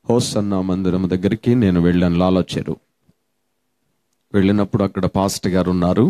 Hosanna మందిరం దగ్గరికి నేను వెళ్ళాను లాలచెరు వెళ్ళినప్పుడు అక్కడ పాస్ట్ గారు ఉన్నారు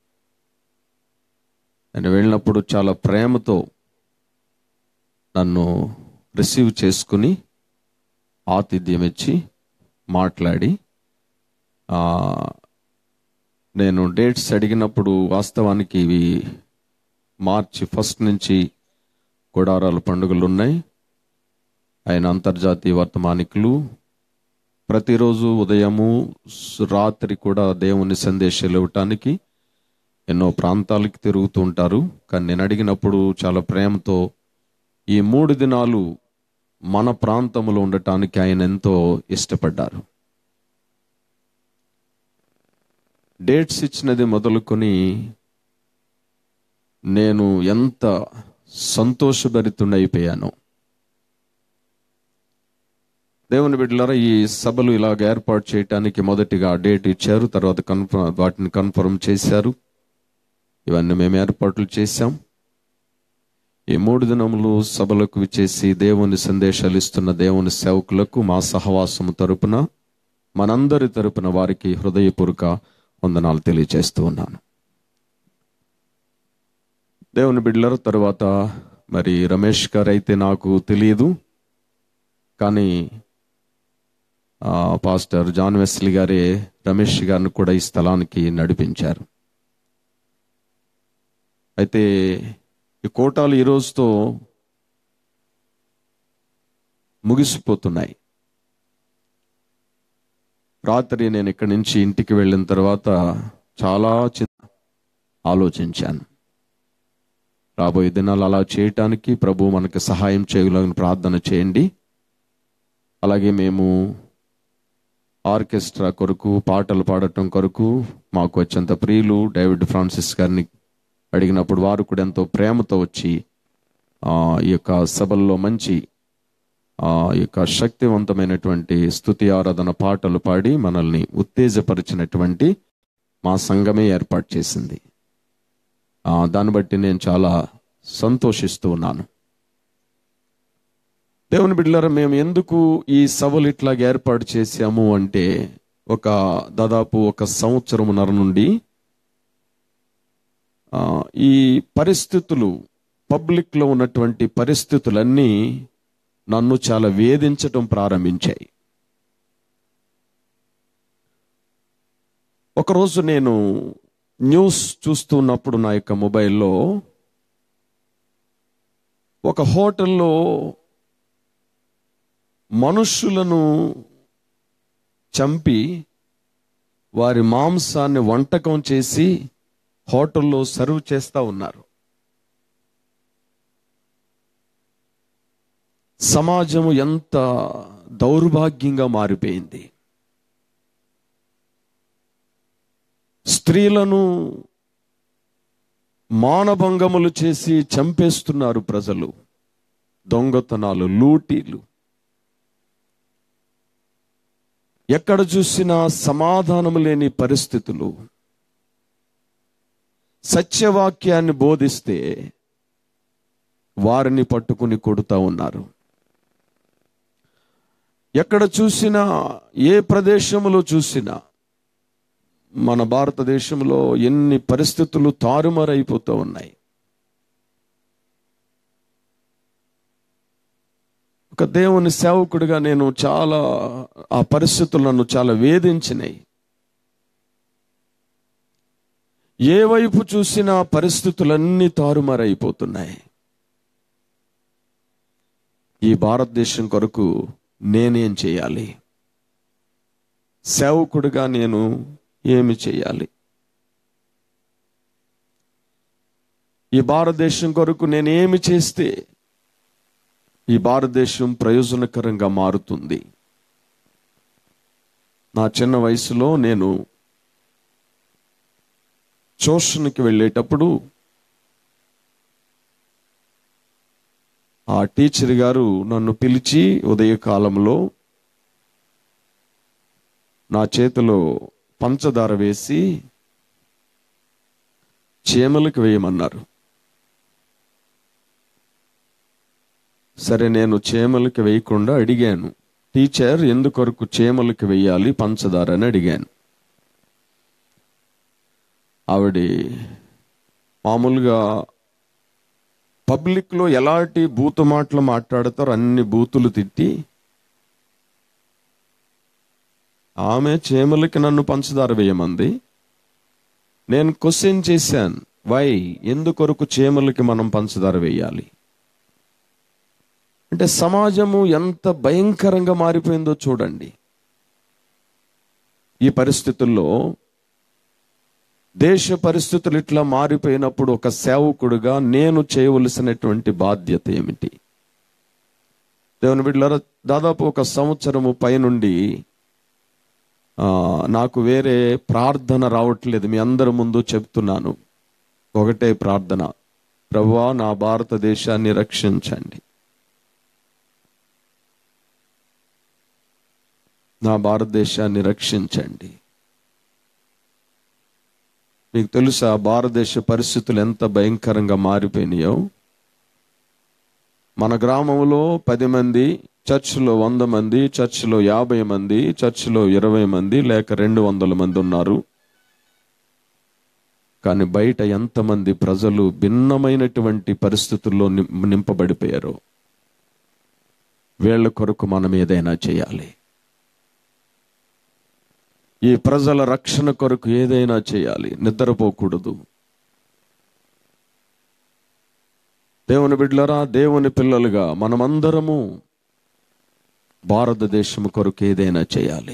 నేను వెళ్ళినప్పుడు చాలా ప్రేమతో నన్ను రిసీవ్ చేసుకుని ఆతిథ్యం ఇచ్చి మాట్లాడి ఆ, నేను డేట్స్ అడిగినప్పుడు వాస్తవానికి ఇవి మార్చి ఫస్ట్ నుంచి గుడారాల పండుగలు ఉన్నాయి ఆయన అంతర్జాతీయ వర్తమానికులు ప్రతిరోజు ఉదయము స్- రాత్రి కూడా దేవుని సందేశాలు ఇవ్వటానికి ఎన్నో ప్రాంతాలకి తిరుగుతూ ఉంటారు కానీ నేను అడిగినప్పుడు చాలా ప్రేమతో ఈ మూడు దినాలు మన ప్రాంతంలో ఉండటానికి ఆయన ఎంతో ఇష్టపడ్డారు డేట్స్ ఇచ్చినది మొదలుకొని నేను ఎంత సంతోషభరితుడైపోయాను దేవుని బిడ్డలారా ఈ సభలు ఇలాగ ఏర్పాటు చేయటానికి మొదటిగా డేట్ ఇచ్చారు తర్వాత కన్ఫర్మ్ వాటిని కన్ఫర్మ్ చేశారు ఇవన్నీ మేము ఏర్పాట్లు చేశాం ఈ మూడు దినములు సభలకు విచ్చేసి దేవుని సందేశాలు ఇస్తున్న దేవుని సేవకులకు మా సహవాసము తరపున మనందరి తరపున వారికి హృదయపూర్వక వందనాలు తెలియజేస్తూ ఉన్నాను దేవుని బిడ్డల తర్వాత మరి రమేష్ గారు అయితే నాకు తెలియదు కానీ ఆ, పాస్టర్ జాన్ వెస్లీ గారే రమేష్ గారిని కూడా ఈ స్థలానికి నడిపించారు అయితే ఈ కోటాలు ఈ రోజుతో ముగిసిపోతున్నాయి రాత్రి నేను ఇక్కడి నుంచి ఇంటికి వెళ్ళిన తర్వాత చాలా చిన్న ఆలోచించాను రాబోయే దినాలు అలా చేయటానికి ప్రభు మనకు సహాయం చేయగలని ప్రార్థన చేయండి అలాగే మేము ఆర్కెస్ట్రా కొరకు పాటలు పాడటం కొరకు మాకు వచ్చేంత ప్రియులు డేవిడ్ ఫ్రాన్సిస్ గారిని అడిగినప్పుడు వారు కూడా ఎంతో ప్రేమతో వచ్చి ఆ, ఈ యొక్క సభల్లో మంచి ఆ ఈ యొక్క శక్తివంతమైనటువంటి స్తుతి ఆరాధన పాటలు పాడి మనల్ని ఉత్తేజపరిచినటువంటి మా సంఘమే ఏర్పాటు చేసింది ఆ, దాన్ని బట్టి నేను చాలా సంతోషిస్తూ ఉన్నాను దేవుని బిడ్డలారా మేము ఎందుకు ఈ సభలు ఇట్లాగ ఏర్పాటు చేశాము అంటే ఒక దాదాపు ఒక సంవత్సరమున్నర నుండి ఆ, ఈ పరిస్థితులు పబ్లిక్లో ఉన్నటువంటి పరిస్థితులన్నీ నన్ను చాలా వేధించటం ప్రారంభించాయి ఒకరోజు నేను న్యూస్ చూస్తున్నప్పుడు నా యొక్క మొబైల్లో ఒక హోటల్లో మనుషులను చంపి వారి మాంసాన్ని వంటకం చేసి హోటల్లో సర్వ్ చేస్తా ఉన్నారు సమాజము ఎంత దౌర్భాగ్యంగా మారిపోయింది స్త్రీలను మానభంగములు చేసి చంపేస్తున్నారు ప్రజలు దొంగతనాలు లూటీలు ఎక్కడ చూసినా సమాధానం లేని పరిస్థితులు సత్యవాక్యాన్ని బోధిస్తే వారిని పట్టుకుని కొడుతూ ఉన్నారు ఎక్కడ చూసినా ఏ ప్రదేశంలో చూసినా మన భారతదేశంలో ఎన్ని పరిస్థితులు తారుమారైపోతూ ఉన్నాయి ఒక దేవుని సేవకుడిగా నేను చాలా ఆ పరిస్థితులు నన్ను చాలా వేధించినాయి ఏ వైపు చూసినా పరిస్థితులన్నీ తారుమారైపోతున్నాయి ఈ భారతదేశం కొరకు నేనేం చేయాలి సేవకుడిగా నేను ఏమి చేయాలి ఈ భారతదేశం కొరకు నేను ఏమి చేస్తే ఈ భారతదేశం ప్రయోజనకరంగా మారుతుంది నా చిన్న వయసులో నేను ట్యూషన్కి వెళ్ళేటప్పుడు ఆ టీచర్ గారు నన్ను పిలిచి ఉదయకాలంలో నా చేతిలో పంచదార వేసి చీమలకు వేయమన్నారు సరే నేను చీమలకు వేయకుండా అడిగాను టీచర్ ఎందుకొరకు చీమలకి వెయ్యాలి పంచదార అని అడిగాను ఆవిడ మామూలుగా పబ్లిక్లో ఎలాంటి బూతు మాటలు మాట్లాడతారో అన్ని బూతులు తిట్టి ఆమె చీమలకి నన్ను పంచదార వేయమంది నేను క్వశ్చన్ చేశాను వై ఎందుకొరకు చీమలకి మనం పంచదార వేయాలి అంటే సమాజము ఎంత భయంకరంగా మారిపోయిందో చూడండి ఈ పరిస్థితుల్లో దేశ పరిస్థితులు ఇట్లా మారిపోయినప్పుడు ఒక సేవకుడుగా నేను చేయవలసినటువంటి బాధ్యత ఏమిటి దేవుని బిడ్డలారా దాదాపు ఒక సంవత్సరము పైనుండి ఆ, నాకు వేరే ప్రార్థన రావట్లేదు మీ అందరి ముందు చెప్తున్నాను ఒకటే ప్రార్థన ప్రభువా నా భారతదేశాన్ని రక్షించండి నా భారతదేశాన్ని రక్షించండి మీకు తెలుసా భారతదేశ పరిస్థితులు ఎంత భయంకరంగా మారిపోయినాయో మన గ్రామంలో పది మంది చర్చిలో వంద మంది చర్చిలో యాభై మంది చర్చిలో ఇరవై మంది లేక రెండు వందల మంది ఉన్నారు కానీ బయట ఎంతమంది ప్రజలు భిన్నమైనటువంటి పరిస్థితుల్లో నిం- నింపబడిపోయారు వీళ్ళ కొరకు మనం ఏదైనా చేయాలి ఈ ప్రజల రక్షణ కొరకు ఏదైనా చేయాలి నిద్రపోకూడదు దేవుని బిడ్డలరా దేవుని పిల్లలుగా మనమందరము భారతదేశం కొరకు ఏదైనా చేయాలి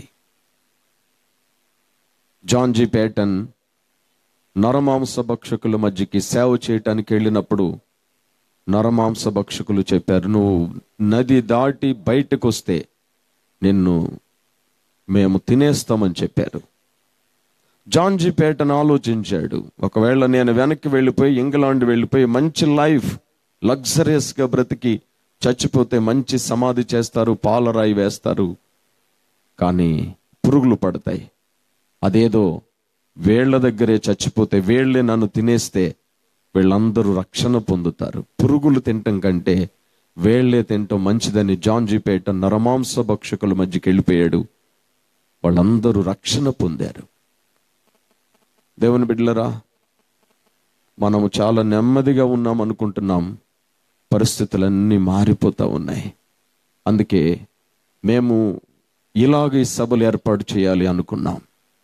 జాన్ జీ పేటన్ నరమాంస భక్షకుల మధ్యకి సేవ చేయటానికి వెళ్ళినప్పుడు నరమాంస భక్షకులు చెప్పారు నువ్వు నది దాటి బయటకు వస్తే నిన్ను మేము తినేస్తామని చెప్పారు జాన్ జీ పేటన్ ఆలోచించాడు ఒకవేళ నేను వెనక్కి వెళ్ళిపోయి ఇంగ్లాండ్ వెళ్ళిపోయి మంచి లైఫ్ లగ్జరియస్ గా బ్రతికి చచ్చిపోతే మంచి సమాధి చేస్తారు పాలరాయి వేస్తారు కానీ పురుగులు పడతాయి అదేదో వేళ్ల దగ్గరే చచ్చిపోతే వేళ్లే నన్ను తినేస్తే వీళ్ళందరూ రక్షణ పొందుతారు పురుగులు తినటం కంటే వేళ్లే తినటం మంచిదని జాన్ జీ పేటన్ నరమాంస భక్షకుల మధ్యకి వెళ్ళిపోయాడు వాళ్ళందరూ రక్షణ పొందారు దేవుని బిడ్డలరా మనము చాలా నెమ్మదిగా ఉన్నాం అనుకుంటున్నాం పరిస్థితులన్నీ మారిపోతా ఉన్నాయి అందుకే మేము ఇలాగ ఈ సభలు ఏర్పాటు చేయాలి అనుకున్నాం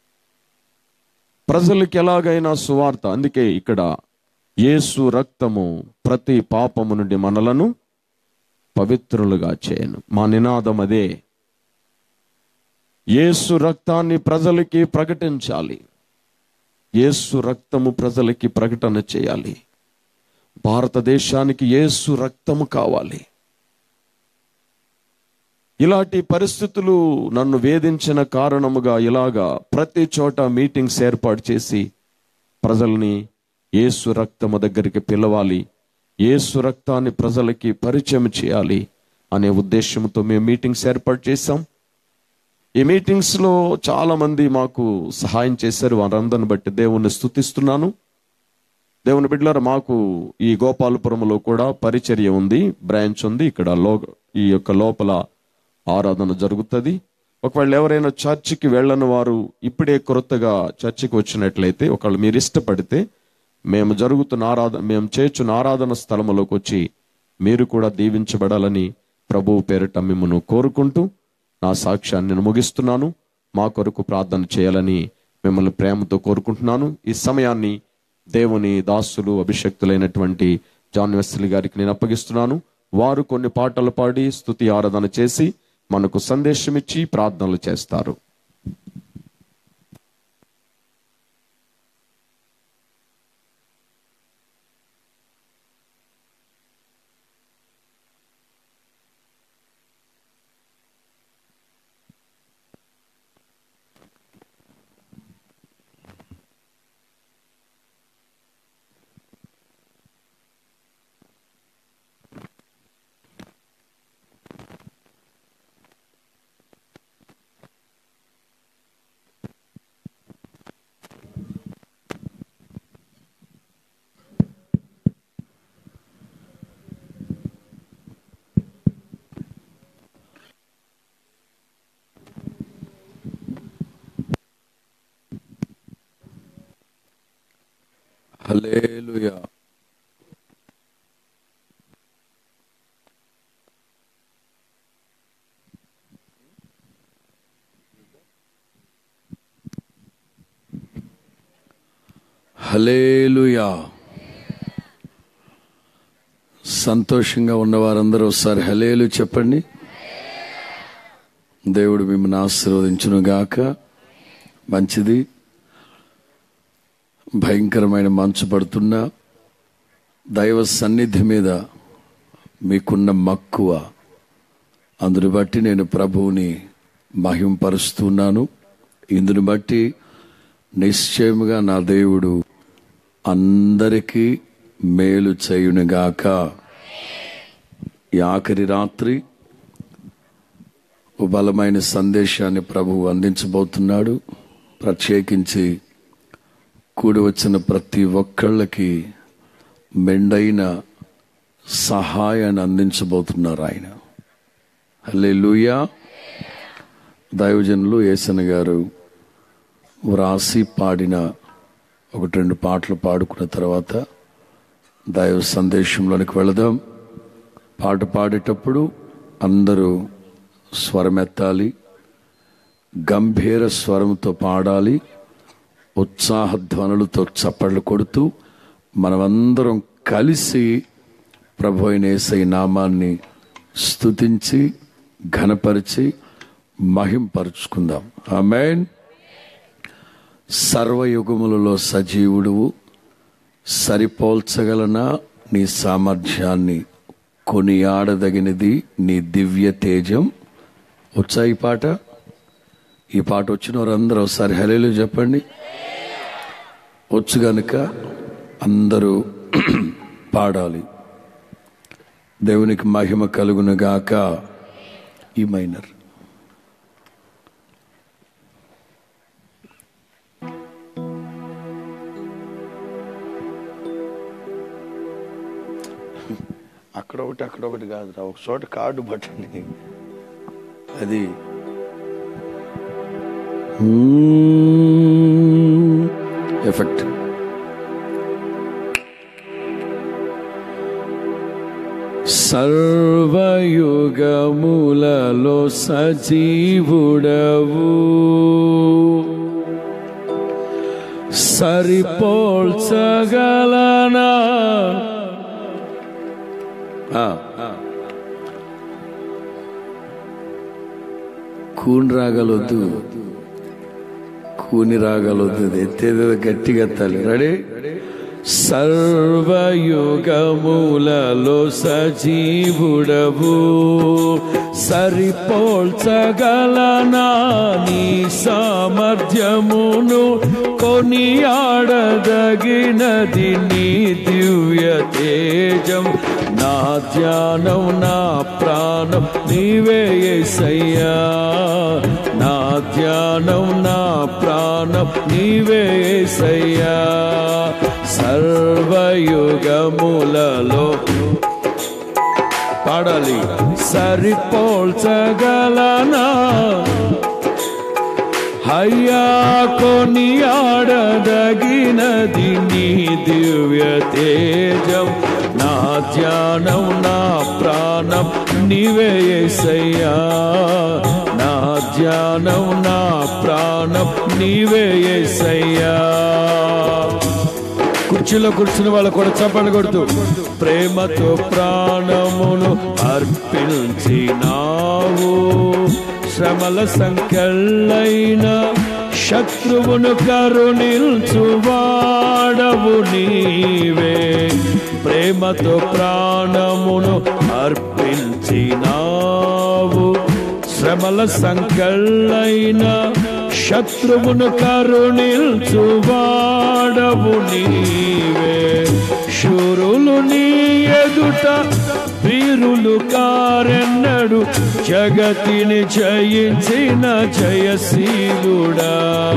ప్రజలకు ఎలాగైనా సువార్త అందుకే ఇక్కడ యేసు రక్తము ప్రతి పాపము నుండి మనలను పవిత్రులుగా చేయను మా నినాదం అదే యేసు రక్తాన్ని ప్రజలకి ప్రకటించాలి యేసు రక్తము ప్రజలకి ప్రకటన చేయాలి భారతదేశానికి యేసు రక్తము కావాలి ఇలాంటి పరిస్థితులు నన్ను వేధించిన కారణముగా ఇలాగా ప్రతి చోట మీటింగ్స్ ఏర్పాటు చేసి ప్రజల్ని యేసు రక్తము దగ్గరికి పిలవాలి యేసు రక్తాన్ని ప్రజలకి పరిచయం చేయాలి అనే ఉద్దేశంతో మేము మీటింగ్స్ ఏర్పాటు చేశాం ఈ మీటింగ్స్ లో చాలా మంది మాకు సహాయం చేశారు వారందరిని బట్టి దేవుణ్ణి స్తుతిస్తున్నాను దేవుని బిడ్డలారా మాకు ఈ గోపాలపురంలో కూడా పరిచర్య ఉంది బ్రాంచ్ ఉంది ఇక్కడ లో ఈ యొక్క లోపల ఆరాధన జరుగుతుంది ఒకవేళ ఎవరైనా చర్చికి వెళ్ళని వారు ఇప్పుడే కొత్తగా చర్చికి వచ్చినట్లయితే ఒకవేళ మీరు ఇష్టపడితే మేము జరుగుతున్న ఆరాధన మేము చేర్చున్న ఆరాధన స్థలములోకి వచ్చి మీరు కూడా దీవించబడాలని ప్రభువు పేరిట మిమ్మల్ని కోరుకుంటూ నా సాక్ష్యాన్ని నేను ముగిస్తున్నాను మా కొరకు ప్రార్థన చేయాలని మిమ్మల్ని ప్రేమతో కోరుకుంటున్నాను ఈ సమయాన్ని దేవుని దాసులు అభిషక్తులైనటువంటి జాన్ వెస్లీ గారికి నేను అప్పగిస్తున్నాను వారు కొన్ని పాటలు పాడి స్తుతి ఆరాధన చేసి మనకు సందేశం ఇచ్చి ప్రార్థనలు చేస్తారు హల్లెలూయా హల్లెలూయా సంతోషంగా ఉన్న వారందరూ ఒకసారి హలేలు చెప్పండి దేవుడు మిమ్మల్ని ఆశీర్వదించును గాక మంచిది భయంకరమైన మంచు పడుతున్నా దైవ సన్నిధి మీద మీకున్న మక్కువ అందుని బట్టి నేను ప్రభువుని మహింపరుస్తున్నాను ఇందుని బట్టి నిశ్చయముగా నా దేవుడు అందరికీ మేలు చేయునుగాక ఈ ఆఖరి రాత్రి ఓ బలమైన సందేశాన్ని ప్రభువు అందించబోతున్నాడు ప్రత్యేకించి కూడి వచ్చిన ప్రతి ఒక్కళ్ళకి మెండైన సహాయాన్ని అందించబోతున్నారు ఆయన హలే లూయా దైవజనులు ఏసన గారు వ్రాసి పాడిన ఒకటి రెండు పాటలు పాడుకున్న తర్వాత దైవ సందేశంలోనికి వెళదాం పాట పాడేటప్పుడు అందరూ స్వరమెత్తాలి గంభీర స్వరంతో పాడాలి ఉత్సాహ ధ్వనులతో చప్పట్లు కొడుతూ మనమందరం కలిసి ప్రభు అయిన యేసయ్య నామాన్ని స్తుతించి ఘనపరిచి మహింపరుచుకుందాం ఆమెన్ సర్వయుగములలో సజీవుడువు సరిపోల్చగలనా నీ సామర్థ్యాన్ని కొనియాడదగినది నీ దివ్య తేజం వచ్చా ఈ పాట ఈ పాట వచ్చిన వారందరూ ఒకసారి హలేలు చెప్పండి వచ్చు గనుక అందరూ పాడాలి దేవునికి మహిమ కలుగునుగాక ఈ మైనర్ అక్కడ ఒకటి అక్కడ ఒకటి కాదురా ఒక చోట కార్డు పట్టండి అది ఎఫెక్ట్ సర్వయుగములలో సజీవుడవు సరిపోల్చగలనా ఆ, కూని రాగలొద్దు కూని రాగలొద్దు ఇది ఎత్తేదో గట్టిగా ఎత్తాలి రెడీ సర్వయుగములలో సజీవుడవు సరిపోల్చగలనా నీ సామర్థ్యమును కొనియాడదగినది నీ దివ్య తేజం నా ధ్యానం నా ప్రాణం నీవే యేసయ్యా నా ధ్యానం నా ప్రాణం నీవే యేసయ్యా సర్వయుగములలో పాడాలి సరిపోల్చగలనా హయ్యా కొనియాడదగినది నీ దివ్య తేజం నా ధ్యానం నా ప్రాణం నీవే యేసయ్యా నా ధ్యానం నా ప్రాణం నీవే యేసయ్యా కుర్చీలో కూర్చుని వాళ్ళు కూడా చప్పట్లు కొడుతూ ప్రేమతో ప్రాణమును అర్పించినావు శ్రమల సంకెళ్ళైన శత్రువును కరుణిల్చు వాడవు నీవే ప్రేమతో ప్రాణమును అర్పించినావు శ్రమల సంకళ్ళైన శత్రువును కరుణిల్చు వాడవు నీవే శూరులు నీ ఎదుట వీరులు కారెన్నడు జగతిని జయించిన జయశీలుడా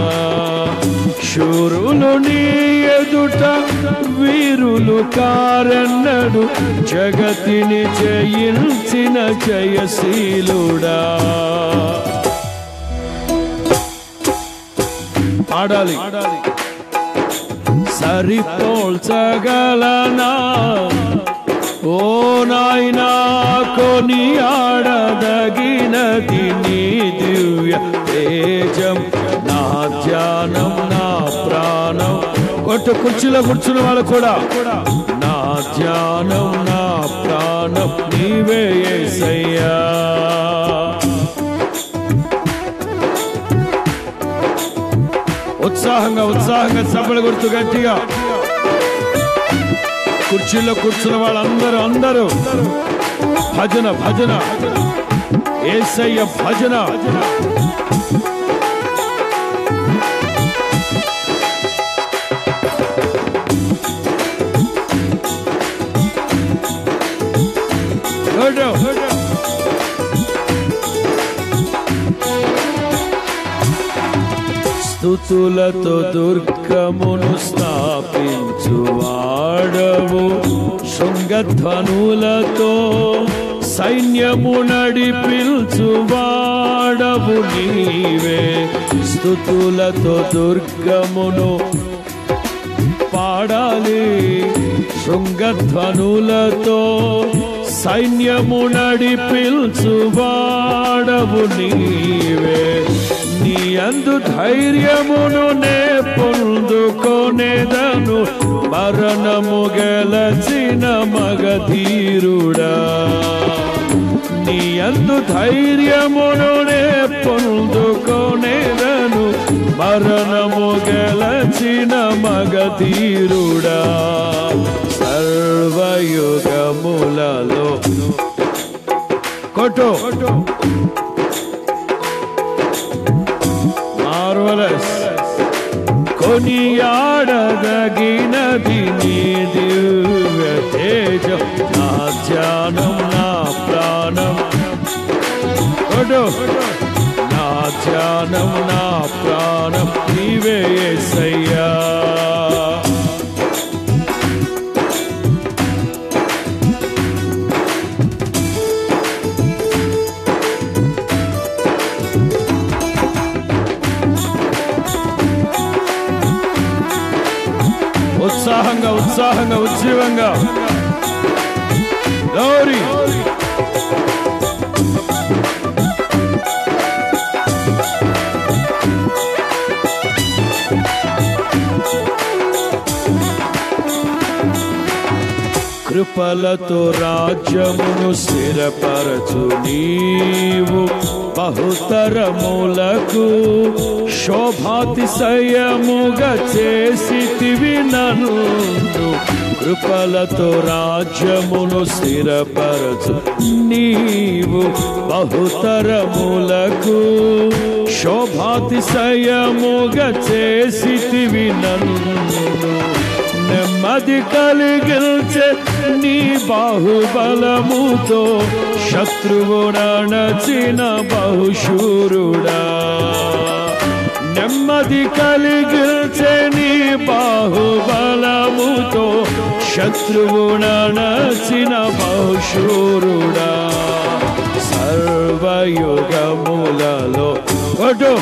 శూరులు నీ ఎదుట వీరులు కారెన్నడు జగతిని జయించిన జయశీలుడా పాడాలి సరిపోల్చగలనా ఓ నాయనా కొని ఆడదగినది నీ దివ్య తేజం నా ధ్యానం నా ప్రాణం కొట్టు కుర్చీలో కూర్చున్న వాళ్ళు కూడా నా ధ్యానం నా ప్రాణం నీవే యేసయ్యా ఉత్సాహంగా ఉత్సాహంగా సభలు కొడుతూ గట్టిగా కుర్చీలో కూర్చున్న వాళ్ళందరూ అందరూ భజన భజన ఏసయ్య భజన Good. స్థుతులతో దుర్గమును స్థాపించువాడవు శృంగధ్వనులతో సైన్యము నడిపించువాడవు నీవే స్థుతులతో దుర్గమును పాడాలి శృంగధ్వనులతో సైన్యము నడిపించువాడవు నీవే నీ అందు ధైర్యమును నే పొందుకొనేదను మరణము గెలచిన మగధీరుడా నీ అందు ధైర్యమును నే పొందుకొనేదను మరణము గెలచిన మగధీరుడా సర్వయుగములలో కొట్టు మార్వలస్ కొనియాడదగినది నీ దివ్య తేజం నా ధ్యానం నా ప్రాణం కొడు నా ధ్యానం నా ప్రాణం నీవే యేసయ్యా ఉత్సాహంగా ఉత్సాహంగా ఉజ్జీవంగా గౌరీ కృపలతో రాజ్యమును స్థిరపరచు నీవు బహుతరములకు శోభాతిశయముగా చేసితివి నన్ను కృపలతో రాజ్యమును స్థిరపరచు నీవు బహుతరములకు శోభాతిశయముగా చేసితివి నన్ను నెమ్మది కలిగిల్చే నీ బాహుబలముతో శత్రువునచిన బహుశూరుడా నెమ్మది కలిగిల్చే నీ బాహుబలముతో శత్రువునచిన బహుశూరుడా సర్వయుగములలో కొట్టు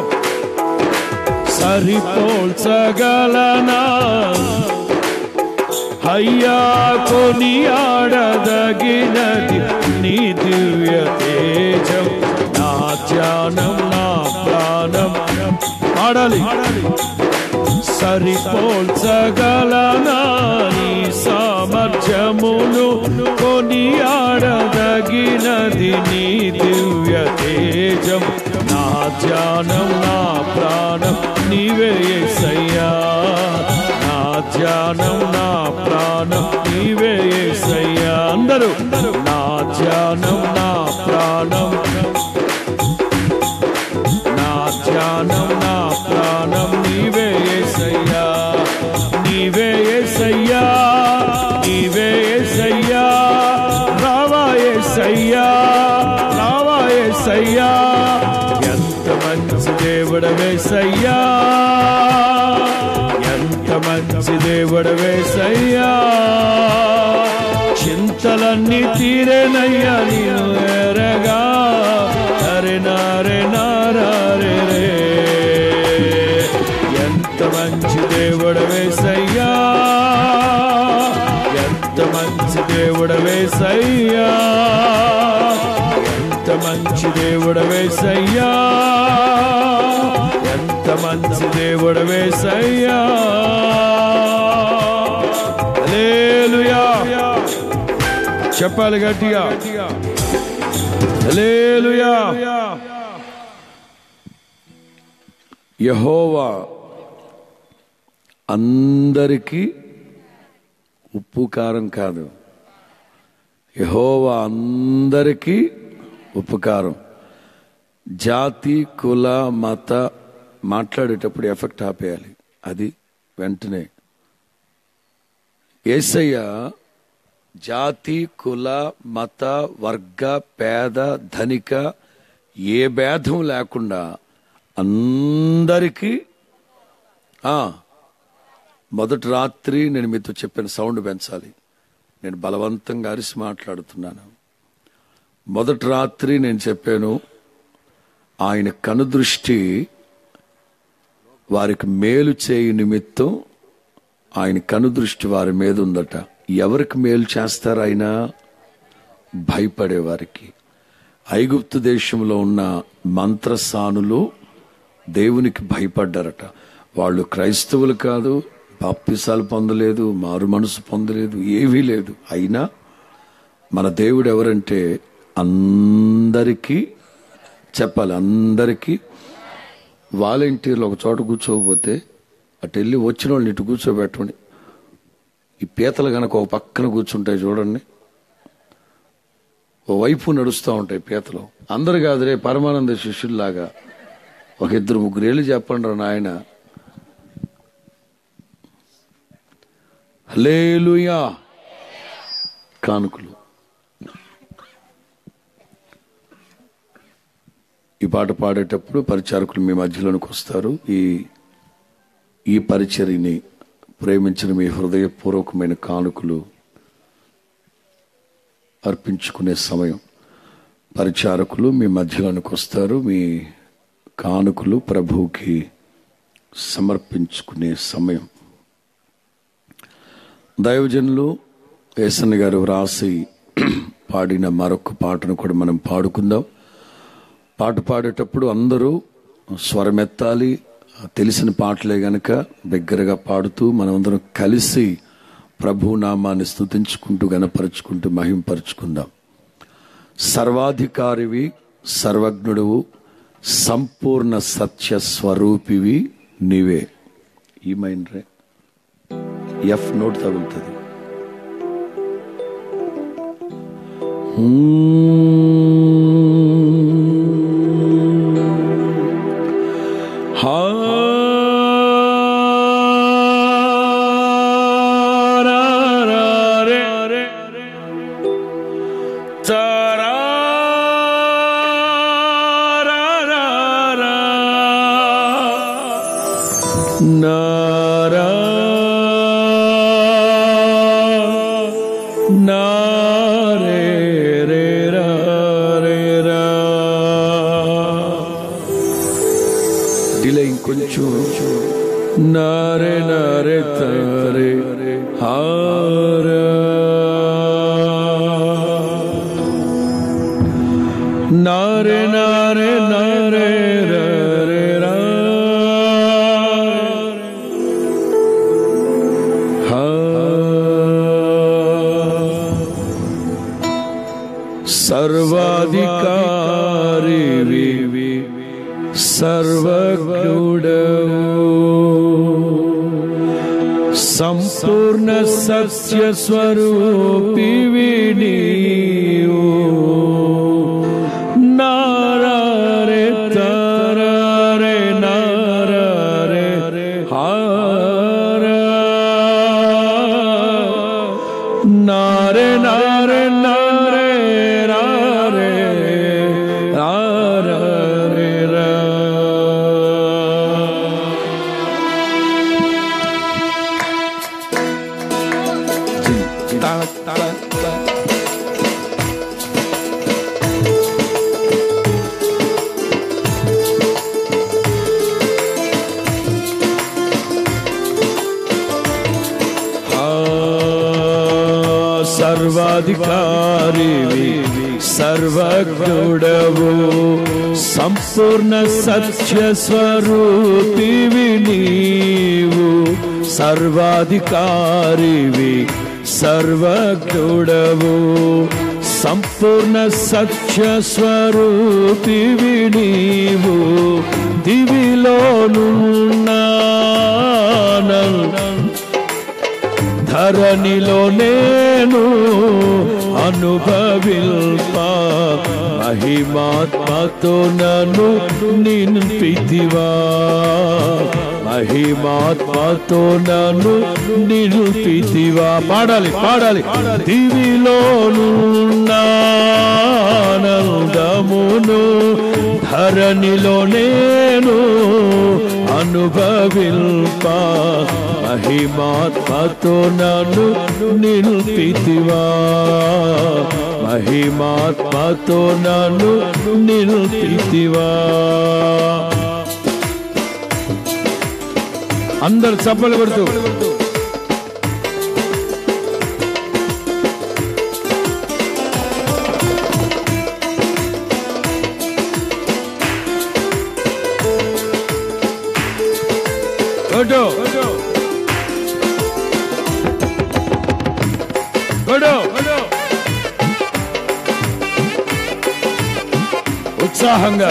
సరిపోల్చగలనా అయ్యా కొనియాడదగినది నీ దివ్య తేజం నా ధ్యానం నా ప్రాణం పాడాలి సరిపోల్చగలనా నీ సామర్థ్యమును కొనియాడదగినది నీ దివ్య తేజం నా ధ్యానం నా ప్రాణం నీవే యేసయ్యా నా ధ్యానం నా ప్రాణం నీవే యేసయ్యా అందరూ నా ధ్యానం నా ప్రాణం నా ధ్యానం నా ప్రాణం నీవే యేసయ్యా నీవే యేసయ్యా నీవే యేసయ్యా రావా యేసయ్యా రావా యేసయ్యా ఎంత మంచి దేవుడవేసయ్యా ఎంత మంచి దేవుడవేసయ్యా చింతలన్నీ తీరేనయ్యా నేను ఎరగా అరే నారే నారే రే ఎంత మంచి దేవుడవేసయ్యా మంచి దేవుడు వేసయ్యా ఎంత మంచి దేవుడు వేసయ్యా హల్లెలూయా చెప్పాలి గట్టిగా హల్లెలూయా యహోవా అందరికీ ఉప్పు కారం కాదు యహోవా అందరికీ ఉప్పు కారం జాతి కుల మత మాట్లాడేటప్పుడు ఎఫెక్ట్ ఆపేయాలి అది వెంటనే ఏసయ్య జాతి కుల మత వర్గ పేద ధనిక ఏ భేదం లేకుండా అందరికీ ఆ, మొదటి రాత్రి నేను మీతో చెప్పిన సౌండ్ పెంచాలి నేను బలవంతంగా అరిసి మాట్లాడుతున్నాను మొదటి రాత్రి నేను చెప్పాను ఆయన కనుదృష్టి వారికి మేలు చేయు నిమిత్తం ఆయన కనుదృష్టి వారి మీద ఉందట ఎవరికి మేలు చేస్తారు ఆయన భయపడే వారికి ఐగుప్తు దేశంలో ఉన్న మంత్రసానులు దేవునికి భయపడ్డారట వాళ్ళు క్రైస్తవులు కాదు బాప్తిసాలు పొందలేదు మారు మనసు పొందలేదు ఏమీ లేదు అయినా మన దేవుడు ఎవరంటే అందరికీ చెప్పాలి అందరికీ వాలంటీర్లు ఒక చోట కూర్చోకపోతే అటు వెళ్ళి వచ్చిన వాళ్ళని ఇటు కూర్చోబెట్టండి ఈ పీతలు గనక ఒక పక్కన కూర్చుంటాయి చూడండి ఓ వైపు నడుస్తూ ఉంటాయి పీతలు అందరు కాదురే పరమానంద శిష్యుల్లాగా ఒక ఇద్దరు ముగ్గురు ఏళ్ళు చెప్పండి రా నాయన హలేలుయా కానుకలు ఈ పాట పాడేటప్పుడు పరిచారకులు మీ మధ్యలోనికి వస్తారు ఈ ఈ పరిచర్యని ప్రేమించిన మీ హృదయపూర్వకమైన కానుకలు అర్పించుకునే సమయం పరిచారకులు మీ మధ్యలోనికి వస్తారు మీ కానుకలు ప్రభువుకి సమర్పించుకునే సమయం దైవజనులు ఏసన్న గారు వ్రాసి పాడిన మరొక పాటను కూడా మనం పాడుకుందాం పాట పాడేటప్పుడు అందరూ స్వరమెత్తాలి తెలిసిన పాటలే గనక దగ్గరగా పాడుతూ మనమందరం కలిసి ప్రభు నామాన్ని స్తుతించుకుంటూ గనపరుచుకుంటూ మహింపరుచుకుందాం సర్వాధికారివి సర్వజ్ఞుడువు సంపూర్ణ సత్య స్వరూపివి నీవే ఈ మైండ్ రే ఎఫ్ నోట్ తగులుతుంది హా రా రా రే రే తరా రా రా రా నారా నారే రే రా రే రా డిలే ఇంకొంచెం నారే నారే తరే హార నారే నారే నారే రే రా సర్వాధికారి సర్వజ్ఞుడవు సంపూర్ణ సత్య స్వరూపివి నీవు నారే తరే నారే హార నారే నారే నారే రారే రారే రా తా, తా, తా. ఆ, సర్వాధికారివి సర్వజ్ఞుడవు సంపూర్ణ సత్య స్వరూపివి నీవు సర్వాధికారివి సర్వజ్ఞుడవు సంపూర్ణ సత్య స్వరూపివి నీవు దివిలోనున్నాను ధరణిలో నేను అనుభవిల్ప మహిమాత్మతో నన్ను నింపితివా మహిమాత్మతో నన్ను నింపితివా పాడాలి పాడాలి దివిలోనున్నానందమును ధరణిలో నేను అనుభవిల్ప మహిమాత్మతో నన్ను నిల్పితివా మహిమాత్మతో నన్ను నిల్పితివా అందరు చప్పలు కొడుతూ కొట్టు కొట్టు ఉత్సాహంగా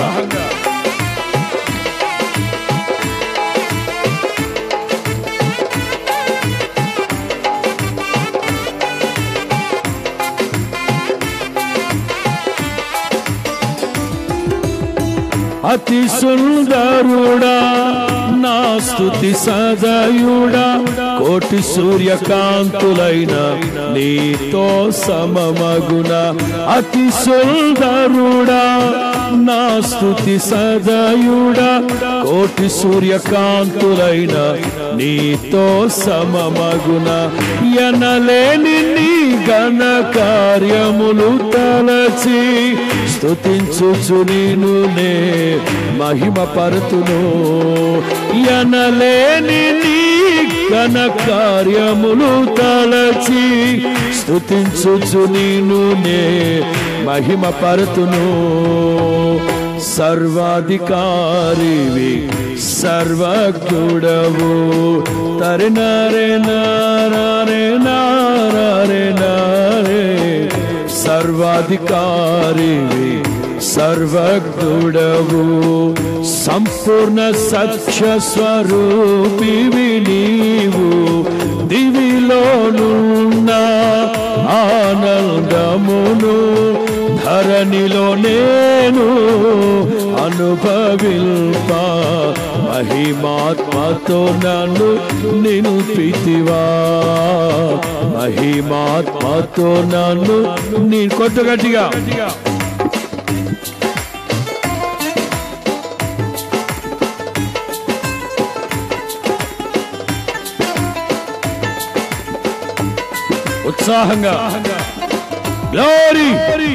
అతి సుందరుడా నా స్తుతి సదయుడా కోటి సూర్యకాంతులైన నీతో సమమగున అతి సుందరుడా నా స్తుతి సదయుడా కోటి సూర్యకాంతులైన నీతో సమమగున ఎనలేని నీ ఘన కార్యములు తలచి స్తుతించుచు నేను నే మహిమ పరుతును ఎనలేని నీ ఘన కార్యములు తలచి స్తుతించుచు నేను నే మహిమ పరుతును సర్వాధికారివి సర్వజ్ఞుడవు తరినరే నారే నారే నారే సర్వాధికారివి సర్వజ్ఞుడవు సంపూర్ణ సత్య స్వరూపివి నీవు దివిలోనున్న ఆనందమును ధరణిలో నేను అనుభవిల్ప మహిమాత్మతో నన్ను నిలుపితివా మహిమాత్మతో నన్ను నీ కొట్టు గట్టిగా ఉత్సాహంగా గ్లోరీ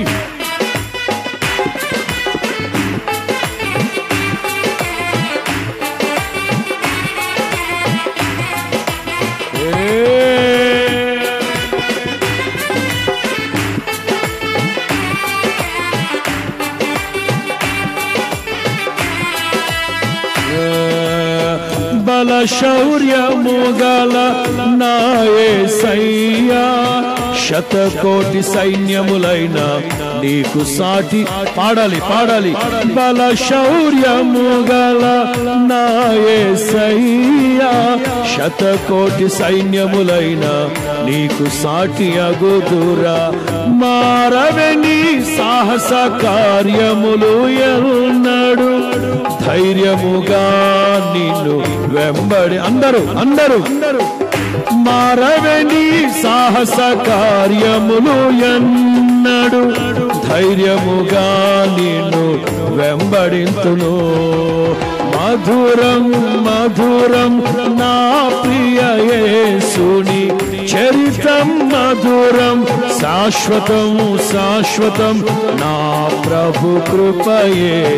బల శౌర్యము గల నాయే సయ్యా శతకోటి సైన్యములైన నీకు సాటి పాడాలి పాడాలి బల శౌర్యము గల నాయే సయ్యా శతకోటి సైన్యములైన నీకు సాటి అగుదురా మారవని సాహస కార్యములు ఎన్నడు ధైర్యముగా నిన్ను వెంబడి అందరూ అందరూ మారవని సాహస కార్యములు ఎన్నడు ధైర్యముగా నిన్ను వెంబడింతును మధురం మధురం నా ప్రియ యేసుని చరితం మధురం శాశ్వతం శాశ్వతం నా ప్రభు కృపయే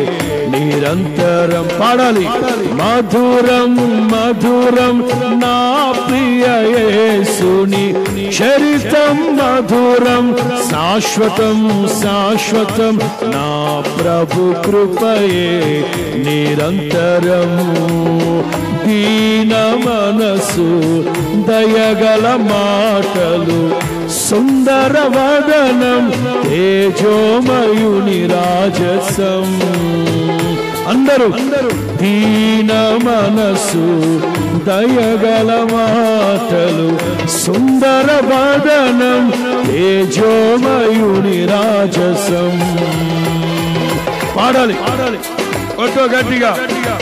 నిరంతరం పాడాలి మధురం మధురం నా ప్రియ యేసుని చరితం మధురం శాశ్వతం శాశ్వతం నా ప్రభు కృపయే నిరంతరము దీన మనసు దయగల మాటలు సుందర వదనం తేజోమయుని రాజసం అందరూ దీన మనసు దయగల మాటలు సుందర వదనం తేజోమయుని రాజసం పాడాలి పాడాలి కొట్టో గట్టిగా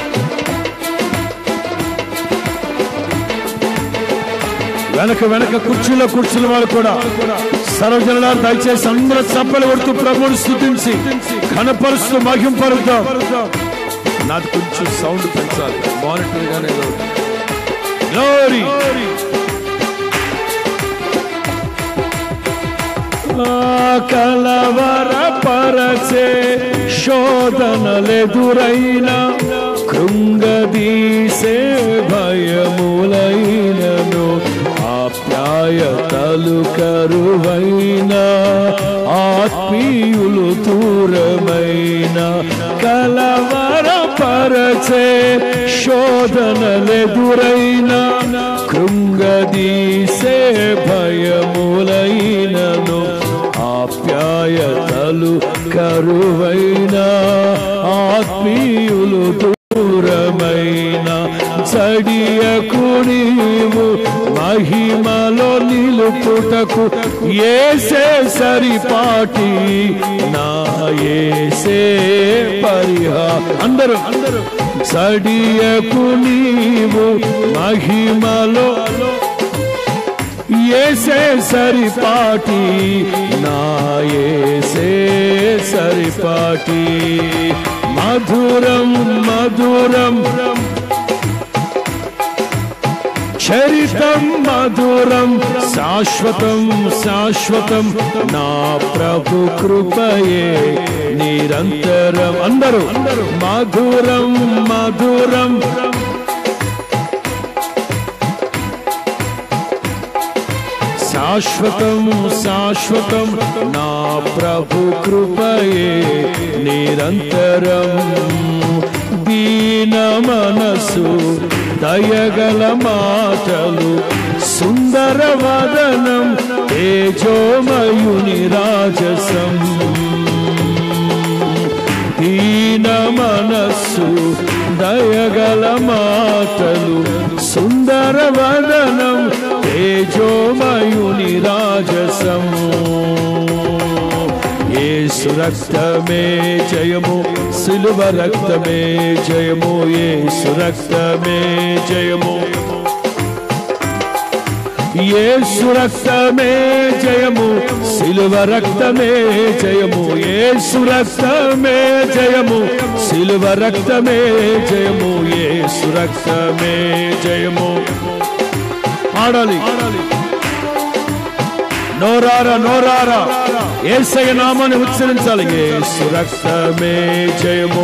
వెనక వెనక కుర్చీలో కూర్చున్న వాళ్ళు కూడా సర్వజనుల దయచేసి అందరూ చప్పలు కొడుతూ ప్రభుని స్థుతించి కనపరుస్తూ మహింపరుద్దాం నాకు కొంచెం సౌండ్ పెంచాలి మానిటర్ గానే గ్లోరీ కలవర పరచే శోధనలెదురైన కృంగదీసే భయములైనను ఆప్యాయతలు కరువైన ఆత్మీయులు దూరమైన కలవర పరచే శోధనలెదురైన కృంగదీసే భయములైనను ఆప్యాయతలు కరువైన ఆత్మీయులు దూరమైన చడియకు నీవు మహిమలో నిలుపుటకు ఏసే సరిపాటి నా ఏసే పరిహా అందరూ అందరూ చడియకు నీవు మహిమలో ఏసే సరిపాటి నా ఏసే సరిపాటి మధురం మధురం చరితం మధురం శాశ్వతం శాశ్వతం నా ప్రభు కృపయే నిరంతరం అందరూ మధురం మధురం శాశ్వతం శాశ్వతం నా ప్రభు కృపయే నిరంతరం దీన మనసు దయగల మాటలు సుందర వదనం తేజోమయుని రాజసం దీన మనస్సు దయగల మాటలు సుందర వదనం తేజోమయుని రాజసం ఏసు రక్తమే జయము సిలువ రక్తమే జయము ఏసు రక్తమే జయము ఏసు రక్తమే జయము సిలువ రక్తమే జయము ఏసు రక్తమే జయము సిలువ రక్తమే జయము ఏసు రక్తమే జయము ఆడాలి నోరారా నోరారా ఏసయ నామాన్ని ఉచ్చరించాలి ఏసు రక్తమే జయము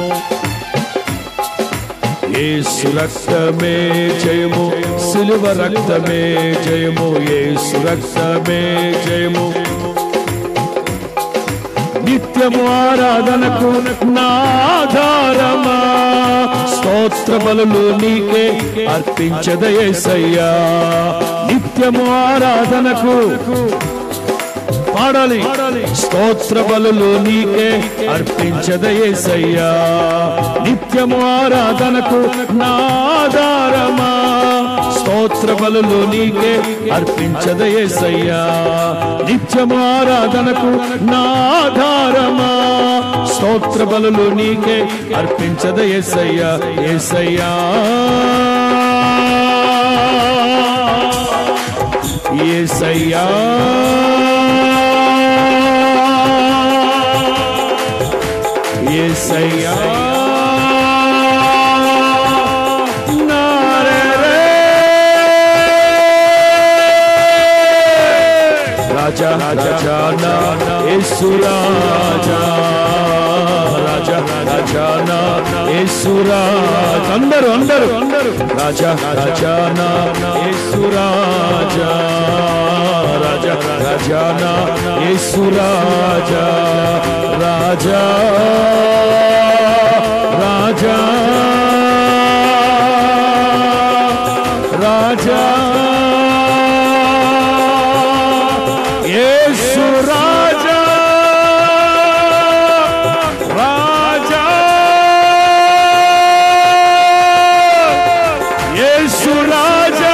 ఏసు రక్తమే జయము సిలువ రక్తమే జయము ఏసు రక్తమే జయము నిత్యము ఆరాధనకు నాధారమా స్తోత్ర బలులు నీకే అర్పించదయేసయ్యా నిత్యము ఆరాధనకు పాడాలి స్తోత్ర బలులు నీకే అర్పించదయేసయ్యా నిత్యము ఆరాధనకు నాదారమా స్తోత్ర బలులు నీకే అర్పించదయేసయ్యా నిత్యము ఆరాధనకు నాధారమా స్తోత్ర బలులు నీకే అర్పించదయేసయ్యా ఏసయ్యా ఏసయ్యా ఏసయ్యా నారరే. రాజా రాజా నా యేసు రాజా రాజా రాజా రాజానా యేసురాజ్ అందరూ అందరూ అందరూ రాజా రాజానా యేసురాజా రాజా రాజానా యేసురాజా రాజా రాజా రాజా యేసు రాజా రాజా యేసు రాజా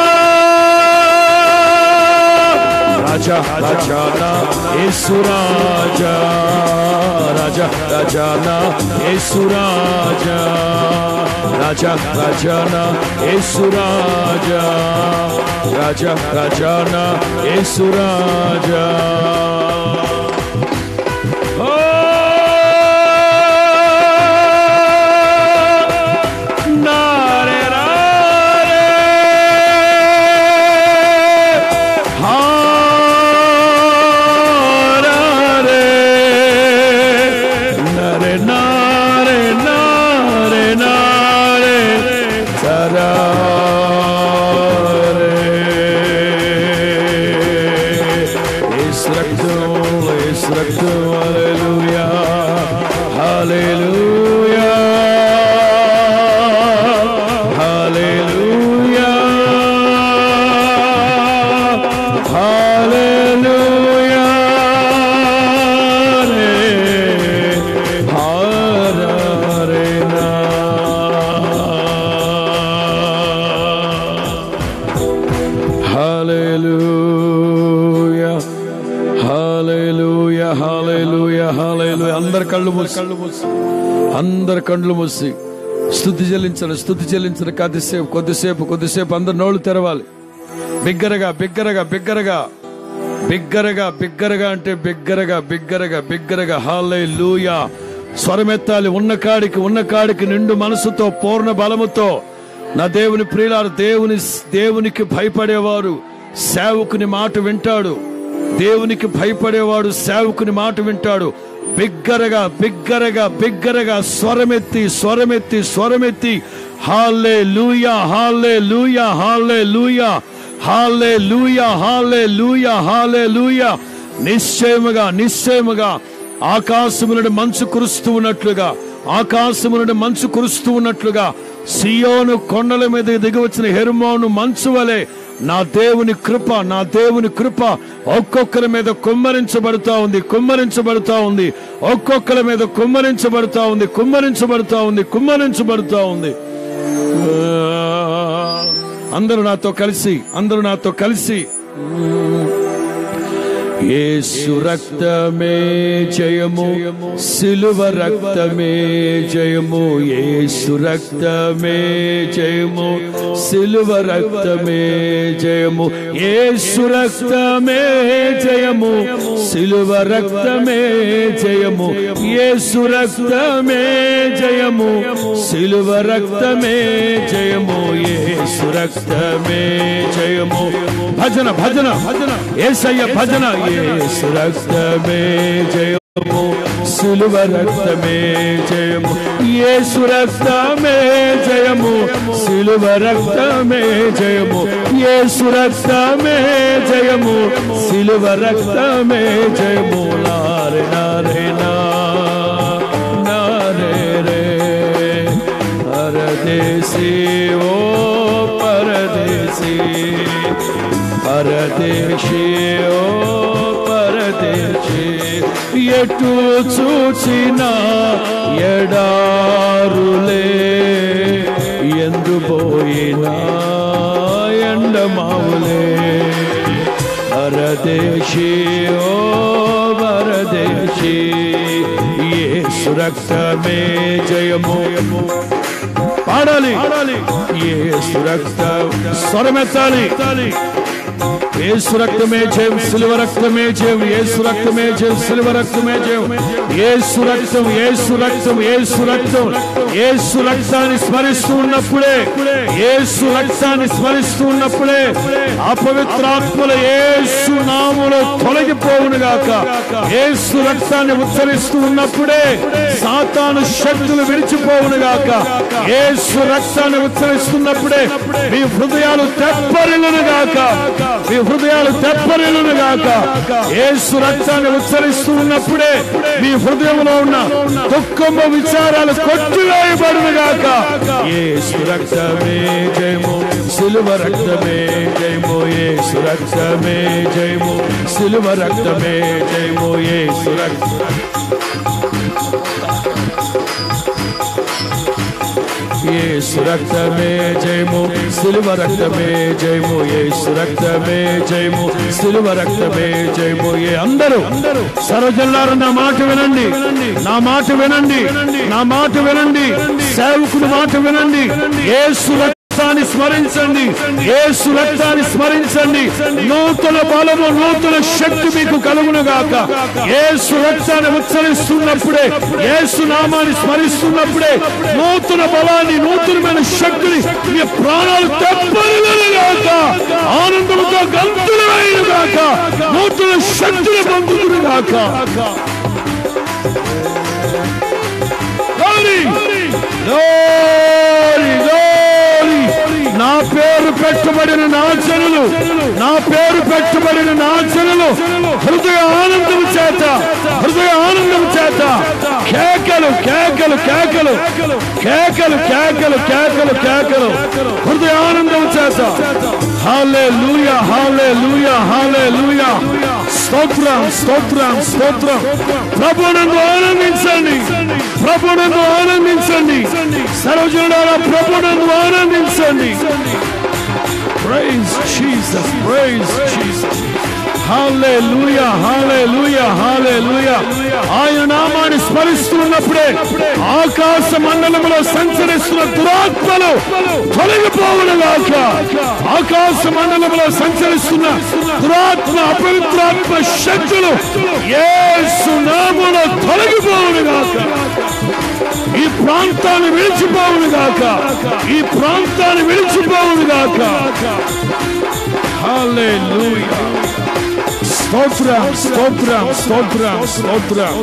రాజా రాజానా యేసు రాజా రాజా రాజానా యేసు రాజా రాజా రాజానా యేసు రాజా రాజా రాజానా యేసు రాజా ఓ నారే రారే హారారే నరే నారే నారే నారే సరారే యేసు రక్తం యేసు రక్తం హల్లెలూయా హల్లెలూయా హల్లెలూయా హల్లెలూయా రే హరరే నా హల్లెలూయా హల్లెలూయా హల్లెలూయా హల్లెలూయా అందరి కళ్ళు మూసి కళ్ళు మూసి అందరి కళ్ళు మూసి స్థుతి చెల్లించండి స్థుతి చెల్లించండి కొద్దిసేపు కొద్దిసేపు కొద్దిసేపు అందరు నోళ్ళు తెరవాలి బిగ్గరగా బిగ్గరగా బిగ్గరగా బిగ్గరగా బిగ్గరగా అంటే బిగ్గరగా బిగ్గరగా బిగ్గరగా హాలే లూయా స్వరమెత్తాలి ఉన్న కాడికి ఉన్న కాడికి నిండు మనసుతో పూర్ణ బలముతో నా దేవుని ప్రియులారు దేవుని దేవునికి భయపడేవారు సేవకుని మాట వింటాడు దేవునికి భయపడేవాడు సేవకుని మాట వింటాడు బిగ్గరగా బిగ్గరగా బిగ్గరగా స్వరమెత్తి స్వరమెత్తి స్వరమెత్తి హాలే లూయా హాలే లూయా హాలే లూయా హాలే లూయా హాలే లూయా హాలే లూయా నిశ్చయముగా నిశ్చయముగా ఆకాశము నుండి మంచు కురుస్తూ ఉన్నట్లుగా ఆకాశము నుండి మంచు కురుస్తూ ఉన్నట్లుగా సియోను కొండల మీద దిగివచ్చిన హెర్మోను మంచు వలె నా దేవుని కృప నా దేవుని కృప ఒక్కొక్కరి మీద కుమ్మరించబడుతా ఉంది కుమ్మరించబడుతా ఉంది ఒక్కొక్కరి మీద కుమ్మరించబడుతా ఉంది కుమ్మరించబడుతా ఉంది కుమ్మరించబడుతా ఉంది అందరూ నాతో కలిసి అందరూ నాతో కలిసి యేసు రక్తమే జయము సిలువ రక్తమే జయము యేసు రక్తమే జయము సిలువ రక్తమే జయము యేసు రక్తమే జయము సిలువ రక్తమే జయము యేసు రక్తమే జయము సిలువ రక్తమే జయము యేసు రక్తమే జయము భజన భజన భజన ఏసయ్య భజన యేసు రక్తమే జయము సిలువ రక్తమే జయము యేసు రక్తమే జయము సిలువ రక్తమే జయము యేసు రక్తమే జయము సిలువ రక్తమే జయము నారే నారే నా నారే రే పరదేశీ ఓ పరదేశీ పరదేశీ ఓ పరదేశీ ఎటు చూచిన ఎడారులే ఎందు పోయినా ఎండమావులే పరదేశీ ఓ పరదేశీ ఏ సురక్షమే జయము పాడాలి ఏ సురక్ష స్వరమెత్తాలి ఏసు రక్తమే జయం సిలువ రక్తమే జయం ఏసు రక్తమే జయం సిలువ రక్తమే జయం ఏసు రక్తం ఏసు రక్తం ఏసు రక్తం ఏసు రక్తాన్ని స్మరిస్తూ ఉన్నప్పుడే ఏసు రక్తాన్ని స్మరిస్తూ ఉన్నప్పుడే అపవిత్రాత్మల ఏసు నాములో తొలగిపోవును గాక ఏసు రక్తాన్ని ఉచ్చరిస్తూ ఉన్నప్పుడే సాతాను శక్తులు విడిచిపోవును గాక ఏసు రక్తాన్ని ఉచ్చరిస్తున్నప్పుడే మీ హృదయాలు తెప్పరిల్లును గాక మీ హృదయాలు తెప్పరిల్లును గాక ఏసు రక్తాన్ని ఉచ్చరిస్తూ ఉన్నప్పుడే మీ హృదయంలో ఉన్న దుఃఖమ విచారాలు కొట్టివేయబడును గాక ఏసు రక్తమే జయము సిలువ రక్తమే జయము ఏసు రక్తమే జయము సిలువ రక్తమే జయము ఏసు రక్త ఏసు రక్తమే జయము సిలువ రక్తమే జయము ఏసు రక్తమే జయము సిలువ రక్తమే జయము ఏ అందరూ సర్వజల్లారు నా మాట వినండి నా మాట వినండి నా మాట వినండి సేవకుడు మాట వినండి ఏసు రక్తాన్ని స్మరించండి ఏసు రక్తాన్ని స్మరించండి నూతన బలము నూతన శక్తి మీకు కలుగును గాక ఏసు రక్తాన్ని ఉచ్చరిస్తున్నప్పుడే ఏసు నామాన్ని స్మరిస్తున్నప్పుడే నూతన బలాన్ని నూతనమైన శక్తిని మీ ప్రాణాలు తెప్పలు గాక ఆనందంతో గంతులు వేయను గాక నూతన శక్తిని పొందుతును గాక Glory! Glory! Glory! నా పేరు పెట్టబడిన నా జనులు నా పేరు పెట్టబడిన నా జనులు హృదయ ఆనందం చేత హృదయ ఆనందం చేత కేకలు కేకలు కేకలు కేకలు కేకలు కేకలు కేకలు హృదయ ఆనందం చేత హాలే లూయా హాలే లూయా హాలే లూయా స్తోత్రం స్తోత్రం స్తోత్రం ప్రభునందు ఆనందించండి ప్రభునందు ఆనందించండి సర్వజనుడారా ప్రభునందు ఆనందించండి praise Jesus praise Jesus hallelujah hallelujah hallelujah ఆయన నామాన్ని స్మరిస్తున్నప్పుడే ఆకాశ మండలంలో సంచరిస్తున్న దురాత్మలు తొలగిపోవును గాక ఆకాశ మండలంలో సంచరిస్తున్న దురాత్మ అపవిత్రాత్మ శక్తులు యేసు నామములో తొలగిపోవును గాక ఈ ప్రాంతాన్ని విడిచిపోవును గాక ఈ ప్రాంతాన్ని విడిచిపోవును గాక హల్లెలూయా స్తోత్రం స్తోత్రం స్తోత్రం స్తోత్రం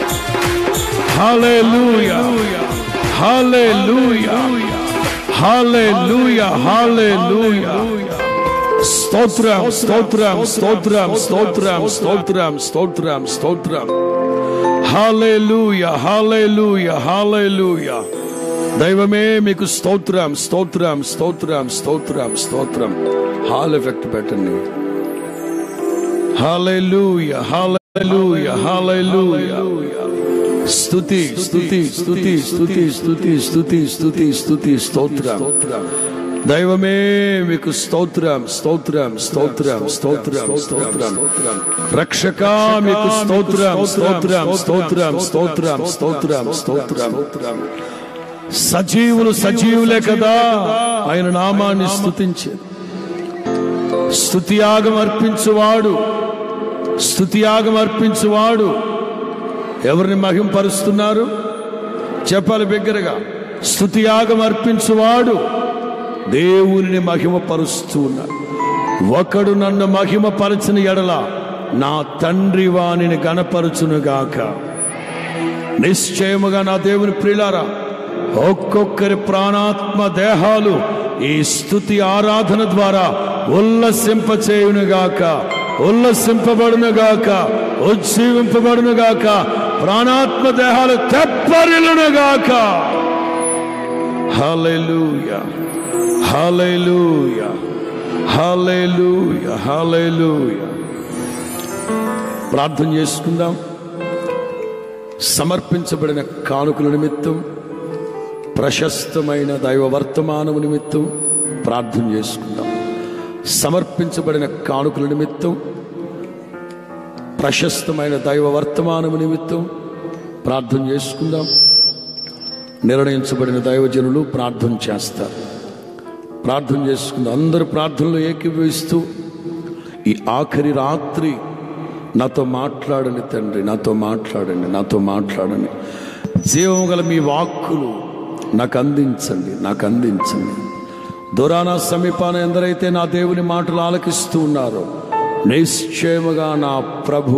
హల్లెలూయా హల్లెలూయా హల్లెలూయా హల్లెలూయా స్తోత్రం స్తోత్రం స్తోత్రం స్తోత్రం స్తోత్రం స్తోత్రం స్తోత్రం హల్లెలూయా హల్లెలూయా హల్లెలూయా దైవమే మీకు స్తోత్రం స్తోత్రం స్తోత్రం స్తోత్రం స్తోత్రం హాల్ ఎఫెక్ట్ పెట్టండి హల్లెలూయా హల్లెలూయా హల్లెలూయా స్తుతి స్తుతి స్తుతి స్తుతి స్తుతి స్తుతి స్తుతి స్తుతి స్తోత్రం దైవమే మీకు స్తోత్రం స్తోత్రం స్తోత్రం స్తోత్రం స్తోత్రం రక్షక మీకు స్తోత్రం స్తోత్రం స్తోత్రం స్తోత్రం స్తోత్రం స్తోత్రం సజీవులు సజీవులే కదా ఆయన నామాన్ని స్తుతించే స్తుతియాగం అర్పించువాడు స్తుతియాగం అర్పించువాడు ఎవరిని మహింపరుస్తున్నారు చెప్పాలి బిగ్గరగా స్తుతియాగం అర్పించువాడు దేవుని మహిమపరుస్తూ ఉన్నాడు ఒకడు నన్ను మహిమపరచిన ఎడల నా తండ్రి వానిని గణపరచునుగాక నిశ్చయముగా నా దేవుని ప్రియులారా ఒక్కొక్కరి ప్రాణాత్మ దేహాలు ఈ స్థుతి ఆరాధన ద్వారా ఉల్లసింపచేయునుగాక ఉల్లసింపబడునుగాక ఉజ్జీవింపబడునుగాక ప్రాణాత్మ దేహాలు తెప్పరిలునుగాక హల్లెలూయా హల్లెలూయా హల్లెలూయా హల్లెలూయా ప్రార్థన చేసుకుందాం సమర్పించబడిన కానుకల నిమిత్తం ప్రశస్తమైన దైవ వర్తమానము నిమిత్తం ప్రార్థన చేసుకుందాం సమర్పించబడిన కానుకల నిమిత్తం ప్రశస్తమైన దైవ వర్తమానము నిమిత్తం ప్రార్థన చేసుకుందాం నిర్ణయించబడిన దైవజనులు ప్రార్థన చేస్తారు ప్రార్థన చేసుకుందాం అందరు ప్రార్థనలు ఏకీభవిస్తూ ఈ ఆఖరి రాత్రి నాతో మాట్లాడండి తండ్రి నాతో మాట్లాడండి నాతో మాట్లాడండి జీవం గల మీ వాక్కులు నాకు అందించండి నాకు అందించండి దూరాన సమీపాన ఎందరైతే నా దేవుని మాటలు ఆలకిస్తూ ఉన్నారో నిశ్చయముగా నా ప్రభు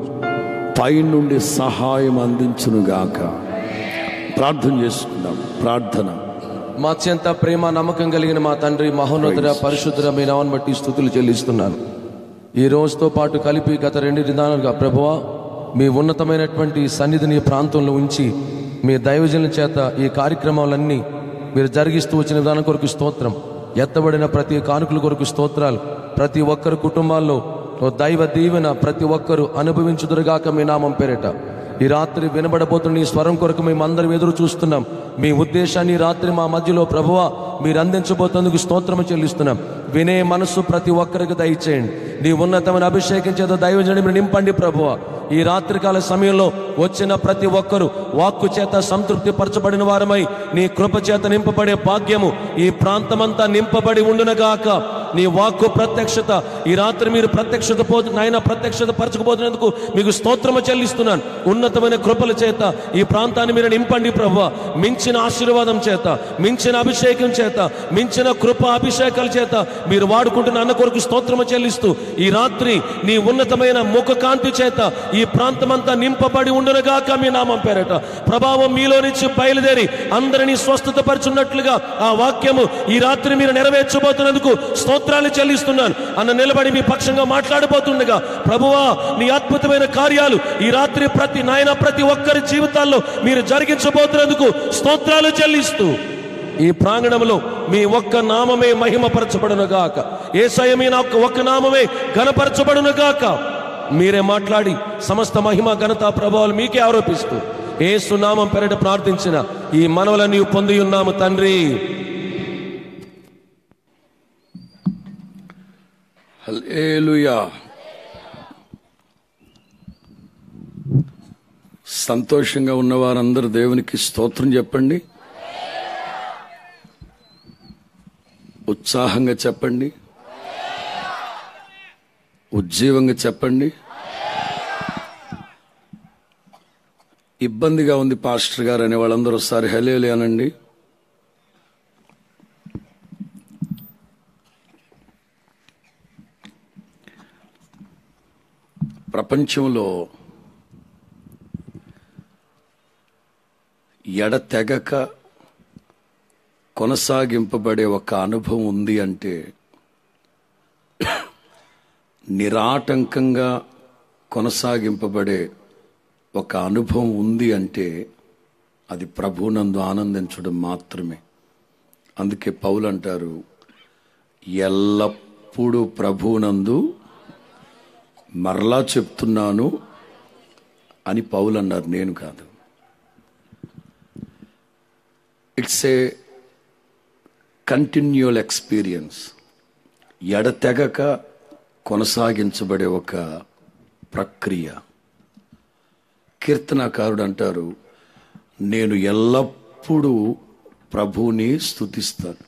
పైనుండి సహాయం అందించునుగాక ప్రార్థన చేసుకుందాం ప్రార్థన మా అత్యంత ప్రేమ నమ్మకం కలిగిన మా తండ్రి మహోన్నతుడ పరిశుద్ధుడ మీ నామని బట్టి స్థుతులు చెల్లిస్తున్నాను ఈ రోజుతో పాటు కలిపి గత రెండు విధానాలుగా ప్రభువా మీ ఉన్నతమైనటువంటి సన్నిధిని ఈ ప్రాంతంలో ఉంచి మీ దైవజనుల చేత ఈ కార్యక్రమాలన్నీ మీరు జరిగిస్తూ వచ్చిన విధానం కొరకు స్తోత్రం ఎత్తబడిన ప్రతి కానుకల కొరకు స్తోత్రాలు ప్రతి ఒక్కరి కుటుంబాల్లో ఓ దైవ దీవెన ప్రతి ఒక్కరూ అనుభవించుదురుగాక మీ నామం పేరిట ఈ రాత్రి వినబడబోతున్న ఈ స్వరం కొరకు మేము అందరం ఎదురు చూస్తున్నాం మీ ఉద్దేశాన్ని ఈ రాత్రి మా మధ్యలో ప్రభువ మీరు అందించబోతున్నందుకు స్తోత్రము చెల్లిస్తున్నాం వినే మనస్సు ప్రతి ఒక్కరికి దయచేయండి నీ ఉన్నతమైన అభిషేకం చేత దైవజని మీరు నింపండి ప్రభువ ఈ రాత్రికాల సమయంలో వచ్చిన ప్రతి ఒక్కరూ వాక్కు చేత సంతృప్తి పరచబడిన వారమై నీ కృప చేత నింపబడే భాగ్యము ఈ ప్రాంతమంతా నింపబడి ఉండునగాక నీ వాక్కు ప్రత్యక్షత ఈ రాత్రి మీరు ప్రత్యక్షత పోతు నాయన ప్రత్యక్షత పరచకపోతున్నందుకు మీకు స్తోత్రము చెల్లిస్తున్నాను ఉన్నతమైన కృపల చేత ఈ ప్రాంతాన్ని మీరు నింపండి ప్రభు మించిన ఆశీర్వాదం చేత మించిన అభిషేకం చేత మించిన కృప అభిషేకాల చేత మీరు వాడుకుంటున్న అన్న కొరకు స్తోత్రము చెల్లిస్తూ ఈ రాత్రి నీ ఉన్నతమైన ముఖ కాంతి చేత ఈ ప్రాంతమంతా నింపబడి ఉండునగాక మీ నామం పేరట ప్రభావం మీలో నుంచి బయలుదేరి అందరినీ స్వస్థత పరుచున్నట్లుగా ఆ వాక్యము ఈ రాత్రి మీరు నెరవేర్చబోతున్నందుకు స్తోత్రాలు చెల్లిస్తున్నాను అన్న నిలబడి మీ పక్షంగా మాట్లాడబోతుండగా ప్రభువా నీ అద్భుతమైన కార్యాలు ఈ రాత్రి ప్రతి నాయన ప్రతి ఒక్కరి జీవితాల్లో మీరు జరిగించబోతున్నందుకు స్తోత్రాలు చెల్లిస్తూ ఈ ప్రాంగణంలో మీ ఒక్క నామమే మహిమపరచబడునుగాక ఏసయ మీ నా ఒక్క నామమే ఘనపరచబడునుగాక మీరే మాట్లాడి సమస్త మహిమ ఘనత ప్రభావాలు మీకే ఆరోపిస్తూ ఏసు నామం పెరట ప్రార్థించిన ఈ మనవలని పొంది ఉన్నాము తండ్రి హల్లెలూయా సంతోషంగా ఉన్న వారందరూ దేవునికి స్తోత్రం చెప్పండి ఉత్సాహంగా చెప్పండి ఉజ్జీవంగా చెప్పండి ఇబ్బందిగా ఉంది పాస్టర్ గారు అనే వాళ్ళందరూ ఒకసారి హలేలే అనండి ప్రపంచంలో ఎడతెగక కొనసాగింపబడే ఒక అనుభవం ఉంది అంటే నిరాటంకంగా కొనసాగింపబడే ఒక అనుభవం ఉంది అంటే అది ప్రభునందు ఆనందించడం మాత్రమే అందుకే పౌలు అంటారు ఎల్లప్పుడూ ప్రభునందు మరలా చెప్తున్నాను అని పౌలు అన్నారు నేను కాదు ఇట్స్ ఏ కంటిన్యూల్ ఎక్స్పీరియన్స్ ఎడతెగక కొనసాగించబడే ఒక ప్రక్రియ కీర్తనాకారుడు అంటారు నేను ఎల్లప్పుడూ ప్రభువుని స్తుతిస్తాను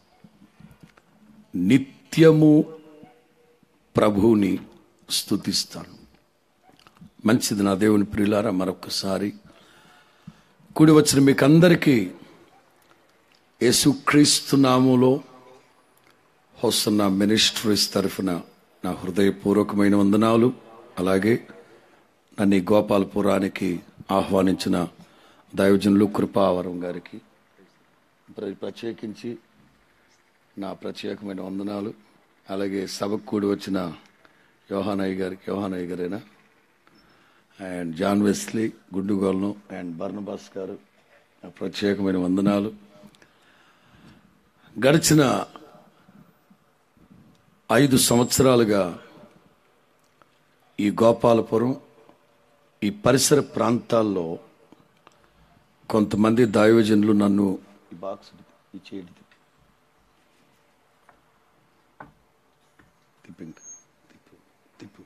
నిత్యము ప్రభువుని స్తుతిస్తాను మంచిది నా దేవుని ప్రియులారా మరొకసారి కూడి వచ్చిన మీకు అందరికీ యేసుక్రీస్తు నామంలో హొసన్న మినిస్ట్రీస్ తరఫున నా హృదయపూర్వకమైన వందనాలు అలాగే నన్ను ఈ గోపాలపురానికి ఆహ్వానించిన దైవజనులు కృపావరం గారికి ప్ర- ప్రత్యేకించి నా ప్రత్యేకమైన వందనాలు అలాగే సభకు కూడి వచ్చిన యోహానయ్య గారికి యోహానయ్య గారేనా అండ్ జాన్ వెస్లీ గుడ్డుగోలను అండ్ బర్నబాస్ గారు నా ప్రత్యేకమైన వందనాలు గడిచిన ఐదు సంవత్సరాలుగా ఈ గోపాలపురం ఈ పరిసర ప్రాంతాల్లో కొంతమంది దైవజనులు నన్ను ఈ బాక్స్ ఈ చేతి తిప్పు. తిప్పు ఇంకా. తిప్పు. తిప్పు.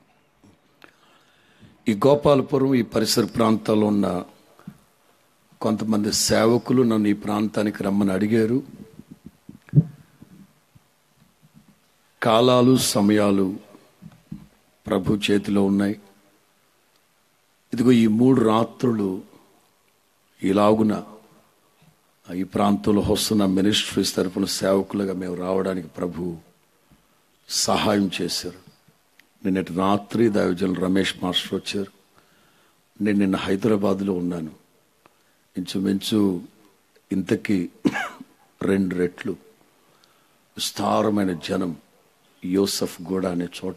ఈ గోపాలపురం ఈ పరిసర ప్రాంతాల్లో ఉన్న కొంతమంది సేవకులు నన్ను ఈ ప్రాంతానికి రమ్మని అడిగారు కాలాలు సమయాలు ప్రభు చేతిలో ఉన్నాయి ఇదిగో ఈ మూడు రాత్రులు ఇలాగున ఈ ప్రాంతంలో వస్తున్న మినిస్ట్రీస్ తరపున సేవకులుగా మేము రావడానికి ప్రభు సహాయం చేశారు నిన్నటి రాత్రి దైవజనులు రమేష్ మాస్టర్ వచ్చారు నేను నిన్న హైదరాబాద్లో ఉన్నాను ఇంచుమించు ఇంతకీ రెండు రెట్లు విస్తారమైన జనం యోసఫ్ గూడ అనే చోట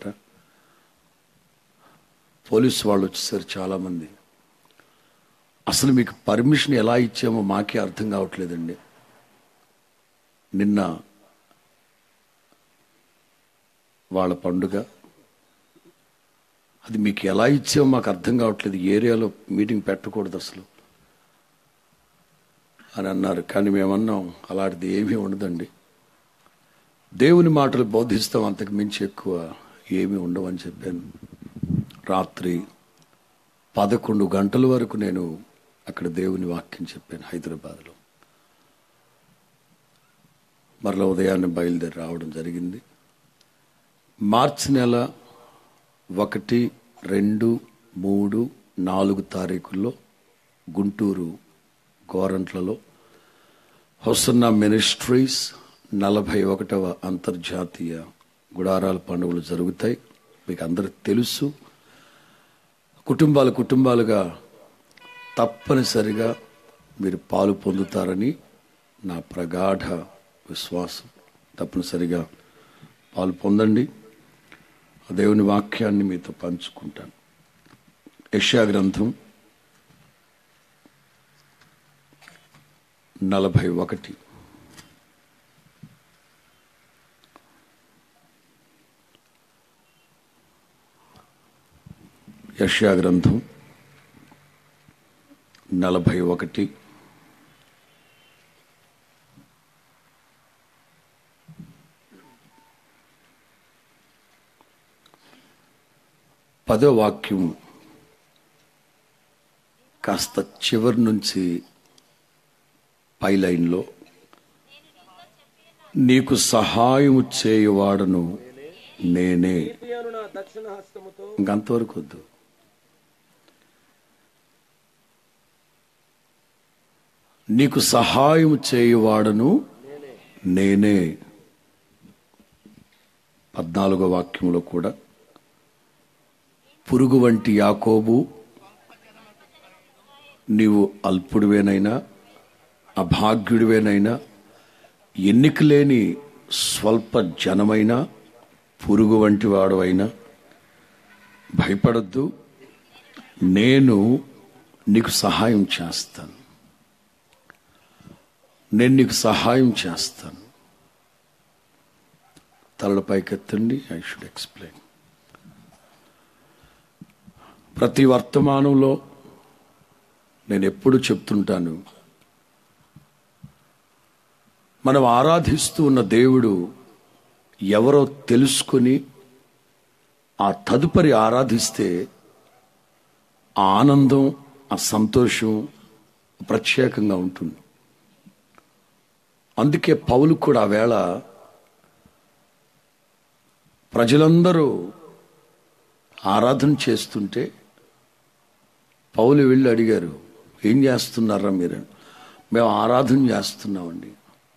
పోలీసు వాళ్ళు వచ్చేసారు చాలామంది అసలు మీకు పర్మిషన్ ఎలా ఇచ్చామో మాకే అర్థం కావట్లేదండి నిన్న వాళ్ళ పండుగ అది మీకు ఎలా ఇచ్చామో మాకు అర్థం కావట్లేదు ఈ ఏరియాలో మీటింగ్ పెట్టకూడదు అసలు అని అన్నారు కానీ మేమన్నాం అలాంటిది ఏమీ ఉండదండి దేవుని మాటలు బోధిస్తాం అంతకు మించి ఎక్కువ ఏమీ ఉండవని చెప్పాను రాత్రి పదకొండు గంటల వరకు నేను అక్కడ దేవుని వాక్యం చెప్పాను హైదరాబాద్లో మరలా ఉదయాన్నే బయలుదేరి రావడం జరిగింది మార్చి నెల ఒకటి రెండు మూడు నాలుగు తారీఖుల్లో గుంటూరు గోరంట్లలో హొసన్న మినిస్ట్రీస్ నలభై ఒకటవ అంతర్జాతీయ గుడారాల పండుగలు జరుగుతాయి మీకు అందరికి తెలుసు కుటుంబాలు కుటుంబాలుగా తప్పనిసరిగా మీరు పాలు పొందుతారని నా ప్రగాఢ విశ్వాసం తప్పనిసరిగా పాలు పొందండి ఆ దేవుని వాక్యాన్ని మీతో పంచుకుంటాను యష్యా గ్రంథం నలభై ఒకటి యష్యా గ్రంథం నలభై ఒకటి పదో వాక్యం కాస్త చివరి నుంచి పై లైన్లో నీకు సహాయము చేయువాడను నేనే ఇంకంతవరకు వద్దు నీకు సహాయం చేయువాడను నేనే పద్నాలుగో వాక్యంలో కూడా పురుగు వంటి యాకోబు నీవు అల్పుడివేనైనా అభాగ్యుడివేనైనా ఎన్నిక లేని స్వల్ప జనమైనా పురుగు వంటి వాడు అయినా భయపడద్దు నేను నీకు సహాయం చేస్తాను నేను నీకు సహాయం చేస్తాను తలల పైకెత్తండి ఐ షుడ్ ఎక్స్ప్లెయిన్ ప్రతి వర్తమానంలో నేను ఎప్పుడు చెప్తుంటాను మనం ఆరాధిస్తూ ఉన్న దేవుడు ఎవరో తెలుసుకొని ఆ తదుపరి ఆరాధిస్తే ఆ ఆనందం ఆ సంతోషం ప్రత్యేకంగా ఉంటుంది అందుకే పౌలు కూడా ఆ వేళ ప్రజలందరూ ఆరాధన చేస్తుంటే పౌలు వెళ్ళి అడిగారు ఏం చేస్తున్నారా మీరు మేము ఆరాధన చేస్తున్నామండి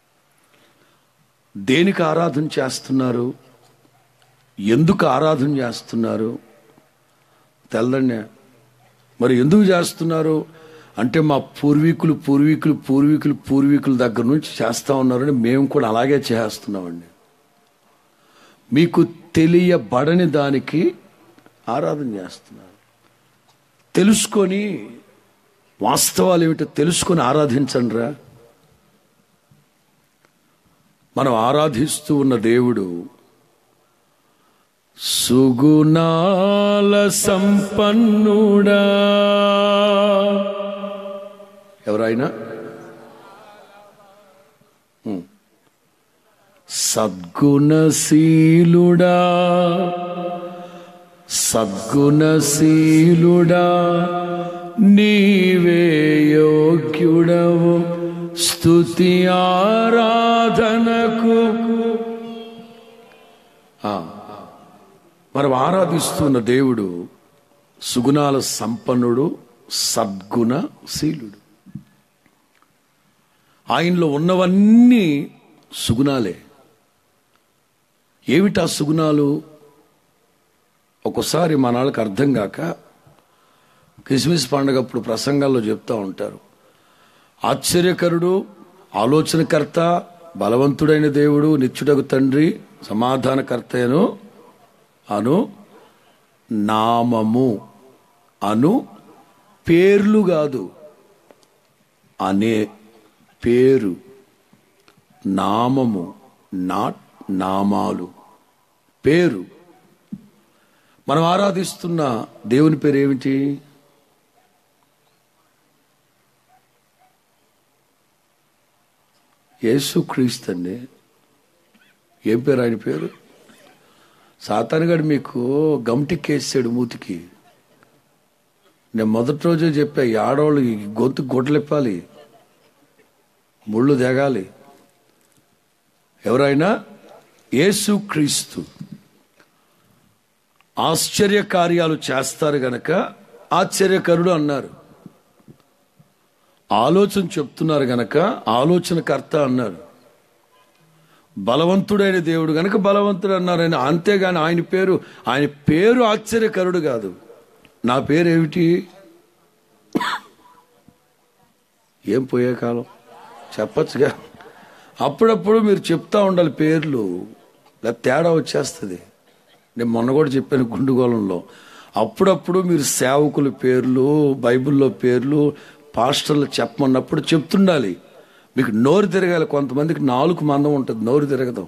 దేనికి ఆరాధన చేస్తున్నారు ఎందుకు ఆరాధన చేస్తున్నారు తెల్లండి మరి ఎందుకు చేస్తున్నారు అంటే మా పూర్వీకులు పూర్వీకులు పూర్వీకులు పూర్వీకుల దగ్గర నుంచి చేస్తా ఉన్నారని మేము కూడా అలాగే చేస్తున్నామండి మీకు తెలియబడని దానికి ఆరాధన చేస్తున్నారు తెలుసుకొని వాస్తవాలు ఏమిటో తెలుసుకొని ఆరాధించండి రా మనం ఆరాధిస్తూ ఉన్న దేవుడు సుగుణాల సంపన్నుడా ఎవరైనా హ్మ్. సద్గుణశీలుడా సద్గుణశీలుడా నీవే యోగ్యుడవు స్తుతి ఆరాధనకు ఆ, మనం ఆరాధిస్తున్న దేవుడు సుగుణాల సంపన్నుడు సద్గుణశీలుడు ఆయనలో ఉన్నవన్నీ సుగుణాలే ఏమిటా సుగుణాలు ఒక్కోసారి మన వాళ్ళకి అర్థం కాక క్రిస్మస్ పండగప్పుడు ప్రసంగాల్లో చెప్తా ఉంటారు ఆశ్చర్యకరుడు ఆలోచనకర్త బలవంతుడైన దేవుడు నిత్యుడకు తండ్రి సమాధానకర్తయను అను నామము అను పేర్లు కాదు అనే పేరు నామము నాట్ నామాలు పేరు మనం ఆరాధిస్తున్న దేవుని పేరు ఏమిటి యేసుక్రీస్తు అండి ఏం పేరు ఆయన పేరు సాతానుగాడు మీకు గమటికేసాడు మూతికి నేను మొదటి రోజే చెప్పా ఈ ఆడవాళ్ళు ఈ గొంతు గొడ్లెప్పాలి ముళ్ళు దిగాలి ఎవరైనా యేసుక్రీస్తు ఆశ్చర్య కార్యాలు చేస్తారు గనక ఆశ్చర్యకరుడు అన్నారు ఆలోచన చెప్తున్నారు గనక ఆలోచనకర్త అన్నారు బలవంతుడైన దేవుడు గనక బలవంతుడు అన్నారు ఆయన అంతేగాని ఆయన పేరు ఆయన పేరు ఆశ్చర్యకరుడు కాదు నా పేరు ఏమిటి ఏం పోయే కాలం చెప్పచ్చుగా అప్పుడప్పుడు మీరు చెప్తా ఉండాలి పేర్లు లేదా తేడా వచ్చేస్తుంది నేను మొన్న కూడా చెప్పాను గుండుగోళంలో అప్పుడప్పుడు మీరు సేవకుల పేర్లు బైబిల్లో పేర్లు పాస్టర్లు చెప్పమన్నప్పుడు చెప్తుండాలి మీకు నోరు తిరగాలి కొంతమందికి నాలుగు మందం ఉంటుంది నోరు తిరగదు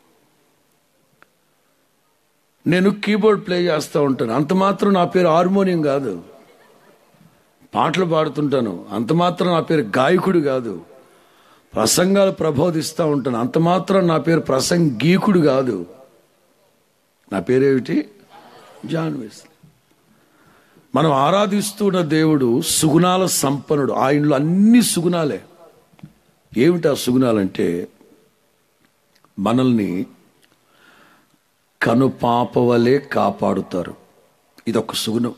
నేను కీబోర్డ్ ప్లే చేస్తూ ఉంటాను అంత మాత్రం నా పేరు హార్మోనియం కాదు పాటలు పాడుతుంటాను అంత మాత్రం నా పేరు గాయకుడు కాదు ప్రసంగాలు ప్రబోధిస్తూ ఉంటాను అంత మాత్రం నా పేరు ప్రసంగీకుడు కాదు నా పేరేమిటి జాన్ వెస్లీ మనం ఆరాధిస్తున్న దేవుడు సుగుణాల సంపన్నుడు ఆయనలో అన్ని సుగుణాలే ఏమిటి ఆ సుగుణాలంటే మనల్ని కనుపాపవలే కాపాడుతారు ఇదొక సుగుణం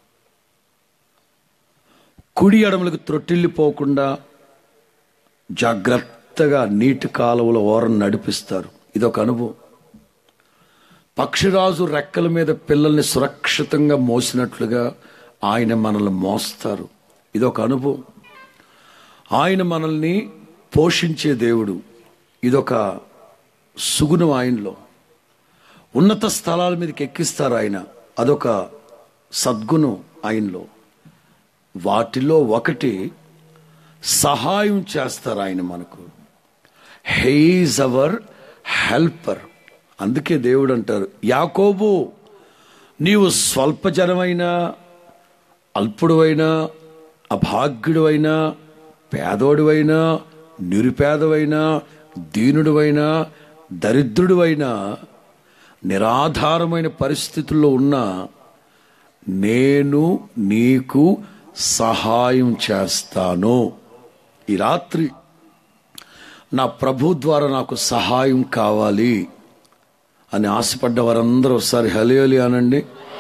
కుడి ఎడమలకు త్రొట్టిల్లిపోకుండా జాగ్రత్తగా నీటి కాలువల ఓరను నడిపిస్తారు ఇదొక అనుభవం పక్షిరాజు రెక్కల మీద పిల్లల్ని సురక్షితంగా మోసినట్లుగా ఆయన మనల్ని మోస్తారు ఇదొక అనుభవం ఆయన మనల్ని పోషించే దేవుడు ఇదొక సుగుణం ఆయనలో ఉన్నత స్థలాల మీదకి ఎక్కిస్తారు ఆయన అదొక సద్గుణం ఆయనలో వాటిలో ఒకటి సహాయం చేస్తారు ఆయన మనకు హెయిజ్ అవర్ హెల్పర్ అందుకే దేవుడు అంటారు యాకోబు నీవు స్వల్ప జనమైనా అల్పుడువైనా అభాగ్యుడువైనా పేదోడువైనా నిరుపేదవైనా దీనుడువైనా దరిద్రుడువైనా నిరాధారమైన పరిస్థితుల్లో ఉన్న నేను నీకు సహాయం చేస్తాను ఈ రాత్రి నా ప్రభు ద్వారా నాకు సహాయం కావాలి అని ఆశపడ్డ వారందరూ ఒకసారి హలియలి అనండి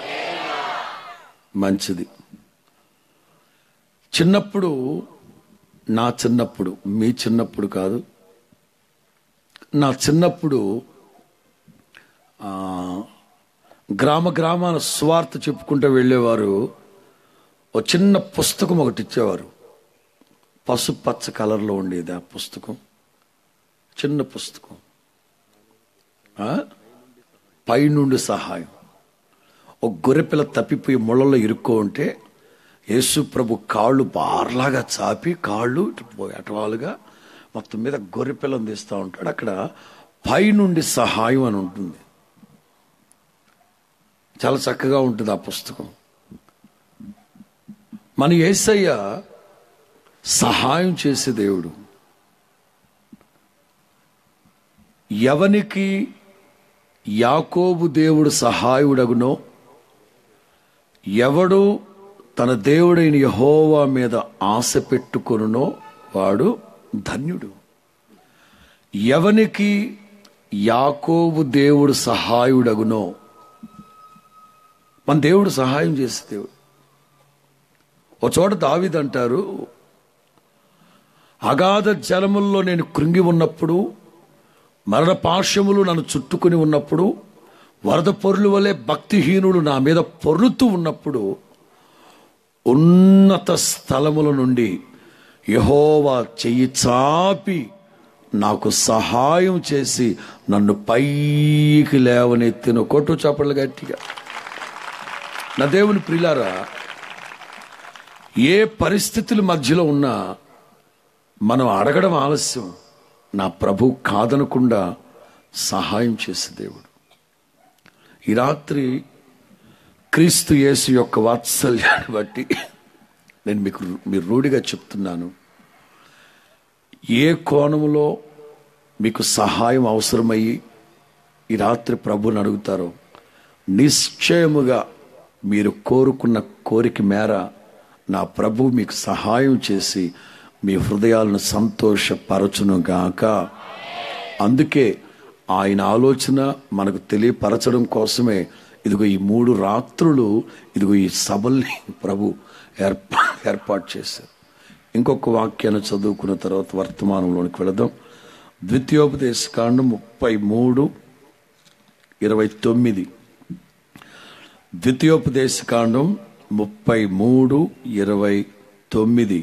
మంచిది చిన్నప్పుడు నా చిన్నప్పుడు మీ చిన్నప్పుడు కాదు నా చిన్నప్పుడు ఆ, గ్రామ గ్రామాల స్వార్థ చెప్పుకుంటూ వెళ్ళేవారు ఓ చిన్న పుస్తకం ఒకటి ఇచ్చేవారు పసుపచ్చ కలర్లో ఉండేది ఆ పుస్తకం చిన్న పుస్తకం ఆ? పైనుండి సహాయం ఒక గొర్రెపిల్ల తప్పిపోయి ముళ్ళలో ఇరుక్కో ఉంటే యేసు ప్రభు కాళ్ళు బార్లాగా చాపి కాళ్ళు ఇటు పో- అటవాలుగా మొత్తం మీద గొర్రెపిల్లని తీస్తూ ఉంటాడు అక్కడ పైనుండి సహాయం అని ఉంటుంది చాలా చక్కగా ఉంటుంది ఆ పుస్తకం మన యేసయ్య సహాయం చేసే దేవుడు ఎవనికి యాకోబు దేవుడు సహాయుడగునో ఎవడు తన దేవుడైన యహోవా మీద ఆశ పెట్టుకొనునో వాడు ధన్యుడు ఎవనికి యాకోబు దేవుడు సహాయుడగునో మన దేవుడు సహాయం చేసే దేవుడు ఒక చోట దావిది అంటారు అగాధ జలముల్లో నేను కృంగి ఉన్నప్పుడు మరణ పార్శ్వములు నన్ను చుట్టుకుని ఉన్నప్పుడు వరద పొరుల వలె భక్తిహీనులు నా మీద పొర్లుతూ ఉన్నప్పుడు ఉన్నత స్థలముల నుండి యహోవా చెయ్యి చాపి నాకు సహాయం చేసి నన్ను పైకి లేవనెత్తిన కొట్టు చప్పట్లు గట్టిగా నా దేవుని ప్రిలారా ఏ పరిస్థితుల మధ్యలో ఉన్నా మనం అడగడం ఆలస్యం నా ప్రభు కాదనకుండా సహాయం చేసే దేవుడు ఈ రాత్రి క్రీస్తు యేసు యొక్క వాత్సల్యాన్ని బట్టి నేను మీకు మీరు రూఢిగా చెప్తున్నాను ఏ కోణములో మీకు సహాయం అవసరమయ్యి ఈ రాత్రి ప్రభుని అడుగుతారో నిశ్చయముగా మీరు కోరుకున్న కోరిక మేర నా ప్రభు మీకు సహాయం చేసి మీ హృదయాలను సంతోషపరచును గాక అందుకే ఆయన ఆలోచన మనకు తెలియపరచడం కోసమే ఇదిగో ఈ మూడు రాత్రులు ఇదిగో ఈ సభల్ని ప్రభు ఏర్పా ఏర్పాటు చేశారు ఇంకొక వాక్యాన్ని చదువుకున్న తర్వాత వర్తమానంలోనికి వెళదాం ద్వితీయోపదేశ కాండం ముప్పై మూడు ఇరవై తొమ్మిది ద్వితీయోపదేశ కాండం ముప్పై మూడు ఇరవై తొమ్మిది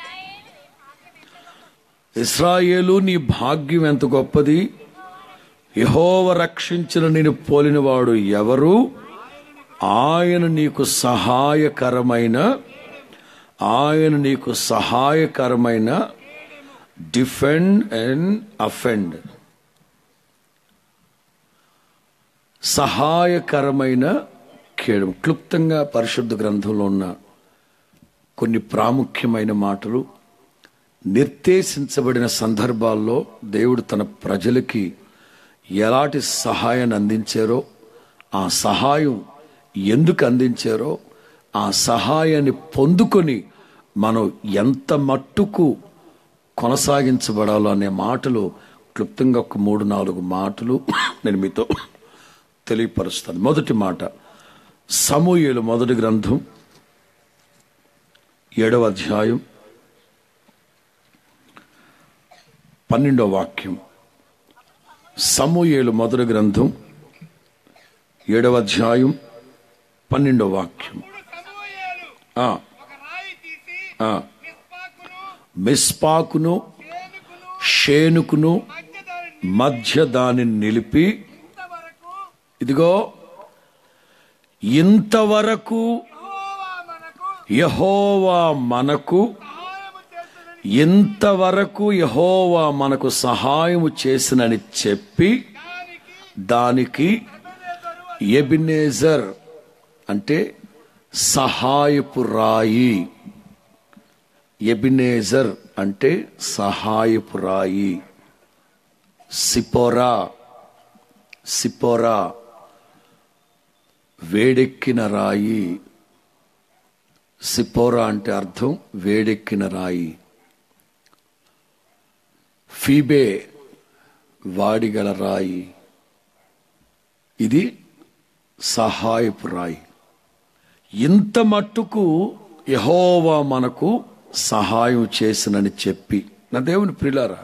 ఇస్రాయేలు నీ భాగ్యం ఎంత గొప్పది యహోవ రక్షించిన నేను పోలినవాడు ఎవరు ఆయన నీకు సహాయకరమైన ఆయన నీకు సహాయకరమైన డిఫెండ్ అండ్ అఫెండ్ సహాయకరమైన ఖేడం క్లుప్తంగా పరిశుద్ధ గ్రంథంలో ఉన్న కొన్ని ప్రాముఖ్యమైన మాటలు నిర్దేశించబడిన సందర్భాల్లో దేవుడు తన ప్రజలకి ఎలాంటి సహాయాన్ని అందించారో ఆ సహాయం ఎందుకు అందించారో ఆ సహాయాన్ని పొందుకొని మనం ఎంత మట్టుకు కొనసాగించబడాలో అనే మాటలు క్లుప్తంగా ఒక మూడు నాలుగు మాటలు నేను మీతో తెలియపరుస్తాను మొదటి మాట సమూహలు మొదటి గ్రంథం ఏడవ అధ్యాయం పన్నెండో వాక్యం సమూహేలు మొదటి గ్రంథం ఏడవ అధ్యాయం పన్నెండో వాక్యం ఆ, ఒక రాయి తీసి ఆ. మిస్పాకును మిస్పాకును ఏనుకును షేనుకును మధ్య దానిని మధ్య దానిని నిలిపి ఇంతవరకు ఇదిగో ఇంతవరకు యెహోవా మనకు యహోవా మనకు సహాయము చేస్తున్నని ఇంతవరకు యహోవా మనకు సహాయము చేసినని చెప్పి దానికి దానికి ఎబెనేజరు ఎబినేజర్ అంటే సహాయపు రాయి ఎబినేజర్ అంటే సహాయపు రాయి సిపోరా సిపోరా వేడెక్కిన రాయి సిపోరా అంటే అర్థం వేడెక్కిన రాయి ఫీబే వాడిగల రాయి ఇది సహాయపు రాయి ఇంత మట్టుకు యహోవా మనకు సహాయం చేసినని చెప్పి నా దేవుని ప్రిలారా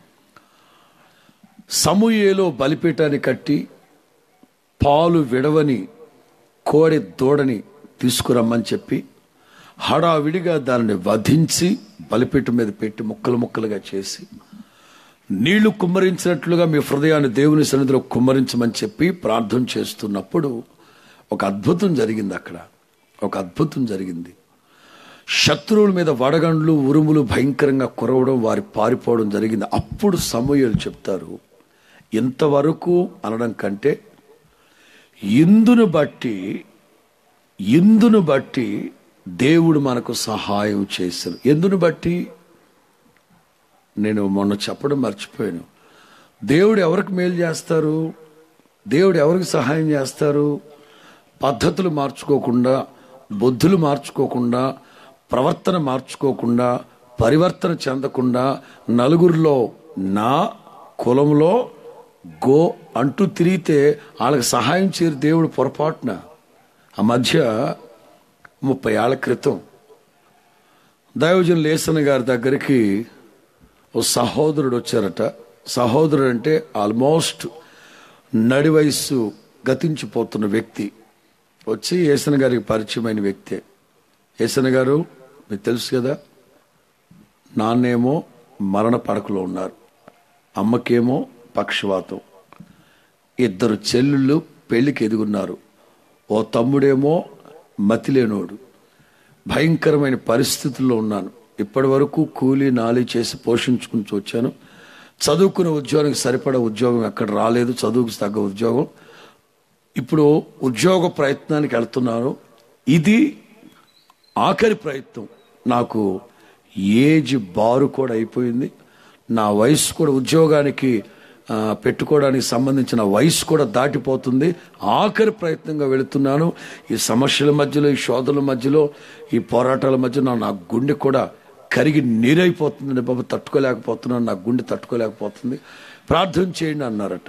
సమూయేలో బలిపీఠాన్ని కట్టి పాలు విడవని కోడి దూడని తీసుకురమ్మని చెప్పి హడావిడిగా దానిని వధించి బలిపీఠం మీద పెట్టి ముక్కలు ముక్కలుగా చేసి నీళ్లు కుమ్మరించినట్లుగా మీ హృదయాన్ని దేవుని సన్నిధిలో కుమ్మరించమని చెప్పి ప్రార్థన చేస్తున్నప్పుడు ఒక అద్భుతం జరిగింది అక్కడ ఒక అద్భుతం జరిగింది శత్రువుల మీద వడగండ్లు ఉరుములు భయంకరంగా కురవడం వారి పారిపోవడం జరిగింది అప్పుడు సమూహలు చెప్తారు ఇంతవరకు అనడం కంటే ఇందును బట్టి ఇందును బట్టి దేవుడు మనకు సహాయం చేశారు ఎందును బట్టి నేను మొన్న చెప్పడం మర్చిపోయాను దేవుడు ఎవరికి మేలు చేస్తారు దేవుడు ఎవరికి సహాయం చేస్తారు పద్ధతులు మార్చుకోకుండా బుద్ధులు మార్చుకోకుండా ప్రవర్తన మార్చుకోకుండా పరివర్తన చెందకుండా నలుగురిలో నా కులంలో గో అంటూ తిరిగితే వాళ్ళకి సహాయం చేయరు దేవుడు పొరపాటున ఆ మధ్య ముప్పై ఏళ్ల క్రితం దైవజన్ లేసన్ గారి దగ్గరికి ఓ సహోదరుడు వచ్చారట సహోదరుడు అంటే ఆల్మోస్ట్ నడి వయస్సు గతించిపోతున్న వ్యక్తి వచ్చి ఏసన గారికి పరిచయమైన వ్యక్తే ఏసన గారు మీకు తెలుసు కదా నాన్నేమో మరణ పడకలో ఉన్నారు అమ్మకేమో పక్షవాతం ఇద్దరు చెల్లుళ్ళు పెళ్లికి ఎదుగున్నారు ఓ తమ్ముడేమో మతిలేనోడు భయంకరమైన పరిస్థితుల్లో ఉన్నాను ఇప్పటి వరకు కూలీ నాలి చేసి పోషించుకుంటూ వచ్చాను చదువుకునే ఉద్యోగానికి సరిపడా ఉద్యోగం ఎక్కడ రాలేదు చదువుకు తగ్గ ఉద్యోగం ఇప్పుడు ఉద్యోగ ప్రయత్నానికి వెళ్తున్నాను ఇది ఆఖరి ప్రయత్నం నాకు ఏజ్ బారు కూడా అయిపోయింది నా వయసు కూడా ఉద్యోగానికి ఆ, పెట్టుకోవడానికి సంబంధించిన వయసు కూడా దాటిపోతుంది ఆఖరి ప్రయత్నంగా వెళుతున్నాను ఈ సమస్యల మధ్యలో ఈ శోధనల మధ్యలో ఈ పోరాటాల మధ్యలో నా- నా గుండె కూడా కరిగి నీరైపోతుంది బాబు తట్టుకోలేకపోతున్నాను నా గుండె తట్టుకోలేకపోతుంది ప్రార్థన చేయండి అన్నారట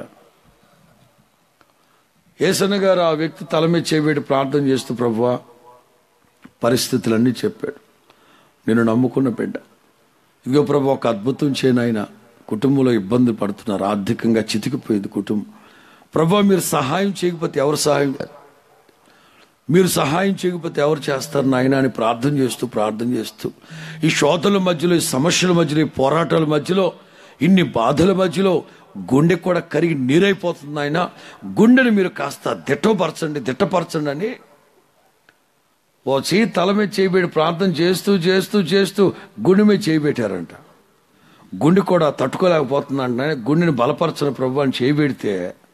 ఏసన్న గారు ఆ వ్యక్తి తల మీద చేయబెట్టి ప్రార్థన చేస్తూ ప్రభువా పరిస్థితులన్నీ చెప్పాడు నేను నమ్ముకున్న బిడ్డ ఇదిగో ప్రభు ఒక అద్భుతం చేయను ఆయన కుటుంబంలో ఇబ్బందులు పడుతున్నారు ఆర్థికంగా చితికిపోయింది కుటుంబం ప్రభు మీరు సహాయం చేయకపోతే ఎవరు సహాయం మీరు సహాయం చేయకపోతే ఎవరు చేస్తారు నాయన అని ప్రార్థన చేస్తూ ప్రార్థన చేస్తూ ఈ శోతల మధ్యలో ఈ సమస్యల మధ్యలో ఈ పోరాటాల మధ్యలో ఇన్ని బాధల మధ్యలో గుండె కూడా కరిగి నీరైపోతుంది ఆయన గుండెని మీరు కాస్త దిట్టపరచండి దిట్టపరచండి అని ఓ చీ తల మీద చేయబెట్టి ప్రార్థన చేస్తూ చేస్తూ చేస్తూ గుండె మీద చేయబెట్టారంట గుండె కూడా తట్టుకోలేకపోతుందంట గుండెని బలపరచని ప్రభు అని చేయబెడితే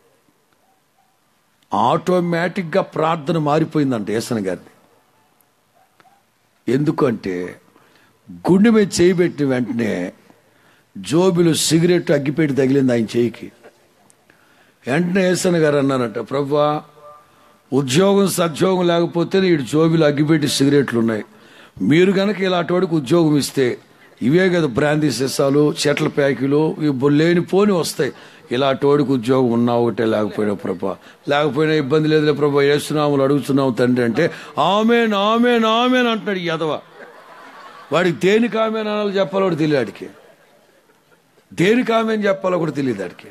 ఆటోమేటిక్గా ప్రార్థన మారిపోయిందంట ఏసన గారిది ఎందుకంటే గుండె మీద చేయబెట్టిన వెంటనే జోబిలో సిగరెట్ అగ్గిపెట్టి తగిలింది ఆయన చేయికి వెంటనే ఏసన గారు అన్నారంట ప్రభా ఉద్యోగం సద్యోగం లేకపోతే వీడి జోబిలో అగ్గిపెట్టి సిగరెట్లు ఉన్నాయి మీరు గనక ఇలాంటి వాడికి ఉద్యోగం ఇస్తే ఇవే కదా బ్రాందీ సీసాలు చెట్ల ప్యాకులు ఇవి లేని పోని వస్తాయి ఇలాంటి వాడికి ఉద్యోగం ఉన్నా ఒకటే లేకపోయినా ప్రభా లేకపోయినా ఇబ్బంది లేదులే ప్రభా వేస్తున్నాము అడుగుతున్నాము తండ్రి అంటే ఆమెన్ ఆమెన్ ఆమెన్ అంటున్నాడు ఈ యదవ వాడికి దేనికి ఆమెన్ అనాలో చెప్పాలో కూడా తెలియదు వాడికి దేనికి ఆమెన్ చెప్పాలో కూడా తెలియదు వాడికి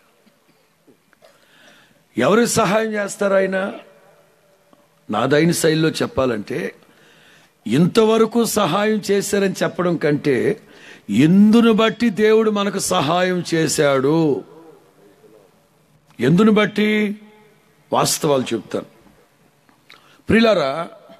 ఎవరికి సహాయం చేస్తారు ఆయన నాదైన శైలిలో చెప్పాలంటే ఇంతవరకు సహాయం చేశారని చెప్పడం కంటే ఎందును బట్టి దేవుడు మనకు సహాయం చేశాడు ఎందును బట్టి వాస్తవాలు చెప్తాను ప్రిలారా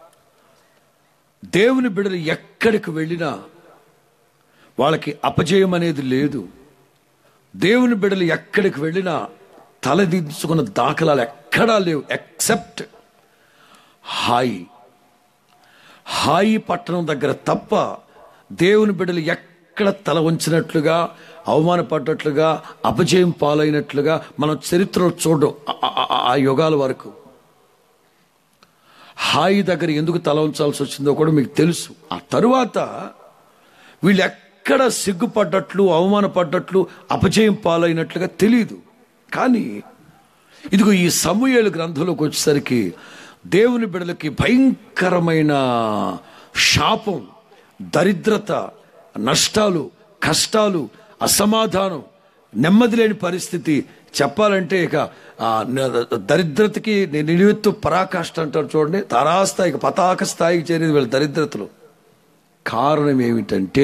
దేవుని బిడ్డలు ఎక్కడికి వెళ్ళినా వాళ్ళకి అపజయం అనేది లేదు దేవుని బిడ్డలు ఎక్కడికి వెళ్ళినా తలదించుకున్న దాఖలాలు ఎక్కడా లేవు ఎక్సెప్ట్ హాయి హాయి పట్టణం దగ్గర తప్ప దేవుని బిడ్డలు ఎక్కడ తల వంచినట్లుగా అవమానపడ్డట్లుగా అపజయం పాలైనట్లుగా మనం చరిత్రలో చూడడం ఆ- ఆ- ఆ యుగాల వరకు హాయి దగ్గర ఎందుకు తల ఉంచాల్సి వచ్చిందో కూడా మీకు తెలుసు ఆ తరువాత వీళ్ళు ఎక్కడ సిగ్గుపడ్డట్లు అవమానపడ్డట్లు అపజయం పాలైనట్లుగా తెలియదు కానీ ఇదిగో ఈ సమూహేలు గ్రంథంలోకి వచ్చేసరికి దేవుని బిడలకి భయంకరమైన శాపం దరిద్రత నష్టాలు కష్టాలు అసమాధానం నెమ్మది లేని పరిస్థితి చెప్పాలంటే ఇక ఆ, న- దరిద్రతకి నిలువెత్తు పరాకాష్ట అంటారు చూడండి తారాస్థాయికి పతాక స్థాయికి చేరేది వీళ్ళ దరిద్రతలు కారణం ఏమిటంటే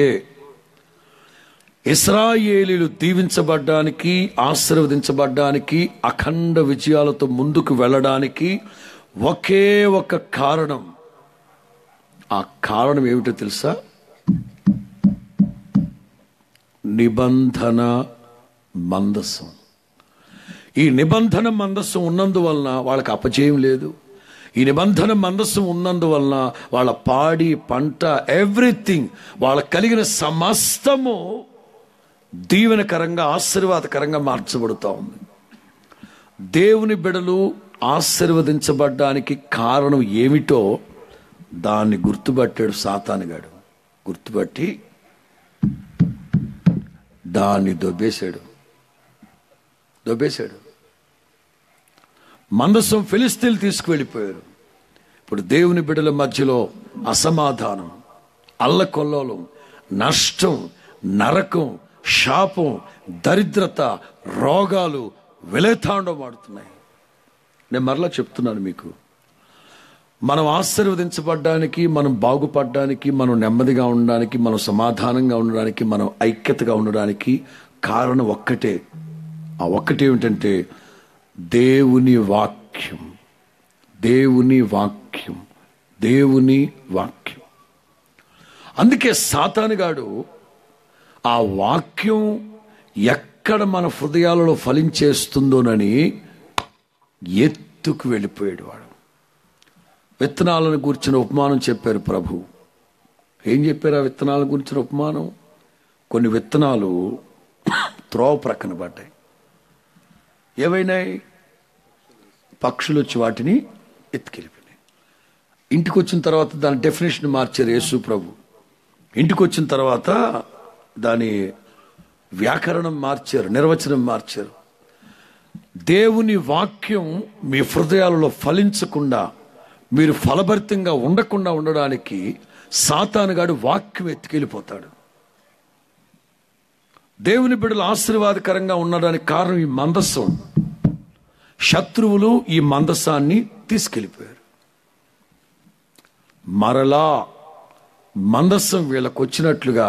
ఇస్రాయేలీలు దీవించబడ్డానికి ఆశీర్వదించబడ్డానికి అఖండ విజయాలతో ముందుకు వెళ్ళడానికి ఒకే ఒక కారణం ఆ కారణం ఏమిటో తెలుసా నిబంధన మందస్సం ఈ నిబంధన మందస్సం ఉన్నందువలన వాళ్ళకి అపజయం లేదు ఈ నిబంధన మందస్సం ఉన్నందువలన వాళ్ళ పాడి పంట ఎవ్రీథింగ్ వాళ్ళకి కలిగిన సమస్తము దీవెనకరంగా ఆశీర్వాదకరంగా మార్చబడుతూ ఉంది దేవుని బిడలు ఆశీర్వదించబడ్డానికి కారణం ఏమిటో దాన్ని గుర్తుపట్టాడు సాతానుగాడు గుర్తుపట్టి దాన్ని దొబ్బేశాడు దొబ్బేశాడు మందస్సం ఫిలిస్తీన్లు తీసుకువెళ్ళిపోయారు ఇప్పుడు దేవుని బిడ్డల మధ్యలో అసమాధానం అల్లకొల్లోలం నష్టం నరకం శాపం దరిద్రత రోగాలు విలేతాండం ఆడుతున్నాయి నేను మరలా చెప్తున్నాను మీకు మనం ఆశీర్వదించబడ్డానికి మనం బాగుపడడానికి మనం నెమ్మదిగా ఉండడానికి మనం సమాధానంగా ఉండడానికి మనం ఐక్యతగా ఉండడానికి కారణం ఒక్కటే ఆ ఒక్కటి ఏమిటంటే దేవుని వాక్యం దేవుని వాక్యం దేవుని వాక్యం అందుకే సాతానుగాడు ఆ వాక్యం ఎక్కడ మన హృదయాలలో ఫలించేస్తుందోనని ఎత్తుకు వెళ్ళిపోయాడు వాడు విత్తనాలను గురించిన ఉపమానం చెప్పారు ప్రభు ఏం చెప్పారు ఆ విత్తనాల గురించిన ఉపమానం కొన్ని విత్తనాలు త్రోవ ప్రక్కన పడ్డాయి ఏవైనాయి పక్షులు వచ్చి వాటిని ఎత్తుకెళ్ళిపోయినాయి ఇంటికి వచ్చిన తర్వాత దాని డెఫినేషన్ మార్చారు యేసు ప్రభు ఇంటికి వచ్చిన తర్వాత దాని వ్యాకరణం మార్చారు నిర్వచనం మార్చారు దేవుని వాక్యం మీ హృదయాలలో ఫలించకుండా మీరు ఫలభరితంగా ఉండకుండా ఉండడానికి సాతానుగాడు వాక్యం ఎత్తుకెళ్ళిపోతాడు దేవుని బిడ్డలు ఆశీర్వాదకరంగా ఉండడానికి కారణం ఈ మందస్సం శత్రువులు ఈ మందస్సాన్ని తీసుకెళ్ళిపోయారు మరలా మందస్సం వీళ్ళకు వచ్చినట్లుగా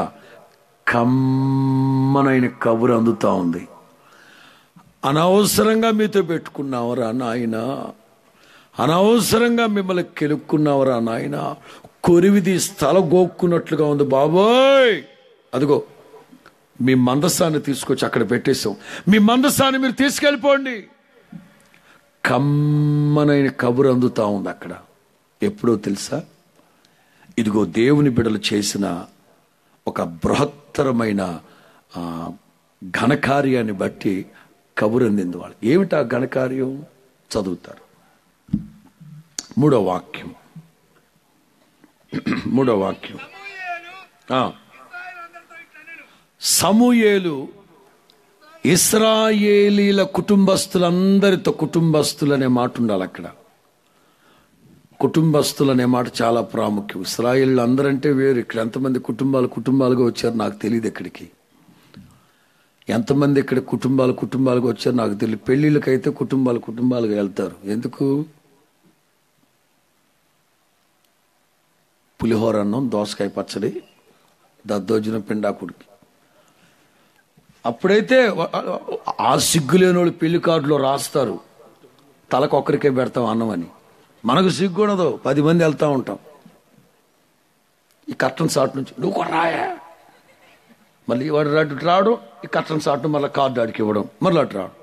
కమ్మనైన కబురు అందుతా ఉంది అనవసరంగా మీతో పెట్టుకున్నావరా నాయన అనవసరంగా మిమ్మల్ని కెలుక్కున్నావరా నాయన కొరివిది స్థల గోక్కున్నట్లుగా ఉంది బాబోయ్ అదిగో మీ మందస్సాన్ని తీసుకొచ్చి అక్కడ పెట్టేశాం మీ మందస్సాన్ని మీరు తీసుకెళ్ళిపోండి కమ్మనైన కబురు అందుతా ఉంది అక్కడ ఎప్పుడో తెలుసా ఇదిగో దేవుని బిడలు చేసిన ఒక బృహత్తరమైన ఆ, ఘనకార్యాన్ని బట్టి కబురు అందింది వాళ్ళు ఏమిటి ఆ ఘనకార్యం చదువుతారు మూడో వాక్యం మూడో వాక్యం సమూయేలు ఆ, ఇశ్రాయేలు అందరితో ఇట్లా నేను సమూయేలు ఇస్రాయేలీల కుటుంబస్తులందరితో కుటుంబస్తులు అనే మాట ఉండాలి అక్కడ కుటుంబస్తులు అనే మాట చాలా ప్రాముఖ్యం ఇస్రాయేల్ అందరంటే వేరు ఇక్కడ ఎంతమంది కుటుంబాలు కుటుంబాలుగా వచ్చారు నాకు తెలియదు ఇక్కడికి ఎంతమంది ఇక్కడ కుటుంబాలు కుటుంబాలుగా వచ్చారు నాకు తెలియదు పెళ్లిళ్ళకైతే కుటుంబాలు కుటుంబాలుగా వెళ్తారు ఎందుకు పులిహోర అన్నం దోసకాయ పచ్చడి దద్దోజనం పిండాకుడికి అప్పుడైతే వ- ఆ సిగ్గులేని వాళ్ళు పెళ్లి కార్డులో రాస్తారు తలకు ఒక్కరికే పెడతాం అన్నం అని మనకు సిగ్గు ఉండదు పది మంది వెళ్తా ఉంటాం ఈ కట్టన్ సాట్ నుంచి నువ్వు కూడా రాయా మళ్ళీ వాడు రాడు రావడం ఈ కట్టన్ సాట్ మళ్ళీ కార్డు ఆడికి ఇవ్వడం మళ్ళీ అటు రావడం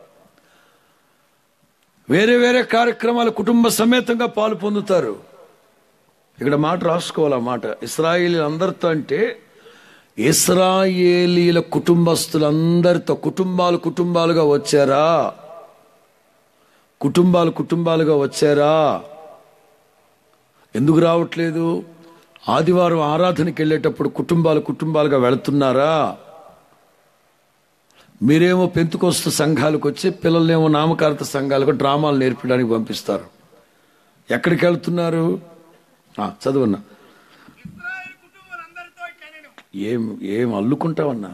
వేరే వేరే కార్యక్రమాలు కుటుంబ సమేతంగా పాలు పొందుతారు ఇక్కడ మాట రాసుకోవాలి ఆ మాట ఇస్రాయేలీ అందరితో అంటే ఇస్రాయేలీల కుటుంబస్తులందరితో కుటుంబాలు కుటుంబాలుగా వచ్చారా కుటుంబాలు కుటుంబాలుగా వచ్చారా ఎందుకు రావట్లేదు ఆదివారం ఆరాధనకి వెళ్ళేటప్పుడు కుటుంబాలు కుటుంబాలుగా వెళుతున్నారా మీరేమో పెంతుకొస్తు సంఘాలకు వచ్చి పిల్లల్నేమో నామకారత సంఘాలకు డ్రామాలు నేర్పడానికి పంపిస్తారు ఎక్కడికి వెళ్తున్నారు ఆ, చదువన్నా ఇశ్రాయేలు కుటుంబాలందరితో ఇట్లా నేను ఏం ఏం అల్లుకుంటావన్నా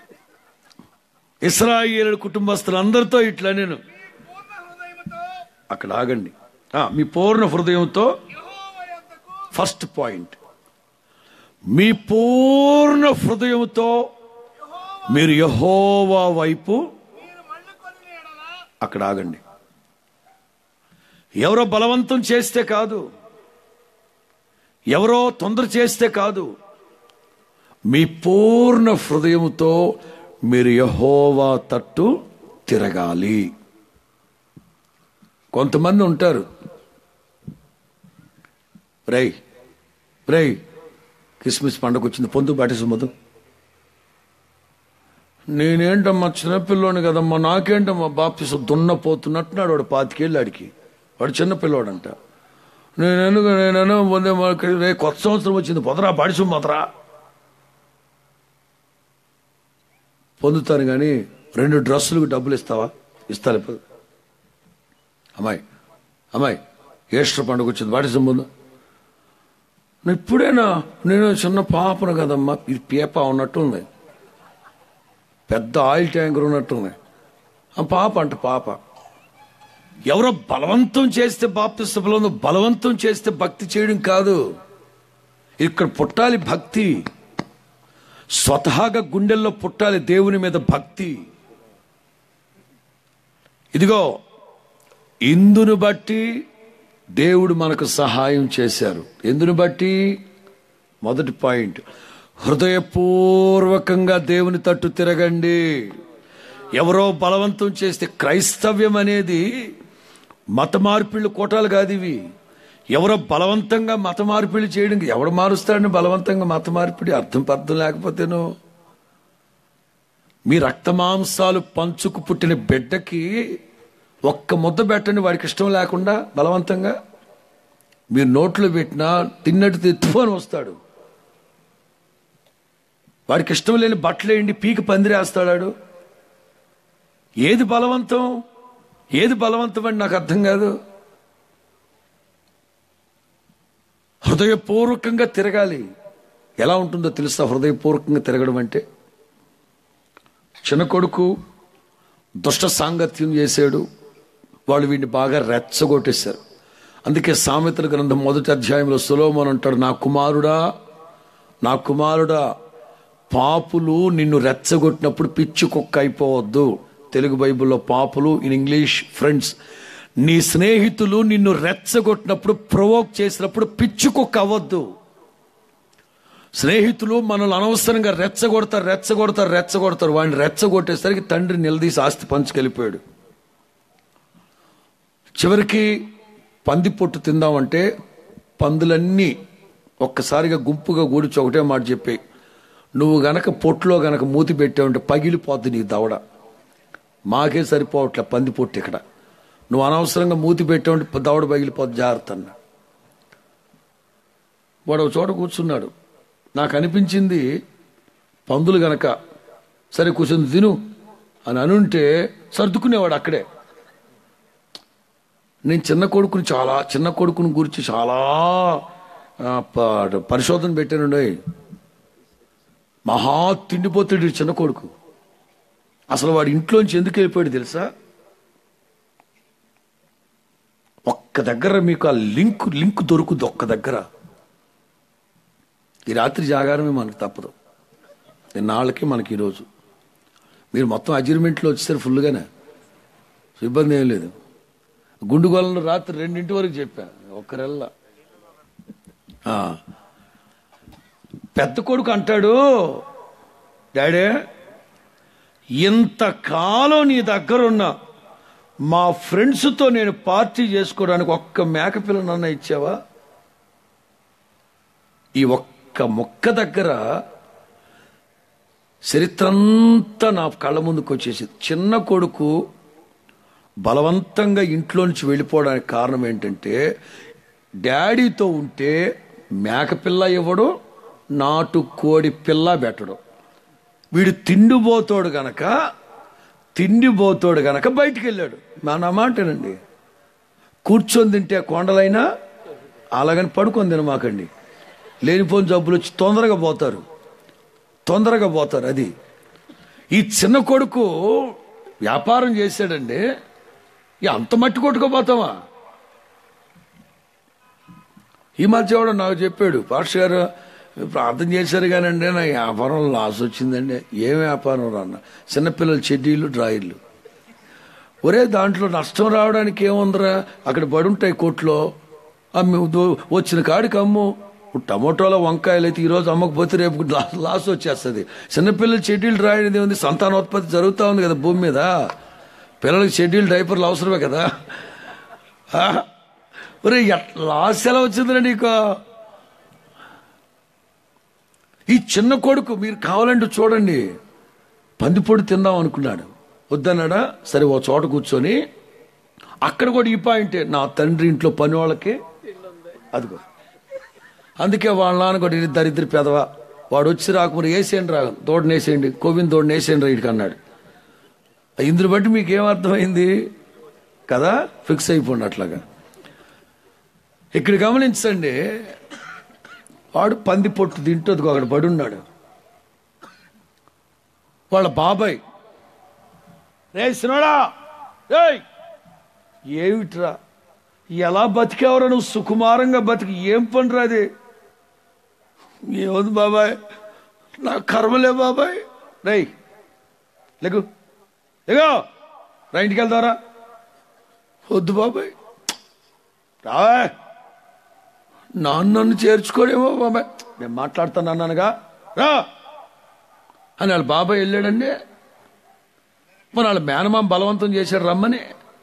ఇస్రాయేలు కుటుంబస్తులందరితో ఇట్లా నేను పూర్ణ హృదయముతో అక్కడ ఆగండి ఆ, మీ పూర్ణ హృదయంతో యెహోవా యొద్దకు ఫస్ట్ పాయింట్ మీ పూర్ణ హృదయంతో మీరు యహోవా వైపు మీరు మళ్ళుకొని ఎడలా అక్కడ ఆగండి ఎవరో బలవంతం చేస్తే కాదు ఎవరో తొందర చేస్తే కాదు మీ పూర్ణ హృదయముతో మీరు యహోవా తట్టు తిరగాలి కొంతమంది ఉంటారు రై రై క్రిస్మస్ పండుగ వచ్చింది పొందు బాటిసమ్మదు నేనేంటమ్మా చిన్నపిల్లోని కదమ్మా నాకేంటమ్మా బాప్తిస దున్నపోతున్నట్టున్నాడు వాడు పాతికేళ్ళు ఆడికి వాడు చిన్నపిల్లోడంట నేను ఎందుకు నేను పొందే మా- రే కొత్త సంవత్సరం వచ్చింది పొదరా బాడిసం పొదరా పొందుతాను కానీ రెండు డ్రెస్సులకు డబ్బులు ఇస్తావా ఇస్తా లేకపోతే అమ్మాయి అమ్మాయి ఈస్టర్ పండుగ వచ్చింది బాడిసం పొందు ఇప్పుడేనా నేను చిన్న పాపను కదమ్మా ఇది పీప ఉన్నట్టుంది పెద్ద ఆయిల్ ట్యాంకర్ ఉన్నట్టుంది ఆ పాప అంట పాప ఎవరో బలవంతం చేస్తే బాప్తిస్త బలవంతం బలవంతం చేస్తే భక్తి చేయడం కాదు ఇక్కడ పుట్టాలి భక్తి స్వతహాగా గుండెల్లో పుట్టాలి దేవుని మీద భక్తి ఇదిగో ఇందును బట్టి దేవుడు మనకు సహాయం చేశారు ఎందును బట్టి మొదటి పాయింట్ హృదయపూర్వకంగా దేవుని తట్టు తిరగండి ఎవరో బలవంతం చేస్తే క్రైస్తవ్యం అనేది మత మార్పిళ్ళు కోటాలు కాదు ఇవి ఎవరో బలవంతంగా మత మార్పిడి చేయడం ఎవడు మారుస్తాడని బలవంతంగా మత మార్పిడి అర్థం పర్థం లేకపోతేనో మీ రక్తమాంసాలు పంచుకు పుట్టిన బిడ్డకి ఒక్క ముద్ద పెట్టండి వాడికి ఇష్టం లేకుండా బలవంతంగా మీరు నోట్లో పెట్టినా తిన్నట్టు తెత్తుకొని వస్తాడు వాడికి ఇష్టం లేని బట్టలు వేయండి పీకి పందిరేస్తాడు ఏది బలవంతం ఏది బలవంతం అని నాకు అర్థం కాదు హృదయపూర్వకంగా తిరగాలి ఎలా ఉంటుందో తెలుసా హృదయపూర్వకంగా తిరగడం అంటే చిన్న కొడుకు దుష్ట సాంగత్యం చేశాడు వాళ్ళు వీడిని బాగా రెచ్చగొట్టేశారు అందుకే సామెతల గ్రంథం మొదటి అధ్యాయంలో సులోమన్ అంటాడు నా కుమారుడా నా కుమారుడా పాపులు నిన్ను రెచ్చగొట్టినప్పుడు పిచ్చి కుక్క అయిపోవద్దు తెలుగు బైబిల్లో పాపులు ఇన్ ఇంగ్లీష్ ఫ్రెండ్స్ నీ స్నేహితులు నిన్ను రెచ్చగొట్టినప్పుడు ప్రొవోక్ చేసినప్పుడు పిచ్చి కుక్క అవ్వద్దు స్నేహితులు మనల్ని అనవసరంగా రెచ్చగొడతారు రెచ్చగొడతారు రెచ్చగొడతారు వాడిని రెచ్చగొట్టేసరికి తండ్రి నిలదీసి ఆస్తి పంచుకెళ్ళిపోయాడు చివరికి పంది పొట్టు తిందామంటే పందులన్నీ ఒక్కసారిగా గుంపుగా కూడిచి ఒకటే మాట చెప్పి నువ్వు గనక పొట్టులో గనక మూతి పెట్టావంటే పగిలిపోద్ది నీ దవడ మాకే సరిపోవట్లే పంది పొట్టు ఇక్కడ నువ్వు అనవసరంగా మూతి పెట్టావంటే దవడ పగిలిపోద్ది జాగ్రత్త అన్న వాడు ఒక చోట కూర్చున్నాడు నాకు అనిపించింది పందులు గనక సరే కూర్చొని తిను అని అనుంటే సర్దుకునేవాడు అక్కడే నేను చిన్న కొడుకుని చాలా చిన్న కొడుకుని గురించి చాలా ఆ, ప- పరిశోధన పెట్టానండి మహా తిండిపోతాడు ఈ చిన్న కొడుకు అసలు వాడి ఇంట్లోంచి ఎందుకు వెళ్ళిపోయాడు తెలుసా ఒక్క దగ్గర మీకు ఆ లింక్ లింక్ దొరుకుద్ది ఒక్క దగ్గర ఈ రాత్రి జాగారమే మనకు తప్పదు నిన్నాళ్ళకి మనకి ఈరోజు మీరు మొత్తం అజీర్మెంట్లో వచ్చేసరి ఫుల్గానే సో ఇబ్బంది ఏం లేదు గుండుగోలను రాత్రి రెండింటి వరకు చెప్పా ఒక్కరెల్లా ఆ. పెద్ద కొడుకు అంటాడు డాడీ ఇంతకాలం నీ దగ్గరున్న మా ఫ్రెండ్స్తో నేను పార్టీ చేసుకోవడానికి ఒక్క మేకపిల్లనన్నా ఇచ్చావా ఈ ఒక్క మొక్క దగ్గర చరిత్రంతా నా కళ్ళ ముందుకు వచ్చేసి చిన్న కొడుకు బలవంతంగా ఇంట్లో నుంచి వెళ్ళిపోవడానికి కారణం ఏంటంటే డాడీతో ఉంటే మేకపిల్ల ఇవ్వడు నాటు కోడి పిల్ల పెట్టడు వీడు తిండిపోతాడు గనక తిండిపోతాడు గనక బయటికి వెళ్ళాడు మన మాటనండి కూర్చొని తింటే కొండలైనా అలాగని పడుకొని తినమాకండి లేనిపోని జబ్బులు వచ్చి తొందరగా పోతారు తొందరగా పోతారు అది ఈ చిన్న కొడుకు వ్యాపారం చేశాడండి ఇక అంత మట్టి కొట్టుకోపోతావా ఈ మధ్య కూడా నాకు చెప్పాడు పాస్టర్ గారు ప్రార్థన చేశారు కానండి నా వ్యాపారం లాస్ వచ్చిందండి ఏం వ్యాపారం రా అన్న చిన్నపిల్లల చెడ్డీలు డ్రాయర్లు ఒరే దాంట్లో నష్టం రావడానికి ఏముందిరా అక్కడ పడుంటాయి కోట్లో అమ్మి దో- వచ్చిన కాడికి అమ్ము ఇప్పుడు టమోటాలో వంకాయలు అయితే ఈరోజు అమ్మకపోతే రేపు లా- లాస్ వచ్చేస్తుంది చిన్నపిల్లలు చెడ్డీలు రాయడం ఉంది సంతానోత్పత్తి జరుగుతూ ఉంది కదా భూమి మీద పిల్లలకి షెడ్యూల్ డైపర్లు అవసరమే కదా ఆ? ఒరే ఎట్లా లాస్ ఎలా వచ్చిందిరా నీకు ఈ చిన్న కొడుకు మీరు కావాలంటే చూడండి పందిపొడి తిందాం అనుకున్నాడు వద్దన్నాడా సరే ఓ చోట కూర్చొని అక్కడ కూడా ఈ పాయింటే నా తండ్రి ఇంట్లో పని వాళ్ళకి అదిగో అందుకే వాళ్ళ నాన్న కూడా "ఇది దరిద్ర పెదవా వాడు వచ్చి రాకముందు వేసేయండి రా తోడు వేసేయండి కోవింద్ తోడు వేసేయండి రా ఇటుకు అన్నాడు ఇందుని బట్టి మీకు ఏం అర్థమైంది కదా ఫిక్స్ అయిపోండి అట్లాగా ఇక్కడ గమనించండి వాడు పంది పొట్టు తింటుంది ఒకడు పడి ఉన్నాడు వాళ్ళ బాబాయ్ రే సినోడా ఏయ్ ఏమిట్రా ఎలా బతికేవరా నువ్వు సుకుమారంగా బతికి ఏం పనిరా అది ఏముంది బాబాయ్ నా కర్మలే బాబాయ్ రై లేకు లేగో రా ఇంటికి వెళ్తావరా వద్దు బాబాయ్ రావా నాన్నను చేర్చుకోడేమో బాబాయ్ నేను మాట్లాడుతాను అన్నానుగా రా అని వాళ్ళ బాబాయ్ వెళ్ళాడండి మరి వాళ్ళ మేనమామ బలవంతం చేశారు రమ్మని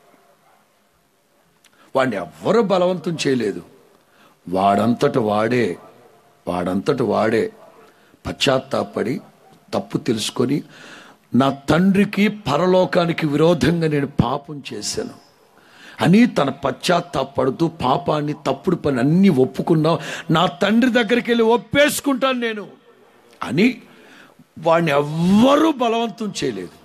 వాడిని ఎవ్వరూ బలవంతం చేయలేదు వాడంతట వాడే వాడంతట వాడే పశ్చాత్తాపడి తప్పు తెలుసుకొని నా తండ్రికి పరలోకానికి విరోధంగా నేను పాపం చేశాను అని తన పశ్చాత్తాపడుతూ పాపాన్ని తప్పుడు పని అన్ని ఒప్పుకున్నా నా తండ్రి దగ్గరికి వెళ్ళి ఒప్పేసుకుంటాను నేను అని వాడిని ఎవ్వరూ బలవంతం చేయలేదు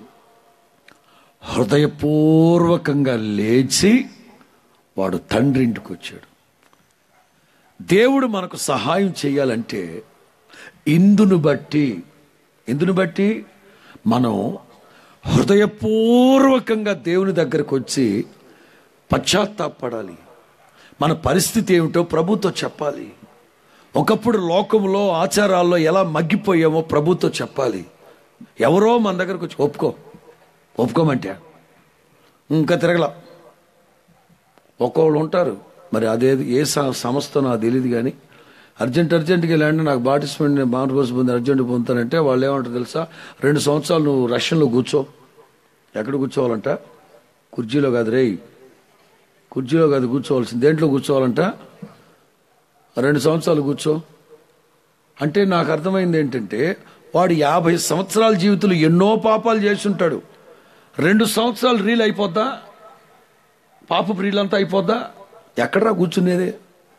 హృదయపూర్వకంగా లేచి వాడు తండ్రి ఇంటికి వచ్చాడు దేవుడు మనకు సహాయం చేయాలంటే ఇందును బట్టి ఇందును బట్టి మనం హృదయపూర్వకంగా దేవుని దగ్గరకు వచ్చి పశ్చాత్తాపడాలి మన పరిస్థితి ఏమిటో ప్రభుతో చెప్పాలి ఒకప్పుడు లోకంలో ఆచారాల్లో ఎలా మగ్గిపోయామో ప్రభుతో చెప్పాలి ఎవరో మన దగ్గరకు వచ్చి ఒప్పుకో ఒప్పుకోమంటే ఇంకా తిరగల ఒక్కొక్కళ్ళు ఉంటారు మరి అదే ఏ స- సంస్థ నాకు తెలియదు కానీ అర్జెంట్ అర్జెంట్గా వెళ్ళండి నాకు పార్టిసిపెంట్ నేను బాండ్ కోసం పొంది అర్జెంట్ పొందుతానంటే వాళ్ళు ఏమంటారు తెలుసా రెండు సంవత్సరాలు నువ్వు రష్యన్లో కూర్చో ఎక్కడ కూర్చోవాలంట కుర్చీలో కాదు రేయ్ కుర్చీలో కాదు కూర్చోవాల్సింది దేంట్లో కూర్చోవాలంట రెండు సంవత్సరాలు కూర్చో అంటే నాకు అర్థమైంది ఏంటంటే వాడు యాభై సంవత్సరాల జీవితంలో ఎన్నో పాపాలు చేసి ఉంటాడు రెండు సంవత్సరాలు రీల్ అయిపోద్దా పాపపు రీల్ అంతా అయిపోద్దా ఎక్కడరా కూర్చునేదే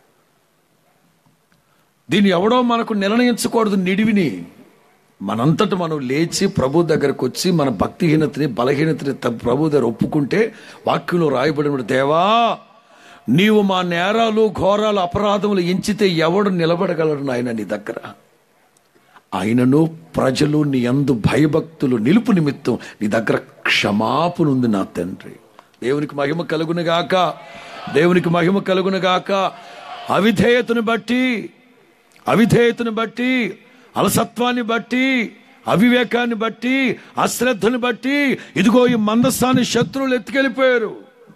దీన్ని ఎవడో మనకు నిర్ణయించకూడదు నిడివిని మనంతట మనం లేచి ప్రభు దగ్గరకు వచ్చి మన భక్తిహీనతని బలహీనతని త- ప్రభు దగ్గర ఒప్పుకుంటే వాక్యంలో రాయబడిన దేవా నీవు మా నేరాలు ఘోరాలు అపరాధములు ఎంచితే ఎవడు నిలబడగలడు నాయన నీ దగ్గర ఆయనను ప్రజలు నీ అందు భయభక్తులు నిలుపు నిమిత్తం నీ దగ్గర క్షమాపణ ఉంది నా తండ్రి దేవునికి మహిమ కలుగునుగాక దేవునికి మహిమ కలుగునుగాక అవిధేయతను బట్టి అవిధేయతను బట్టి అలసత్వాన్ని బట్టి అవివేకాన్ని బట్టి అశ్రద్ధను బట్టి ఇదిగో ఈ మందస్థాన్ని శత్రువులు ఎత్తుకెళ్ళిపోయారు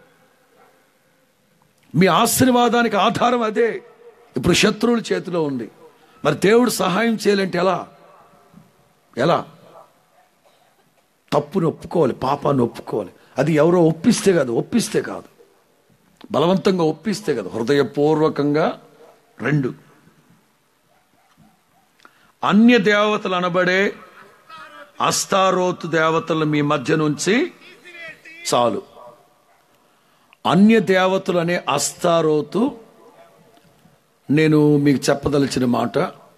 మీ ఆశీర్వాదానికి ఆధారం అదే ఇప్పుడు శత్రువుల చేతిలో ఉంది మరి దేవుడు సహాయం చేయాలంటే ఎలా ఎలా తప్పును ఒప్పుకోవాలి పాపాన్ని ఒప్పుకోవాలి అది ఎవరో ఒప్పిస్తే కాదు ఒప్పిస్తే కాదు బలవంతంగా ఒప్పిస్తే కాదు హృదయపూర్వకంగా రెండు అన్య దేవతలు అనబడే అస్తారోతు దేవతలు మీ మధ్య నుంచి చాలు అన్య దేవతలు అనే అస్తారోతు నేను మీకు చెప్పదలిచిన మాట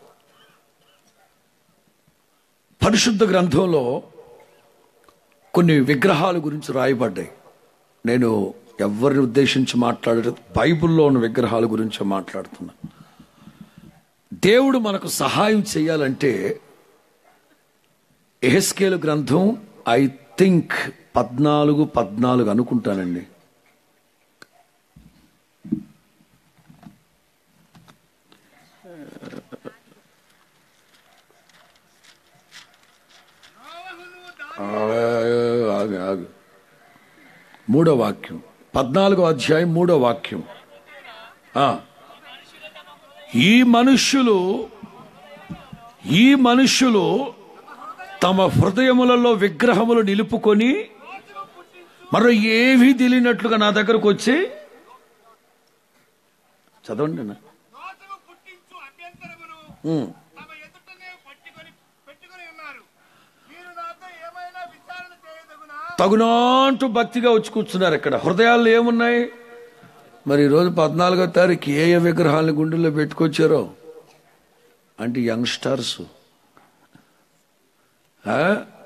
పరిశుద్ధ గ్రంథంలో కొన్ని విగ్రహాల గురించి రాయబడ్డాయి నేను ఎవరిని ఉద్దేశించి మాట్లాడలేదు బైబిల్లో ఉన్న విగ్రహాల గురించి మాట్లాడుతున్నా దేవుడు మనకు సహాయం చేయాలంటే ఎహెస్కేలు గ్రంథం ఐ థింక్ పద్నాలుగు పద్నాలుగు అనుకుంటానండి ఆగు, ఆగు ఆగు మూడో వాక్యం పద్నాలుగో అధ్యాయం మూడో వాక్యం ఆ. ఈ మనుష్యులు ఈ మనుష్యులు తమ హృదయములలో విగ్రహములు నిలుపుకొని మరో ఏవీ తెలియనట్లుగా నా దగ్గరకు వచ్చి చదవండి అన్న. దోషము పుట్టించు అభ్యంతరమును ఉమ్. తమ ఎదుటనే పట్టుకొని పెట్టుకొని ఉన్నారు మీరు నాతో ఏమైనా విచారణ చేయదగునా తగునా అంటూ భక్తిగా వచ్చి కూర్చున్నారు ఇక్కడ హృదయాల్లో ఏమున్నాయి మరి ఈరోజు పద్నాలుగో తారీఖు ఏ ఏ విగ్రహాలను గుండెల్లో పెట్టుకొచ్చారో అంటే యంగ్స్టర్స్ ఆ?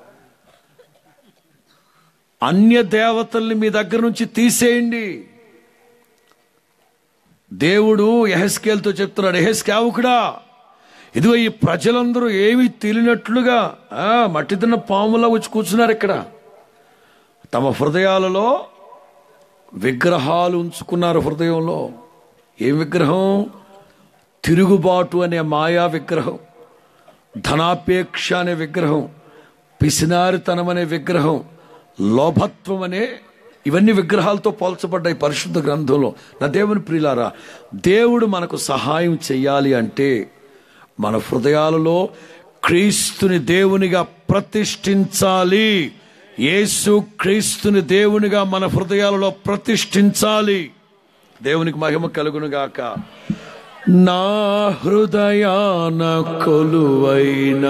అన్య దేవతల్ని మీ దగ్గర నుంచి తీసేయండి దేవుడు ఎహెస్కేల్తో చెప్తున్నాడు ఎహెస్కేవుకుడా ఇదిగో ఈ ప్రజలందరూ ఏమీ తెలియనట్లుగా ఆ, మట్టి తిన్న పాములా వచ్చి కూర్చున్నారు ఇక్కడ తమ హృదయాలలో విగ్రహాలు ఉంచుకున్నారు హృదయంలో ఏం విగ్రహం తిరుగుబాటు అనే మాయా విగ్రహం ధనాపేక్ష అనే విగ్రహం పిసినారితనం అనే విగ్రహం లోభత్వం అనే ఇవన్నీ విగ్రహాలతో పోల్చబడ్డాయి పరిశుద్ధ గ్రంథంలో నా దేవుని ప్రియులారా దేవుడు మనకు సహాయం చెయ్యాలి అంటే మన హృదయాలలో క్రీస్తుని దేవునిగా ప్రతిష్ఠించాలి యేసు క్రీస్తుని దేవునిగా మన హృదయాలలో ప్రతిష్ఠించాలి దేవునికి మహిమ కలుగునుగాక నా హృదయాన కొలువైన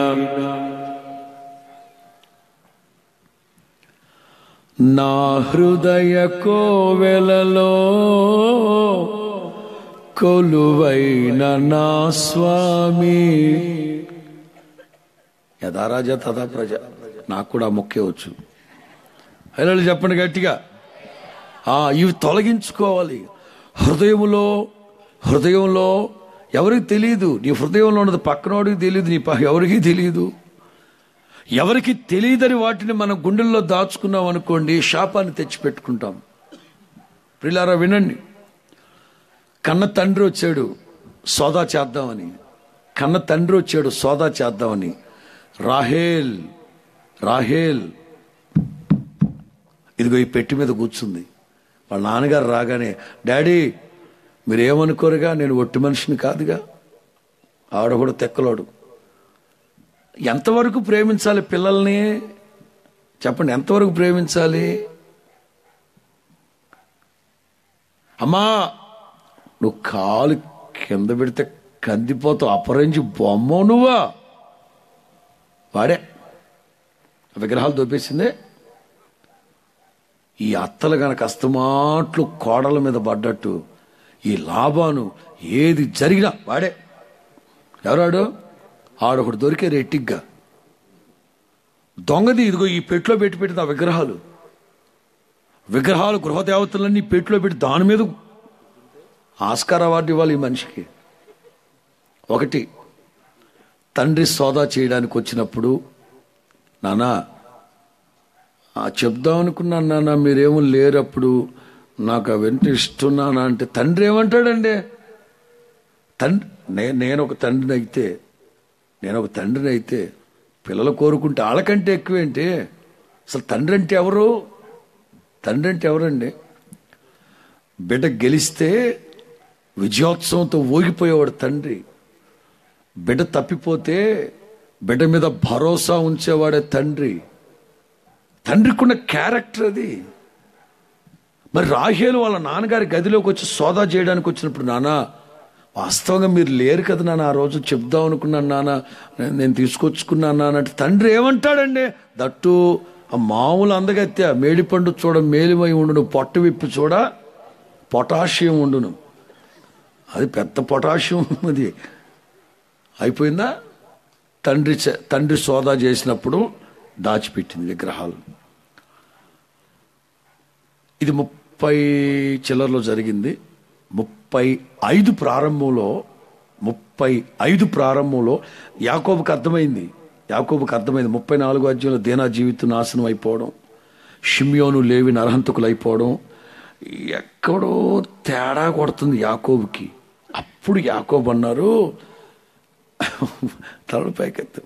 నా హృదయ కోవెలలో కొలువైన నా స్వామి యథారాజ తథా ప్రజ నాకు కూడా మొక్కేవచ్చు హలో చెప్పండి గట్టిగా ఆ, ఇవి తొలగించుకోవాలి హృదయములో హృదయంలో ఎవరికి తెలియదు నీ హృదయంలో ఉన్నది పక్కనోడికి తెలియదు నీ ప- ఎవరికి తెలియదు ఎవరికి తెలియదని వాటిని మన గుండెల్లో దాచుకున్నాం అనుకోండి శాపాన్ని తెచ్చిపెట్టుకుంటాం ప్రిలారా వినండి కన్న తండ్రి వచ్చాడు సోదా చేద్దామని కన్న తండ్రి వచ్చాడు సోదా చేద్దామని రాహేల్ రాహేల్ ఇదిగో ఈ పెట్టి మీద కూర్చుంది వాళ్ళ నాన్నగారు రాగానే డాడీ మీరేమనుకోరుగా నేను ఒట్టి మనిషిని కాదుగా ఆవిడ కూడా తెక్కలోడు ఎంతవరకు ప్రేమించాలి పిల్లల్ని చెప్పండి ఎంతవరకు ప్రేమించాలి అమ్మా నువ్వు కాలు కింద పెడితే కందిపోతావు అపరించి బొమ్మ నువ్వా వాడే విగ్రహాలు దొబ్బేసిందే ఈ అత్తలు గనక అస్తమాట్లు కోడల మీద పడ్డట్టు ఈ లాభాను ఏది జరిగినా వాడే ఎవరాడు ఆడొకడు దొరికే రెట్టిగ్గా దొంగది ఇదిగో ఈ పెట్టులో పెట్టి పెట్టిన ఆ విగ్రహాలు విగ్రహాలు గృహదేవతలన్నీ పెట్టులో పెట్టి దాని మీద ఆస్కార్ అవార్డు ఇవ్వాలి ఈ మనిషికి ఒకటి తండ్రి సోదా చేయడానికి వచ్చినప్పుడు నానా ఆ చెప్దాం అనుకున్నాను నాన్న మీరేమో లేరప్పుడు నాకు అవన్నీ ఇష్టం నాన్న అంటే తండ్రి ఏమంటాడండి తండ్రి నే- నేను ఒక తండ్రిని అయితే నేను ఒక తండ్రిని అయితే పిల్లలు కోరుకుంటే వాళ్ళకంటే ఎక్కువేంటి అసలు తండ్రి అంటే ఎవరు తండ్రి అంటే ఎవరండి బిడ్డ గెలిస్తే విజయోత్సవంతో ఊగిపోయేవాడు తండ్రి బిడ్డ తప్పిపోతే బిడ్డ మీద భరోసా ఉంచేవాడే తండ్రి తండ్రికున్న క్యారెక్టర్ అది మరి రాహేలు వాళ్ళ నాన్నగారి గదిలోకి వచ్చి సోదా చేయడానికి వచ్చినప్పుడు నాన్న వాస్తవంగా మీరు లేరు కదా నాన్న ఆ రోజు చెప్దాం అనుకున్నాను నాన్న నేను- నేను తీసుకొచ్చుకున్నాను నాన్న అంటే తండ్రి ఏమంటాడండి దట్టు ఆ మామూలు అందగత్య మేడిపండు చూడ మేలిమై ఉండును పొట్ట విప్పి చూడ పొటాషియం ఉండును అది పెద్ద పొటాషియం అది అయిపోయిందా తండ్రి చే- తండ్రి సోదా చేసినప్పుడు దాచిపెట్టింది విగ్రహాలు ఇది ముప్పై చిల్లరలో జరిగింది ముప్పై ఐదు ప్రారంభంలో ముప్పై ఐదు ప్రారంభంలో యాకోబుకి అర్థమైంది యాకోబుకి అర్థమైంది ముప్పై నాలుగో అధ్యాయంలో దేనా జీవితం నాశనం అయిపోవడం షిమ్యోను లేవి నరహంతకులు అయిపోవడం ఎక్కడో తేడా కొడుతుంది యాకోబుకి అప్పుడు యాకోబు అన్నారు తలడు పైకెత్తు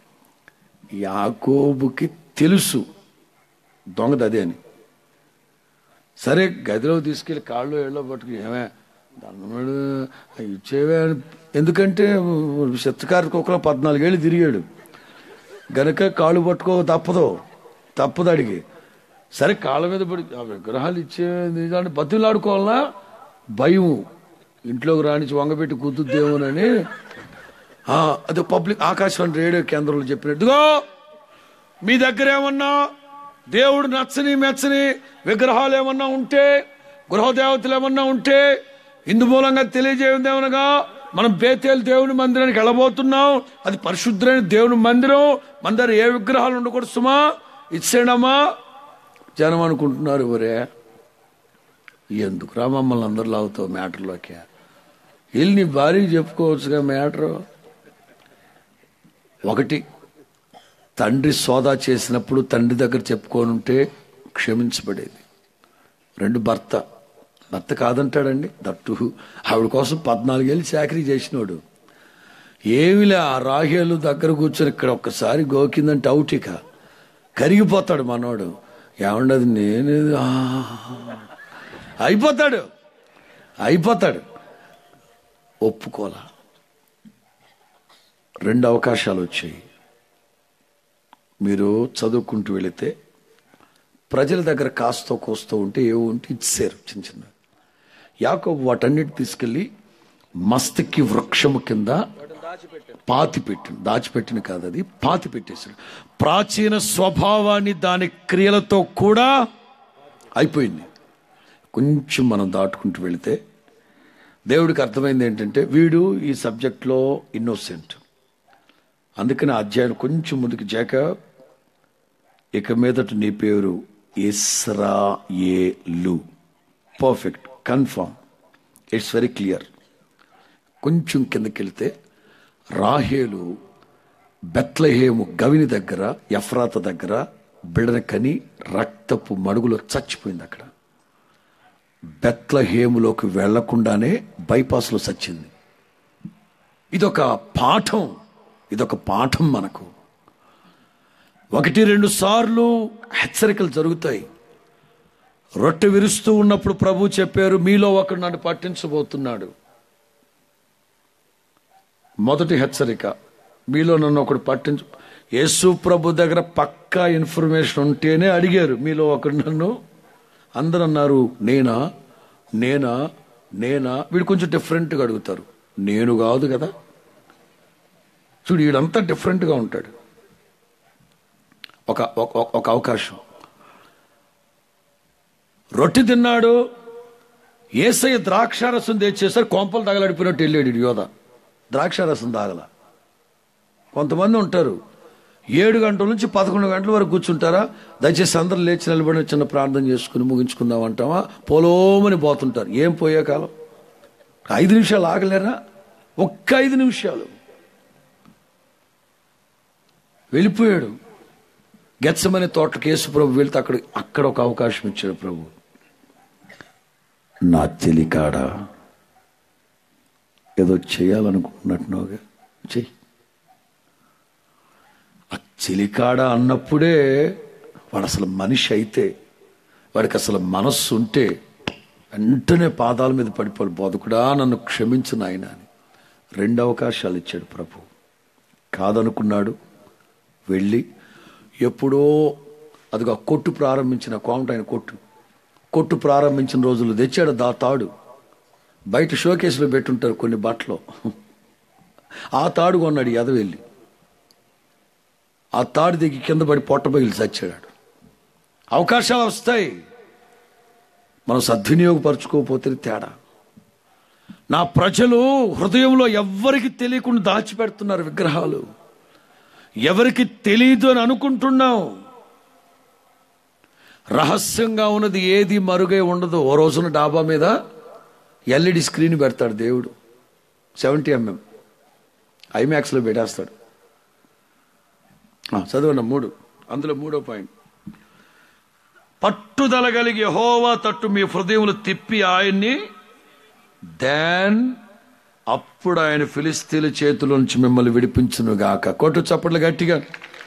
యాకోబుకి తెలుసు దొంగది అదే అని సరే గదిలో తీసుకెళ్లి కాళ్ళు ఏళ్ళో పట్టుకుని ఏమే దండమేడు ఇచ్చేవే అని ఎందుకంటే శత్రుకారికి ఒకలో పద్నాలుగేళ్ళు తిరిగాడు గనక కాళ్ళు పట్టుకో తప్పదు తప్పదు అడిగి సరే కాళ్ళ మీద పడి ఆ విగ్రహాలు ఇచ్చే అంటే బతులాడుకోవాలన్నా భయం ఇంట్లోకి రానిచ్చి వంగబెట్టి కూతుద్దేమోనని ఆ, అది పబ్లిక్ ఆకాశవాణి రేడియో కేంద్రంలో చెప్పినట్టుగా మీ దగ్గర ఏమన్నా దేవుడు నచ్చని మెచ్చని విగ్రహాలు ఏమన్నా ఉంటే గృహదేవతలు ఏమన్నా ఉంటే ఇందు మూలంగా తెలియజేయండి ఏమనగా మనం బేతేలు దేవుని మందిరానికి వెళ్ళబోతున్నాం అది పరిశుద్ధమైన దేవుని మందిరం మన దగ్గర ఏ విగ్రహాలు ఉండకూడదు సుమా ఇచ్చేయడమా జనం అనుకుంటున్నారు ఒరే ఎందుకురా మమ్మల్ని అందరు లాగుతావు మ్యాటర్లోకి వెళ్ళి నీ భార్యకి చెప్పుకోవచ్చుగా మ్యాటరు ఒకటి తండ్రి సోదా చేసినప్పుడు తండ్రి దగ్గర చెప్పుకొని ఉంటే క్షమించబడేది రెండు భర్త భర్త కాదంటాడండి దట్టు ఆవిడ కోసం పద్నాలుగేళ్ళు చాకరీ చేసినోడు ఏమిలే ఆ రాహేలు దగ్గర కూర్చొని ఇక్కడ ఒక్కసారి గోకిందంటే అవుట్ ఇక కరిగిపోతాడు మనోడు ఏమండది నేను ఆ. అయిపోతాడు అయిపోతాడు ఒప్పుకోలా రెండు అవకాశాలు వచ్చాయి మీరు చదువుకుంటూ వెళితే ప్రజల దగ్గర కాస్తో కోస్తూ ఉంటే ఏవో ఉంటే ఇచ్చారు చిన్న చిన్న యాకోబు వాటన్నిటి తీసుకెళ్లి మస్తకి వృక్షము కింద పాతి పెట్టిన దాచిపెట్టిన కాదు అది పాతి పెట్టేశాడు ప్రాచీన స్వభావాన్ని దాని క్రియలతో కూడా అయిపోయింది కొంచెం మనం దాటుకుంటూ వెళితే దేవుడికి అర్థమైంది ఏంటంటే వీడు ఈ సబ్జెక్ట్లో ఇన్నోసెంట్ అందుకని ఆ అధ్యాయం కొంచెం ముందుకు జాక ఇక మీదట నీ పేరు ఇస్రాయేలు perfect confirm it's very clear కొంచెం కిందకి వెళ్తే రాహేలు బెత్లహేము గవిని దగ్గర ఎఫ్రాత దగ్గర బిడన కని రక్తపు మడుగులో చచ్చిపోయింది అక్కడ బెత్లహేములోకి వెళ్లకుండానే బైపాస్లో చచ్చింది ఇదొక పాఠం ఇదొక పాఠం మనకు ఒకటి రెండు సార్లు హెచ్చరికలు జరుగుతాయి రొట్టె విరుస్తూ ఉన్నప్పుడు ప్రభు చెప్పారు మీలో ఒకడు నన్ను పట్టించబోతున్నాడు మొదటి హెచ్చరిక మీలో నన్ను ఒకడు పట్టించు యేసు ప్రభు దగ్గర పక్కా ఇన్ఫర్మేషన్ ఉంటేనే అడిగారు మీలో ఒకడు నన్ను అందరు అన్నారు నేనా నేనా నేనా వీడు కొంచెం డిఫరెంట్గా అడుగుతారు నేను కాదు కదా చూడు వీడంతా డిఫరెంట్గా ఉంటాడు ఒక ఒక- ఒక అవకాశం రొట్టె తిన్నాడు ఏసయ్య ద్రాక్షారసం తెచ్చేసరి కొంపలు తగలడిపోయినట్టు వెళ్ళాడు ఈడు యోధ ద్రాక్షారసం తాగల కొంతమంది ఉంటారు ఏడు గంటల నుంచి పదకొండు గంటల వరకు కూర్చుంటారా దయచేసి అందరూ లేచి నిలబడి చిన్న ప్రార్థన చేసుకుని ముగించుకుందాం అంటావా పొలోమని పోతుంటారు ఏం పోయే కాలం ఐదు నిమిషాలు ఆగలేరా ఒక్క ఐదు నిమిషాలు వెళ్ళిపోయాడు గెచ్చమనే తోటకి యేసు ప్రభు వెళ్తే అక్కడ అక్కడ ఒక అవకాశం ఇచ్చాడు ప్రభు నా చెలికాడ ఏదో చేయాలనుకుంటున్నట్టున్నావుగా చెయ్యి ఆ చెలికాడ అన్నప్పుడే వాడు అసలు మనిషి అయితే వాడికి అసలు మనస్సు ఉంటే వెంటనే పాదాల మీద పడిపోయి బతుకుడా నన్ను క్షమించు నాయన అని రెండు అవకాశాలు ఇచ్చాడు ప్రభు కాదనుకున్నాడు వెళ్ళి ఎప్పుడో అదిగో ఆ కొట్టు ప్రారంభించిన కోమటైన కొట్టు కొట్టు ప్రారంభించిన రోజులు తెచ్చాడు దా తాడు బయట షోకేసులో పెట్టుంటారు కొన్ని బట్టలు ఆ తాడు కొన్నాడు ఎదవెళ్ళి ఆ తాడు దిగి కింద పడి పొట్ట పగిలి చచ్చాడు అవకాశాలు వస్తాయి మనం సద్వినియోగపరచుకోకపోతే తేడా నా ప్రజలు హృదయంలో ఎవ్వరికి తెలియకుండా దాచిపెడుతున్నారు విగ్రహాలు ఎవరికి తెలియదు అని అనుకుంటున్నాం రహస్యంగా ఉన్నది ఏది మరుగై ఉండదు ఓ రోజున డాబా మీద ఎల్ఈడి స్క్రీన్ పెడతాడు దేవుడు సెవెంటీ ఎంఎం ఐమాక్స్లో పెట్టేస్తాడు ఆ, చదవండి మూడు అందులో మూడో పాయింట్ పట్టుదల కలిగి యెహోవా తట్టు మీ హృదయములు తిప్పి ఆయన్ని దాన్ అప్పుడు ఆయన ఫిలిస్తీన్ల చేతుల నుంచి మిమ్మల్ని విడిపించును గాక కొట్టు చప్పట్లు గట్టిగా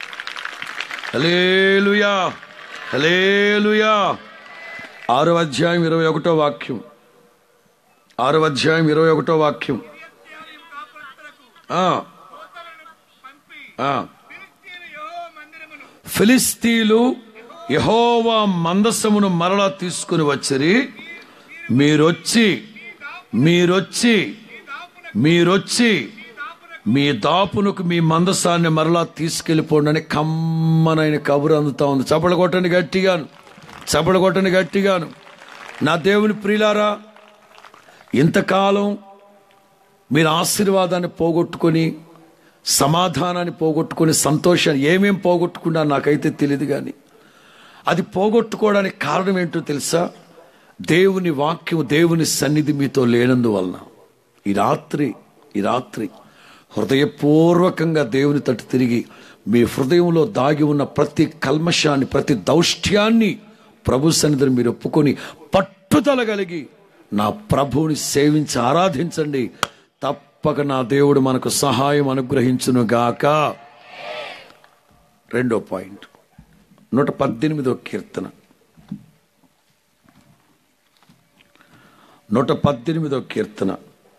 హలేలుయా హలేలుయా ఆరో అధ్యాయం ఇరవై ఒకటో వాక్యం ఆరో అధ్యాయం ఇరవై ఒకటో వాక్యం ఆ, పంపి ఆ. ఫిలిస్తీయులు యెహోవా మందిరమును ఫిలిస్తీన్లు యహోవా మందసమును మరలా తీసుకుని వచ్చిరి మీరొచ్చి మీరొచ్చి మీరొచ్చి మీ దాపునకు మీ మందసాన్ని మరలా తీసుకెళ్లిపోండి అని కమ్మనైన కబురు అందుతా ఉంది చపడ కొట్టండి గట్టిగాను చపడ కొట్టండి గట్టిగాను నా దేవుని ప్రియులారా ఇంతకాలం మీరు ఆశీర్వాదాన్ని పోగొట్టుకొని సమాధానాన్ని పోగొట్టుకొని సంతోషాన్ని ఏమేం పోగొట్టుకున్నా నాకైతే తెలియదు కానీ అది పోగొట్టుకోవడానికి కారణం ఏంటో తెలుసా దేవుని వాక్యం దేవుని సన్నిధి మీతో లేనందువలన ఈ రాత్రి ఈ రాత్రి హృదయపూర్వకంగా దేవుని తట్టు తిరిగి మీ హృదయంలో దాగి ఉన్న ప్రతి కల్మషాన్ని ప్రతి దౌష్ట్యాన్ని ప్రభు సన్నిధిని మీరు ఒప్పుకొని పట్టుదల కలిగి నా ప్రభువుని సేవించి ఆరాధించండి తప్పక నా దేవుడు మనకు సహాయం అనుగ్రహించును గాక రెండో పాయింట్ నూట పద్దెనిమిదో కీర్తన నూట పద్దెనిమిదో కీర్తన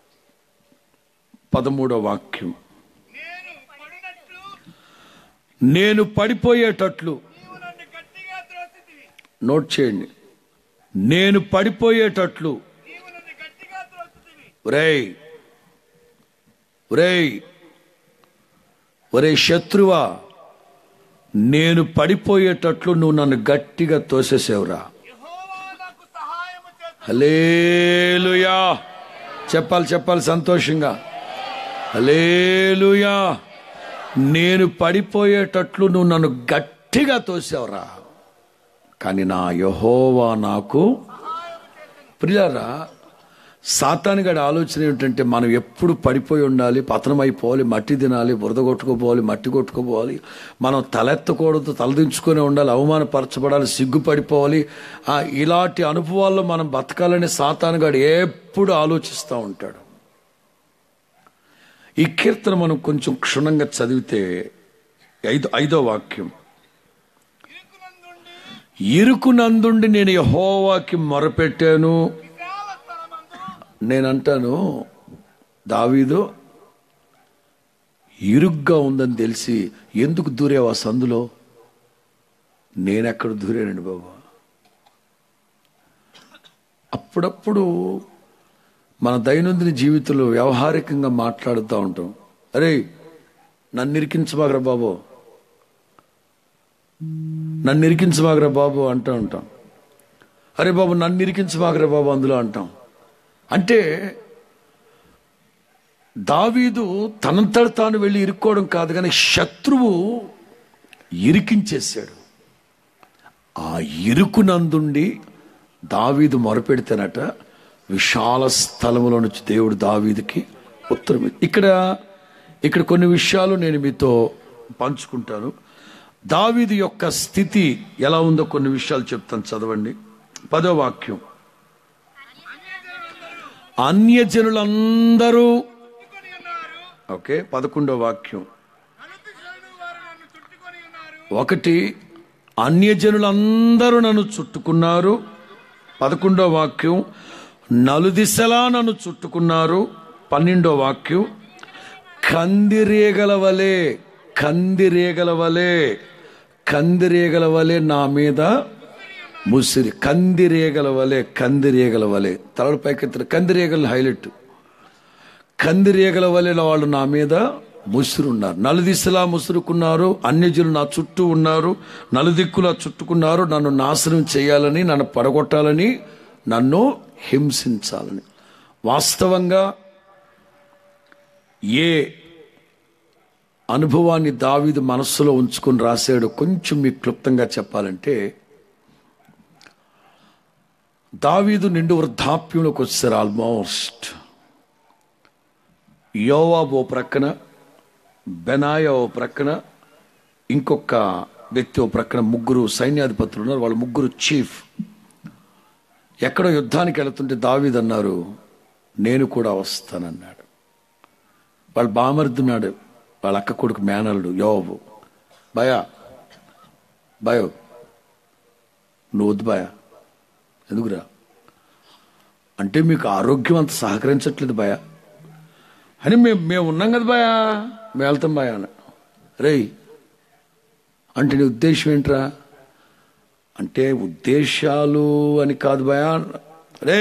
పదమూడో వాక్యం నేను పడినట్లు నేను పడిపోయేటట్లు నీవు నన్ను గట్టిగా త్రోసితివి నోట్ చేయండి నేను పడిపోయేటట్లు నీవు నన్ను గట్టిగా త్రోసితివి ఒరేయ్ ఒరేయ్ ఒరే శత్రువా నేను పడిపోయేటట్లు నువ్వు నన్ను గట్టిగా తోసేసేవురా యెహోవా నాకు సహాయము చేత హలేలుయా చెప్పాలి చెప్పాలి సంతోషంగా హలేలుయా నేను పడిపోయేటట్లు నువ్వు నన్ను గట్టిగా తోసావురా కానీ నా యహోవా నాకు ప్రియారా సాతానిగడి ఆలోచన ఏమిటంటే మనం ఎప్పుడు పడిపోయి ఉండాలి పతనమైపోవాలి మట్టి తినాలి బురద కొట్టుకోపోవాలి మట్టి కొట్టుకోపోవాలి మనం తలెత్తకూడదు తలదించుకొని ఉండాలి అవమానపరచబడాలి సిగ్గుపడిపోవాలి ఆ, ఇలాంటి అనుభవాల్లో మనం బతకాలని సాతానుగాడు ఎప్పుడు ఆలోచిస్తూ ఉంటాడు ఈ కీర్తన మనం కొంచెం క్షుణ్ణంగా చదివితే ఐదో ఐదో వాక్యం ఇరుకునందుండి ఇరుకునందుండి నేను యహోవాకి మొరపెట్టాను విశాల స్థలమందు నేనంటాను దావీదు ఇరుగ్గా ఉందని తెలిసి ఎందుకు దూరేవా సందులో నేనెక్కడ దూరానండి బాబు అప్పుడప్పుడు మన దైనందిన జీవితంలో వ్యవహారికంగా మాట్లాడుతూ ఉంటాం అరే నన్ను ఇరికించమాగరా బాబు నన్ను ఇరికించమాగరా బాబు అంటూ ఉంటాం అరే బాబు నన్ను ఇరికించమాగరా బాబు అందులో అంటాం అంటే దావీదు తనంతట తాను వెళ్ళి ఇరుక్కోవడం కాదు కానీ శత్రువు ఇరికించేశాడు ఆ ఇరుకునందుండి దావీదు మొరపెడితేనట విశాల స్థలములో నుంచి దేవుడు దావీదుకి ఉత్తరం ఇ- ఇక్కడ ఇక్కడ కొన్ని విషయాలు నేను మీతో పంచుకుంటాను దావీదు యొక్క స్థితి ఎలా ఉందో కొన్ని విషయాలు చెప్తాను చదవండి పదో వాక్యం అన్యజనులందరూ చుట్టుకొని ఉన్నారు ఓకే పదకొండో వాక్యం నలుపు శ్రేణు వారు నన్ను చుట్టుకొని ఉన్నారు ఒకటి అన్యజనులందరూ నన్ను చుట్టుకున్నారు పదకొండో వాక్యం నలుదిశలా నన్ను చుట్టుకున్నారు పన్నెండో వాక్యం కందిరేగల వలె కందిరేగల వలె కందిరేగల వలె నా మీద ముసిరి కందిరేగల వలె కందిరేగల వలె తలడు పైకెత్తిన కందిరేగల హైలైట్ కందిరేగల వలె వాళ్ళు నా మీద ముసురున్నారు నలుదిశలా ముసురుకున్నారు అన్యజులు నా చుట్టూ ఉన్నారు నలుదిక్కులా చుట్టుకున్నారు నన్ను నాశనం చేయాలని నన్ను పడగొట్టాలని నన్ను హింసించాలని వాస్తవంగా ఏ అనుభవాన్ని దావీదు మనస్సులో ఉంచుకొని రాశాడు కొంచెం మీకు క్లుప్తంగా చెప్పాలంటే దావీదు నిండు వృద్ధాప్యంలోకి వచ్చారు ఆల్మోస్ట్ యోవాబు ఓ ప్రక్కన బెనాయ ఓ ప్రక్కన ఇంకొక వ్యక్తి ఓ ప్రక్కన ముగ్గురు సైన్యాధిపతులు ఉన్నారు వాళ్ళ ముగ్గురు చీఫ్ ఎక్కడో యుద్ధానికి వెళుతుంటే దావీద్ అన్నారు నేను కూడా వస్తానన్నాడు వాళ్ళ బామర్దున్నాడు వాళ్ళ అక్క కొడుకు మేనల్లుడు యోబు భయా భయో నువ్వు వద్దు భయా ఎందుకురా అంటే మీకు ఆరోగ్యం అంత సహకరించట్లేదు భయ అని మేము మేము ఉన్నాం కదా భయ మేము వెళ్తాం భయ అని రేయ్ అంటే నీ ఉద్దేశం ఏంట్రా అంటే ఉద్దేశాలు అని కాదు భయ రే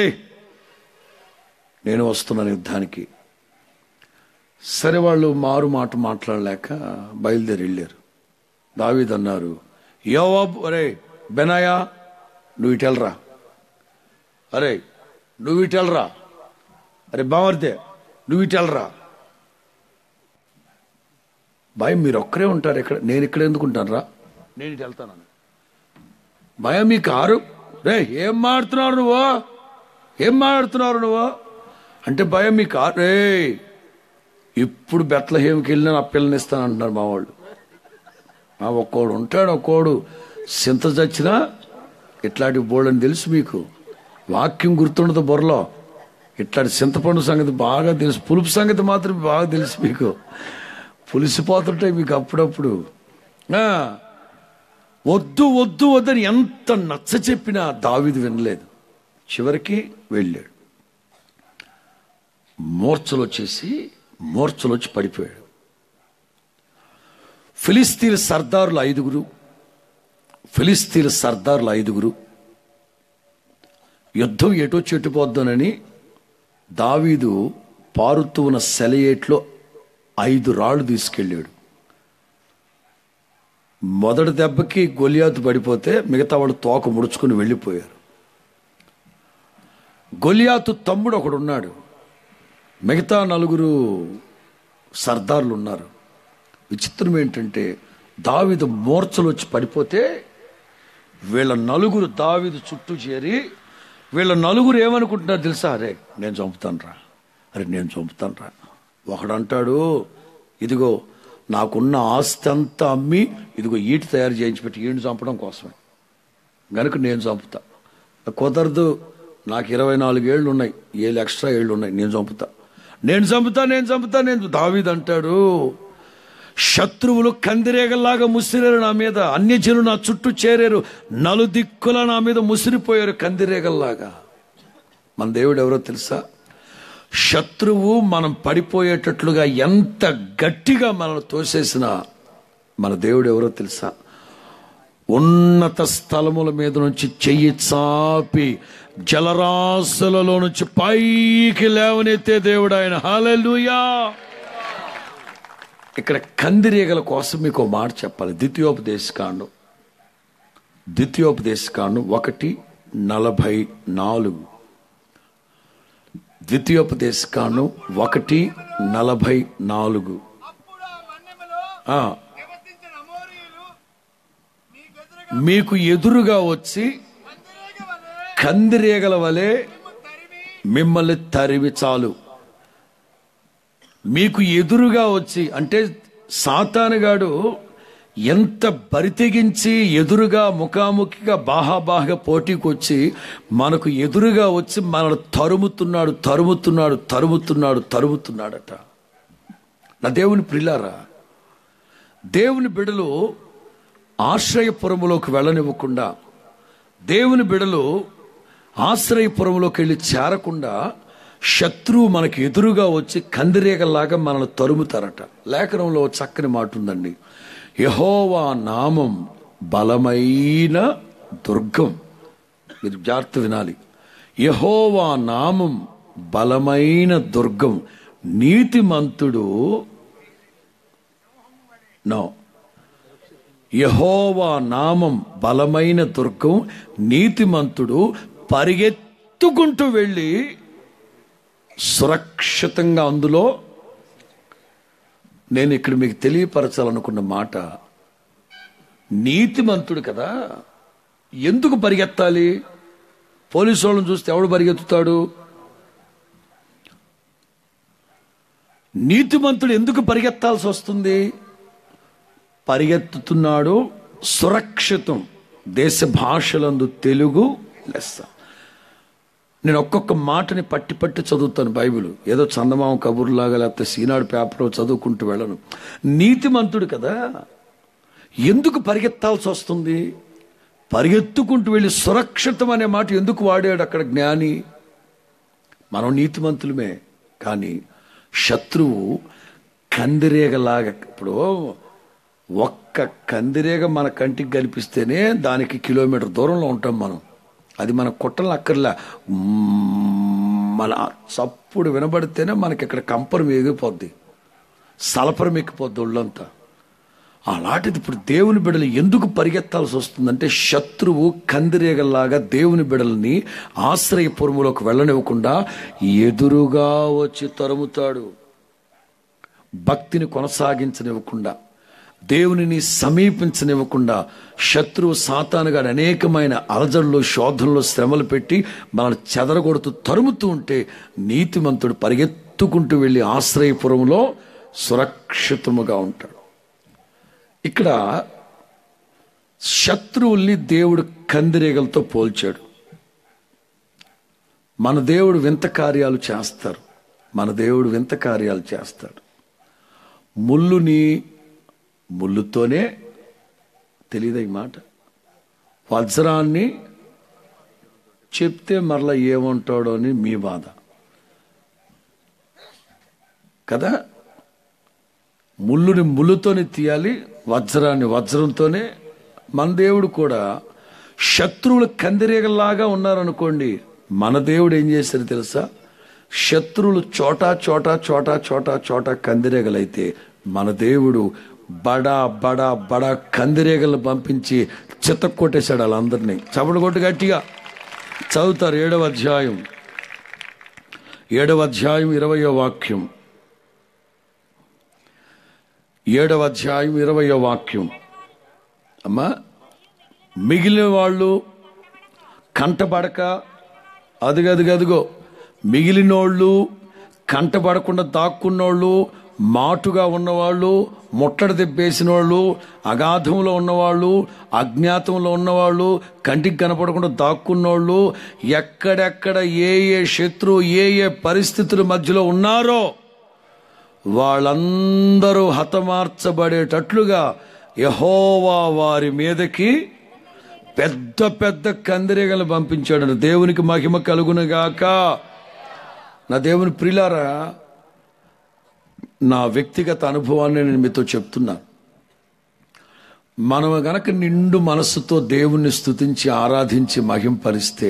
నేను వస్తున్నాను యుద్ధానికి సరే వాళ్ళు మారు మాట మాట్లాడలేక బయలుదేరి వెళ్ళారు దావీద్ అన్నారు యోవాబ్ అరే బెనాయా నువ్వు ఇటు వెళ్ళరా అరే నువ్వు ఇటు వెళ్ళరా అరే బామర్దే నువ్వు ఇటు వెళ్ళరా భయం మీరు ఒక్కరే ఉంటారు ఇక్కడ నేను ఇక్కడ ఎందుకు ఉంటాను రా నేను ఇటు వెళ్తాను భయం మీకు ఆరు రే ఏం మాడుతున్నారు నువ్వు ఏం మాడుతున్నారు నువ్వు అంటే భయం మీకు ఆరు రే ఇప్పుడు బెత్లహేమికి వెళ్ళినా ఆ పిల్లని ఇస్తానంటున్నారు మా వాళ్ళు ఆ ఒక్కోడు ఉంటాడు ఒక్కోడు సింత చచ్చినా ఇట్లాంటి బోర్డని తెలుసు మీకు వాక్యం గుర్తుండదు బుర్రలో ఇట్లాంటి చింతపండు సంగతి బాగా తెలుసు పులుపు సంగతి మాత్రం బాగా తెలుసు మీకు పులిసిపోతుంటాయి మీకు అప్పుడప్పుడు ఆ, వద్దు వద్దు వద్దని ఎంత నచ్చ చెప్పినా దావిది వినలేదు చివరికి వెళ్ళాడు మూర్ఛలు వచ్చేసి మూర్ఛలు వచ్చి పడిపోయాడు ఫిలిస్తీన్ సర్దారులు ఐదుగురు ఫిలిస్తీన్ సర్దారులు ఐదుగురు యుద్ధం ఎటో చెట్టుపోద్దనని దావీదు పారుతూ ఉన్న సెలయేట్లో ఐదు రాళ్ళు తీసుకెళ్ళాడు మొదటి దెబ్బకి గొలియాతు పడిపోతే మిగతా వాళ్ళు తోక ముడుచుకుని వెళ్ళిపోయారు గొలియాతు తమ్ముడు ఒకడు ఉన్నాడు మిగతా నలుగురు సర్దార్లు ఉన్నారు విచిత్రం ఏంటంటే దావిదు మూర్ఛలు వచ్చి పడిపోతే వీళ్ళ నలుగురు దావిదు చుట్టూ చేరి వీళ్ళ నలుగురు ఏమనుకుంటున్నారు తెలుసా అరే నేను చంపుతాను రా అరే నేను చంపుతాను రా ఒకడు అంటాడు ఇదిగో నాకున్న ఆస్తి అంతా అమ్మి ఇదిగో ఈటి తయారు చేయించి పెట్టి ఈయన చంపడం కోసమే గనుక నేను చంపుతా కుదరదు నాకు ఇరవై నాలుగు ఏళ్ళు ఉన్నాయి ఏళ్ళు ఎక్స్ట్రా ఏళ్ళు ఉన్నాయి నేను చంపుతా నేను చంపుతా నేను చంపుతా నేను దావీద్ అంటాడు శత్రువులు కందిరేగల్లాగా ముసిరారు నా మీద అన్యజనులు నా చుట్టూ చేరారు నలుదిక్కుల నా మీద ముసిరిపోయారు కందిరేగల్లాగా మన దేవుడు ఎవరో తెలుసా శత్రువు మనం పడిపోయేటట్లుగా ఎంత గట్టిగా మనల్ని తోసేసిన మన దేవుడు ఎవరో తెలుసా ఉన్నత స్థలముల మీద నుంచి చెయ్యి చాపి జలరాశులలో నుంచి పైకి లేవనెత్తే దేవుడు ఆయన హాలెలూయా ఇక్కడ కందిరీగల కోసం మీకు ఒక మాట చెప్పాలి ద్వితీయోపదేశకాండం ద్వితీయోపదేశకాండం ఒకటి నలభై నాలుగు ద్వితీయోపదేశకాండం ఒకటి నలభై నాలుగు అప్పుడు ఆ మన్నెములో ఆ, నివసించిన అమోరీయులు మీకెదురుగా మీకు ఎదురుగా వచ్చి కందిరేగ వలె కందిరీగల వలె మిమ్ము తరిమి మిమ్మల్ని తరివి చాలు మీకు ఎదురుగా వచ్చి అంటే సాతానుగాడు ఎంత బరితెగించి ఎదురుగా ముఖాముఖిగా బాహాబాహగా పోటీకి వచ్చి మనకు ఎదురుగా వచ్చి మనల్ని తరుముతున్నాడు తరుముతున్నాడు తరుముతున్నాడు తరుముతున్నాడట నా దేవుని ప్రిలారా దేవుని బిడలు ఆశ్రయపురములోకి వెళ్ళనివ్వకుండా దేవుని బిడలు ఆశ్రయపురంలోకి వెళ్ళి చేరకుండా శత్రువు మనకి ఎదురుగా వచ్చి కందిరేగల్లాగా మనల్ని తరుముతారట లేఖనంలో చక్కని మాట ఉందండి యహోవా నామం బలమైన దుర్గం మీరు జాగ్రత్త వినాలి యహోవా నామం బలమైన దుర్గం నీతిమంతుడు నో యహోవా నామం బలమైన దుర్గం నీతిమంతుడు పరిగెత్తుకుంటూ వెళ్ళి సురక్షితంగా అందులో నేను ఇక్కడ మీకు తెలియపరచాలనుకున్న మాట నీతిమంతుడు కదా ఎందుకు పరిగెత్తాలి పోలీసు వాళ్ళని చూస్తే ఎవడు పరిగెత్తుతాడు నీతిమంతుడు ఎందుకు పరిగెత్తాల్సి వస్తుంది పరిగెత్తుతున్నాడు సురక్షితం దేశ భాషలందు తెలుగు లెస్స నేను ఒక్కొక్క మాటని పట్టి పట్టి చదువుతాను బైబిల్ ఏదో చందమామ కబుర్లాగా లేకపోతే సీనాడు పేపర్ చదువుకుంటూ వెళ్ళను నీతిమంతుడు కదా ఎందుకు పరిగెత్తాల్సి వస్తుంది పరిగెత్తుకుంటూ వెళ్ళి సురక్షితం అనే మాట ఎందుకు వాడాడు అక్కడ జ్ఞాని మనం నీతిమంతులమే కానీ శత్రువు కందిరేగలాగా ఇప్పుడు ఒక్క కందిరేగ మన కంటికి కనిపిస్తేనే దానికి కిలోమీటర్ దూరంలో ఉంటాం మనం అది మన కుట్టలు అక్కర్లా మ్మ్ మన చప్పుడు వినబడితేనే మనకి ఇక్కడ కంపరం ఎగిపోద్ది సలపరం ఎక్కిపోద్ది ఒళ్ళంతా అలాంటిది ఇప్పుడు దేవుని బిడలు ఎందుకు పరిగెత్తాల్సి వస్తుందంటే శత్రువు కందిరేగల్లాగా దేవుని బిడల్ని ఆశ్రయపురములోకి వెళ్ళనివ్వకుండా ఎదురుగా వచ్చి తరుముతాడు భక్తిని కొనసాగించనివ్వకుండా దేవునిని సమీపించనివ్వకుండా శత్రువు సాతానుగా అనేకమైన అలజడులు శోధనలు శ్రమలు పెట్టి మనల్ని చెదరగొడుతూ తరుముతూ ఉంటే నీతిమంతుడు పరిగెత్తు ఎత్తుకుంటూ వెళ్ళి ఆశ్రయపురంలో సురక్షితముగా ఉంటాడు ఇక్కడ శత్రువుల్ని దేవుడు కందిరీగలతో పోల్చాడు మన దేవుడు వింత కార్యాలు చేస్తారు మన దేవుడు వింత కార్యాలు చేస్తాడు ముళ్ళుని ముళ్ళుతోనే తెలియదు ఈ మాట వజ్రాన్ని చెప్తే మరలా ఏమంటాడో అని మీ బాధ కదా ముళ్ళుని ముళ్ళుతోనే తీయాలి వజ్రాన్ని వజ్రంతోనే మన దేవుడు కూడా శత్రువులు కందిరీగల్లాగా ఉన్నారనుకోండి మన దేవుడు ఏం చేశారు తెలుసా శత్రువులు చోటా చోటా చోటా చోటా చోటా కందిరీగలైతే మన దేవుడు బడా బడా బడా కందిరీగలను పంపించి చిత్త కొట్టేశాడు వాళ్ళందరినీ చపడు కొట్టు గట్టిగా చదువుతారు ఏడవ అధ్యాయం ఏడవ అధ్యాయం ఇరవయో వాక్యం ఏడవ అధ్యాయం ఇరవయో వాక్యం అమ్మా మిగిలిన వాళ్ళు కంటపడక అదిగదిగదిగో మిగిలినోళ్ళు కంటపడకుండా దాక్కున్నోళ్ళు మాటుగా ఉన్నవాళ్ళు ముట్టడి తెప్పేసిన వాళ్ళు అగాధంలో ఉన్నవాళ్ళు అజ్ఞాతంలో ఉన్నవాళ్ళు కంటికి కనపడకుండా దాక్కున్నోళ్ళు ఎక్కడెక్కడ ఏ ఏ శత్రువు ఏ ఏ పరిస్థితుల మధ్యలో ఉన్నారో వాళ్ళందరూ హతమార్చబడేటట్లుగా యహోవా వారి మీదకి పెద్ద పెద్ద కందిరీగలు పంపించాడు దేవునికి మహిమ కలుగునుగాక నా దేవుని ప్రిలారా నా వ్యక్తిగత అనుభవాన్ని నేను మీతో చెప్తున్నా మనం గనక నిండు మనస్సుతో దేవుణ్ణి స్తుతించి ఆరాధించి మహింపరిస్తే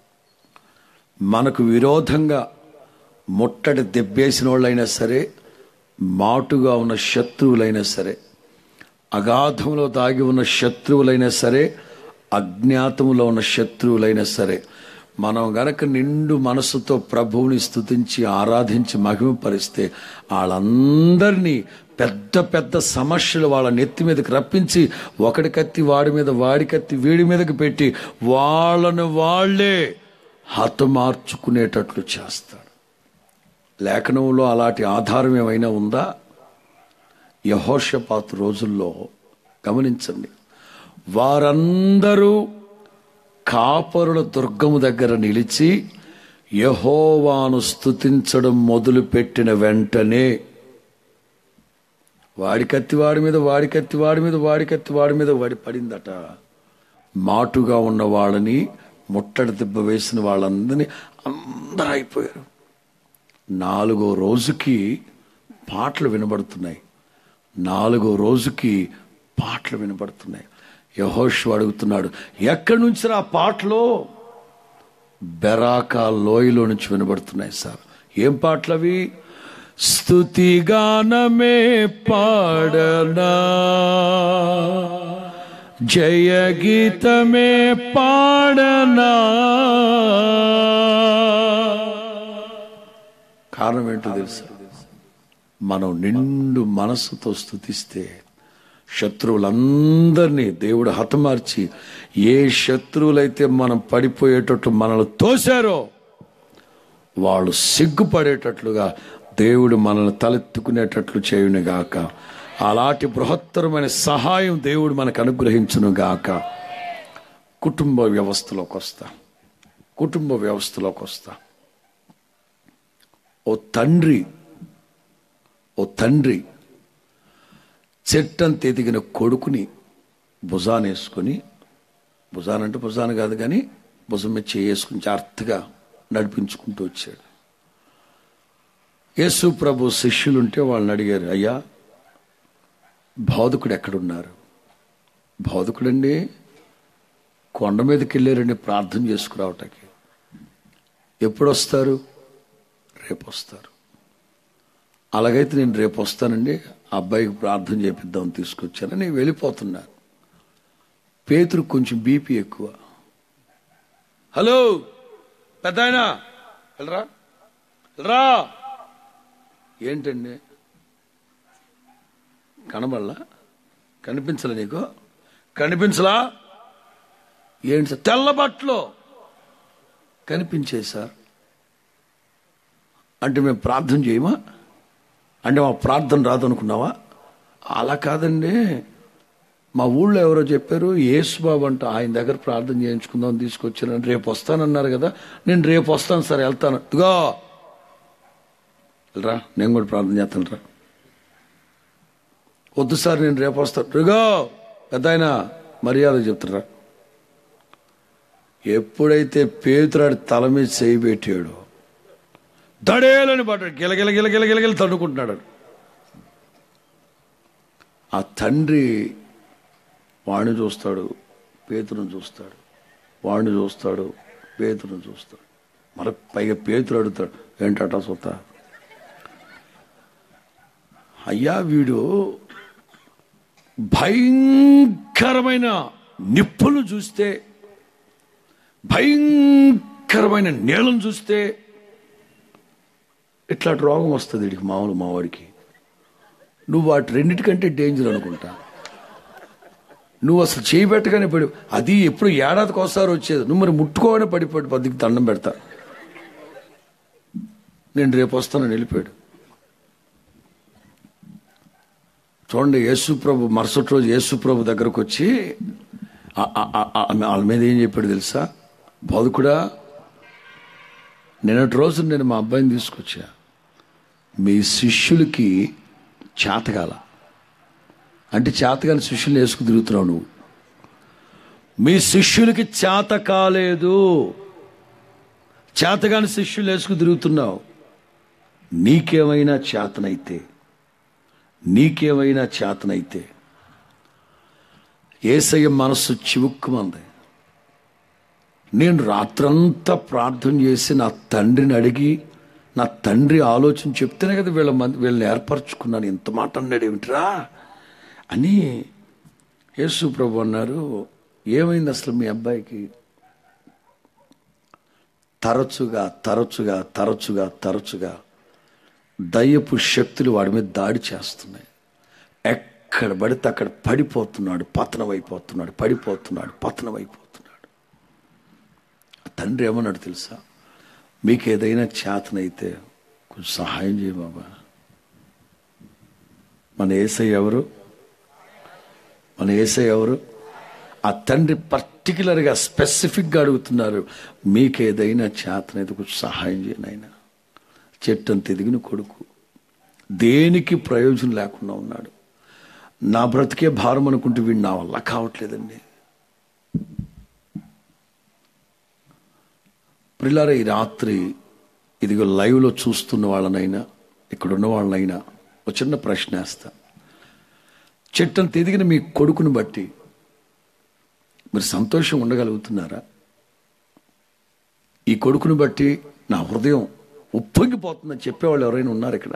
మనకు విరోధంగా ముట్టడి దెబ్బేసిన వాళ్ళైనా సరే మాటుగా ఉన్న శత్రువులైనా సరే అగాధంలో దాగి ఉన్న శత్రువులైనా సరే అజ్ఞాతంలో ఉన్న శత్రువులైనా సరే మనం గనక నిండు మనసుతో ప్రభువుని స్తుతించి ఆరాధించి మహిమపరిస్తే వాళ్ళందరినీ పెద్ద పెద్ద సమస్యలు వాళ్ళ నెత్తి మీదకి రప్పించి ఒకడి కత్తి వాడి మీద వాడి కత్తి వీడి మీదకి పెట్టి వాళ్ళను వాళ్ళే హతమార్చుకునేటట్లు చేస్తాడు లేఖనంలో అలాంటి ఆధారం ఏమైనా ఉందా యహోషపాత్ రోజుల్లో గమనించండి వారందరూ కాపరుల దుర్గము దగ్గర నిలిచి యహోవాను స్తుతించడం మొదలుపెట్టిన వెంటనే వాడి కత్తి వాడి మీద వాడి కత్తి వాడి మీద వాడి కత్తి వాడి మీద వాడి పడిందట మాటుగా ఉన్న వాళ్ళని ముట్టడి దెబ్బ వేసిన వాళ్ళందరినీ అందరూ అయిపోయారు నాలుగో రోజుకి పాటలు వినబడుతున్నాయి నాలుగో రోజుకి పాటలు వినబడుతున్నాయి యహోష్ అడుగుతున్నాడు ఎక్కడి నుంచి ఆ పాటలు బెరాకా లోయలో నుంచి వినబడుతున్నాయి సార్ ఏం పాటలు అవి స్తుతిగానమే పాడనా జయ గీతమే పాడనా కారణం ఏంటో తెలుసా మనం నిండు మనస్సుతో స్థుతిస్తే శత్రువులందరినీ దేవుడు హతమార్చి ఏ శత్రువులైతే మనం పడిపోయేటట్టు మనల్ని తోశారో వాళ్ళు సిగ్గుపడేటట్లుగా దేవుడు మనల్ని తలెత్తుకునేటట్లు చేయునుగాక అలాంటి బృహత్తరమైన సహాయం దేవుడు మనకు అనుగ్రహించును గాక కుటుంబ వ్యవస్థలోకి వస్తా కుటుంబ వ్యవస్థలోకి వస్తా ఓ తండ్రి ఓ తండ్రి చెట్టంత ఎదిగిన కొడుకుని భుజానేసుకొని భుజానంటే భుజాన కాదు కానీ భుజం మీద చేసుకుని జాగ్రత్తగా నడిపించుకుంటూ వచ్చాడు యేసు ప్రభు శిష్యులుంటే వాళ్ళని అడిగారు అయ్యా బోధకుడు ఎక్కడున్నారు బోధకుడండి కొండ మీదకి వెళ్ళారండి ప్రార్థన చేసుకురావటానికి ఎప్పుడు వస్తారు రేపు వస్తారు అలాగైతే నేను రేపు వస్తానండి ఆ అబ్బాయికి ప్రార్థన చేపిద్దామని తీసుకొచ్చానని నేను వెళ్ళిపోతున్నాను పేతురు కొంచెం బీపీ ఎక్కువ హలో పెద్ద ఆయన వెళ్ళరా వెళ్ళరా ఏంటండి కనబడలా కనిపించలే నీకు కనిపించలా ఏంటి సార్ తెల్ల బట్టలు కనిపించే సార్ అంటే మేము ప్రార్థన చేయమా అంటే మా ప్రార్థన రాదు అనుకున్నావా అలా కాదండి మా ఊళ్ళో ఎవరో చెప్పారు యేసుబాబు అంట ఆయన దగ్గర ప్రార్థన చేయించుకుందాం తీసుకొచ్చాను రేపు వస్తానన్నారు కదా నేను రేపు వస్తాను సార్ వెళ్తాను ఇదిగో రా నేను కూడా ప్రార్థన చేస్తాను రా వద్దు సార్ నేను రేపు వస్తాను ఇదిగో పెద్ద ఆయన మర్యాద చెప్తారా ఎప్పుడైతే పేతురాడి తల మీద చేయి పెట్టాడు దడేలని పడ్డాడు గిలగిల గిలగిల గిలగిల తన్నుకుంటున్నాడు ఆ తండ్రి వాణ్ణి చూస్తాడు పేతురుని చూస్తాడు వాణ్ణి చూస్తాడు పేతురుని చూస్తాడు మరి పైగా పేతురు అడుగుతాడు ఏంటట సొత్త అయ్యా వీడు భయంకరమైన నిప్పులు చూస్తే భయంకరమైన నీళ్ళను చూస్తే ఇట్లాంటి రోగం వస్తుంది వీడికి మామూలు మావాడికి నువ్వు వాటి రెండింటికంటే డేంజర్ అనుకుంటా నువ్వు అసలు చేయబెట్టగానే పడి అది ఎప్పుడు ఏడాదికి ఒకసారి వచ్చేది నువ్వు మరి ముట్టుకోగానే పడిపోయి పదికి దండం పెడతా నేను రేపు వస్తానని వెళ్ళిపోయాడు చూడండి యేసు ప్రభు మరుసటి రోజు యేసు ప్రభు దగ్గరకు వచ్చి ఆ- ఆ- ఆ- ఆ- వాళ్ళ మీద ఏం చెప్పాడు తెలుసా బౌదుకుడా నిన్నటి రోజు నేను మా అబ్బాయిని తీసుకొచ్చా మీ శిష్యులకి చేతగాల అంటే చేతగాని శిష్యులు వేసుకు తిరుగుతున్నావు నువ్వు మీ శిష్యులకి చేత కాలేదు చేతగాని శిష్యులు వేసుకు తిరుగుతున్నావు నీకేమైనా చేతనైతే నీకేమైనా చేతనైతే ఏసయ్య మనస్సు చివుక్కుమంది నేను రాత్రంతా ప్రార్థన చేసి నా తండ్రిని అడిగి నా తండ్రి ఆలోచన చెప్తేనే కదా వీళ్ళ మంది వీళ్ళని ఏర్పరచుకున్నాను ఇంత మాట అన్నాడు ఏమిట్రా అని యేసు ప్రభు అన్నారు ఏమైంది అసలు మీ అబ్బాయికి తరచుగా తరచుగా తరచుగా తరచుగా దయ్యపు శక్తులు వాడి మీద దాడి చేస్తున్నాయి ఎక్కడ పడితే అక్కడ పడిపోతున్నాడు పతనం అయిపోతున్నాడు పడిపోతున్నాడు పతనం అయిపోతున్నాడు ఆ తండ్రి ఏమన్నాడు తెలుసా మీకు ఏదైనా చేతనైతే కొంచెం సహాయం చేయ బాబా మన ఏసై ఎవరు మన ఏసై ఎవరు ఆ తండ్రి పర్టికులర్గా స్పెసిఫిక్గా అడుగుతున్నారు మీకు ఏదైనా చేతనైతే కొంచెం సహాయం చేయను ఆయన చెట్టంత ఎదిగిన కొడుకు దేనికి ప్రయోజనం లేకుండా ఉన్నాడు నా బ్రతికే భారం అనుకుంటే వీడు నా వల్ల కావట్లేదండి ప్రిలార ఈ రాత్రి ఇదిగో లైవ్లో చూస్తున్న వాళ్ళనైనా ఇక్కడ ఉన్న వాళ్ళనైనా ఒక చిన్న ప్రశ్న వేస్తా చెట్టంత ఎదిగిన మీ కొడుకుని బట్టి మీరు సంతోషం ఉండగలుగుతున్నారా ఈ కొడుకుని బట్టి నా హృదయం ఉప్పొంగిపోతుందని చెప్పేవాళ్ళు ఎవరైనా ఉన్నారు ఇక్కడ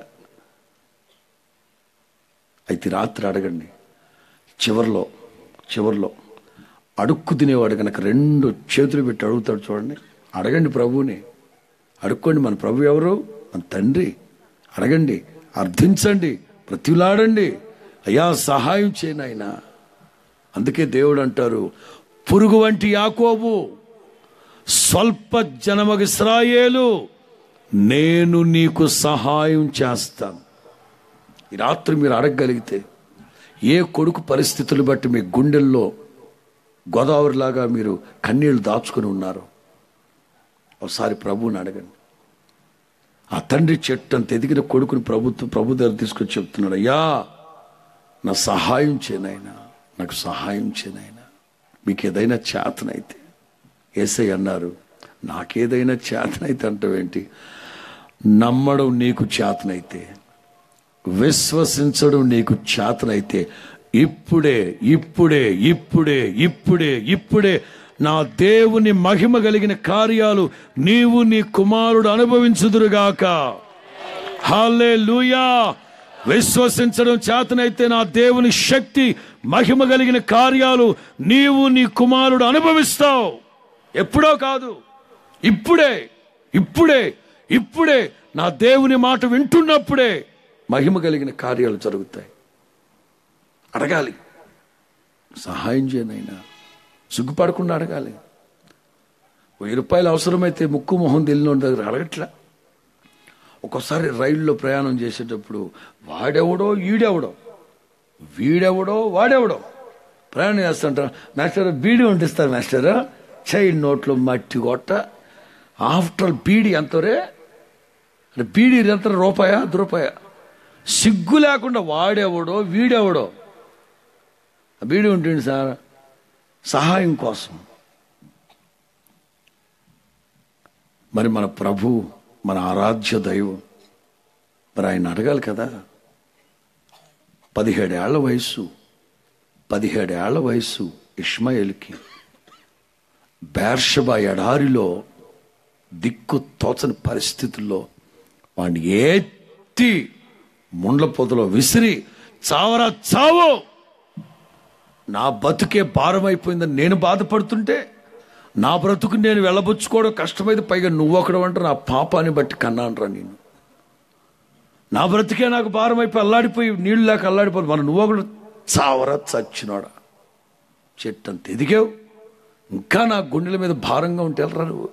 అయితే రాత్రి అడగండి చివర్లో చివర్లో అడుక్కు తినేవాడు కనుక రెండు చేతులు పెట్టి అడుగుతాడు చూడండి అడగండి ప్రభువుని అడుక్కోండి మన ప్రభు ఎవరు మన తండ్రి అడగండి అర్థించండి ప్రతిలాడండి అయ్యా సహాయం చేయనాయనా అందుకే దేవుడు అంటారు పురుగు వంటి యాకోబు స్వల్ప జనమగ ఇస్రాయేలు నేను నీకు సహాయం చేస్తాను ఈ రాత్రి మీరు అడగగలిగితే ఏ కొడుకు పరిస్థితులు బట్టి మీ గుండెల్లో గోదావరిలాగా మీరు కన్నీళ్లు దాచుకుని ఉన్నారు ఒకసారి ప్రభువుని అడగండి ఆ తండ్రి చెట్టు అంత ఎదిగిన కొడుకుని ప్రభుత్వం ప్రభు దగ్గర తీసుకొచ్చి చెప్తున్నాడు అయ్యా నా సహాయం చేయనైనా నాకు సహాయం చేయనైనా మీకు ఏదైనా చేతనైతే ఏసై అన్నారు నాకేదైనా చేతనైతే అంటావేంటి నమ్మడం నీకు చేతనైతే విశ్వసించడం నీకు చేతనైతే ఇప్పుడే ఇప్పుడే ఇప్పుడే ఇప్పుడే ఇప్పుడే నా దేవుని మహిమ కలిగిన కార్యాలు నీవు నీ కుమారుడు అనుభవించుదురుగాక హాలే లూయా విశ్వసించడం చేతనైతే నా దేవుని శక్తి మహిమ కలిగిన కార్యాలు నీవు నీ కుమారుడు అనుభవిస్తావు ఎప్పుడో కాదు ఇప్పుడే ఇప్పుడే ఇప్పుడే నా దేవుని మాట వింటున్నప్పుడే మహిమ కలిగిన కార్యాలు జరుగుతాయి అడగాలి సహాయం చేయనైనా సిగ్గుపడకుండా అడగాలి వెయ్యి రూపాయలు అవసరమైతే ముక్కు మొహం తెలియని దగ్గర అడగట్లా ఒక్కోసారి రైల్లో ప్రయాణం చేసేటప్పుడు వాడెవడో ఈడెవడో వీడెవడో వాడెవడో ప్రయాణం చేస్తుంటారు మాస్టర్ బీడీ వంటిస్తారు మాస్టర్ చైల్డ్ నోట్లో మట్టి కొట్ట ఆఫ్టర్ ఆల్ బీడీ ఎంతరే అంటే బీడీ ఎంత రూపాయా అది రూపాయ సిగ్గు లేకుండా వాడెవడో వీడెవడో ఆ బీడీ ఉంటుంది సార్ సహాయం కోసం మరి మన ప్రభు మన ఆరాధ్య దైవం మరి ఆయన అడగాలి కదా పదిహేడేళ్ల వయస్సు పదిహేడేళ్ల వయస్సు ఇష్మాయిల్కి బేర్షబా ఎడారిలో దిక్కు తోచని పరిస్థితుల్లో వాడిని ఎత్తి ముండ్ల పొదలో విసిరి చావరా చావు నా బతుకే భారం అయిపోయిందని నేను బాధపడుతుంటే నా బ్రతుకు నేను వెళ్ళబుచ్చుకోవడం కష్టమైతే పైగా నువ్వు ఒకడు అంటే నా పాపాన్ని బట్టి కన్నానరా నేను నా బ్రతికే నాకు భారం అయిపోయి అల్లాడిపోయి నీళ్ళు లేక అల్లాడిపోయి మన నువ్వు ఒకడు చావరా చచ్చినోడా చెట్టంత ఎదిగావు ఇంకా నా గుండెల మీద భారంగా ఉంటే వెళ్ళరా నువ్వు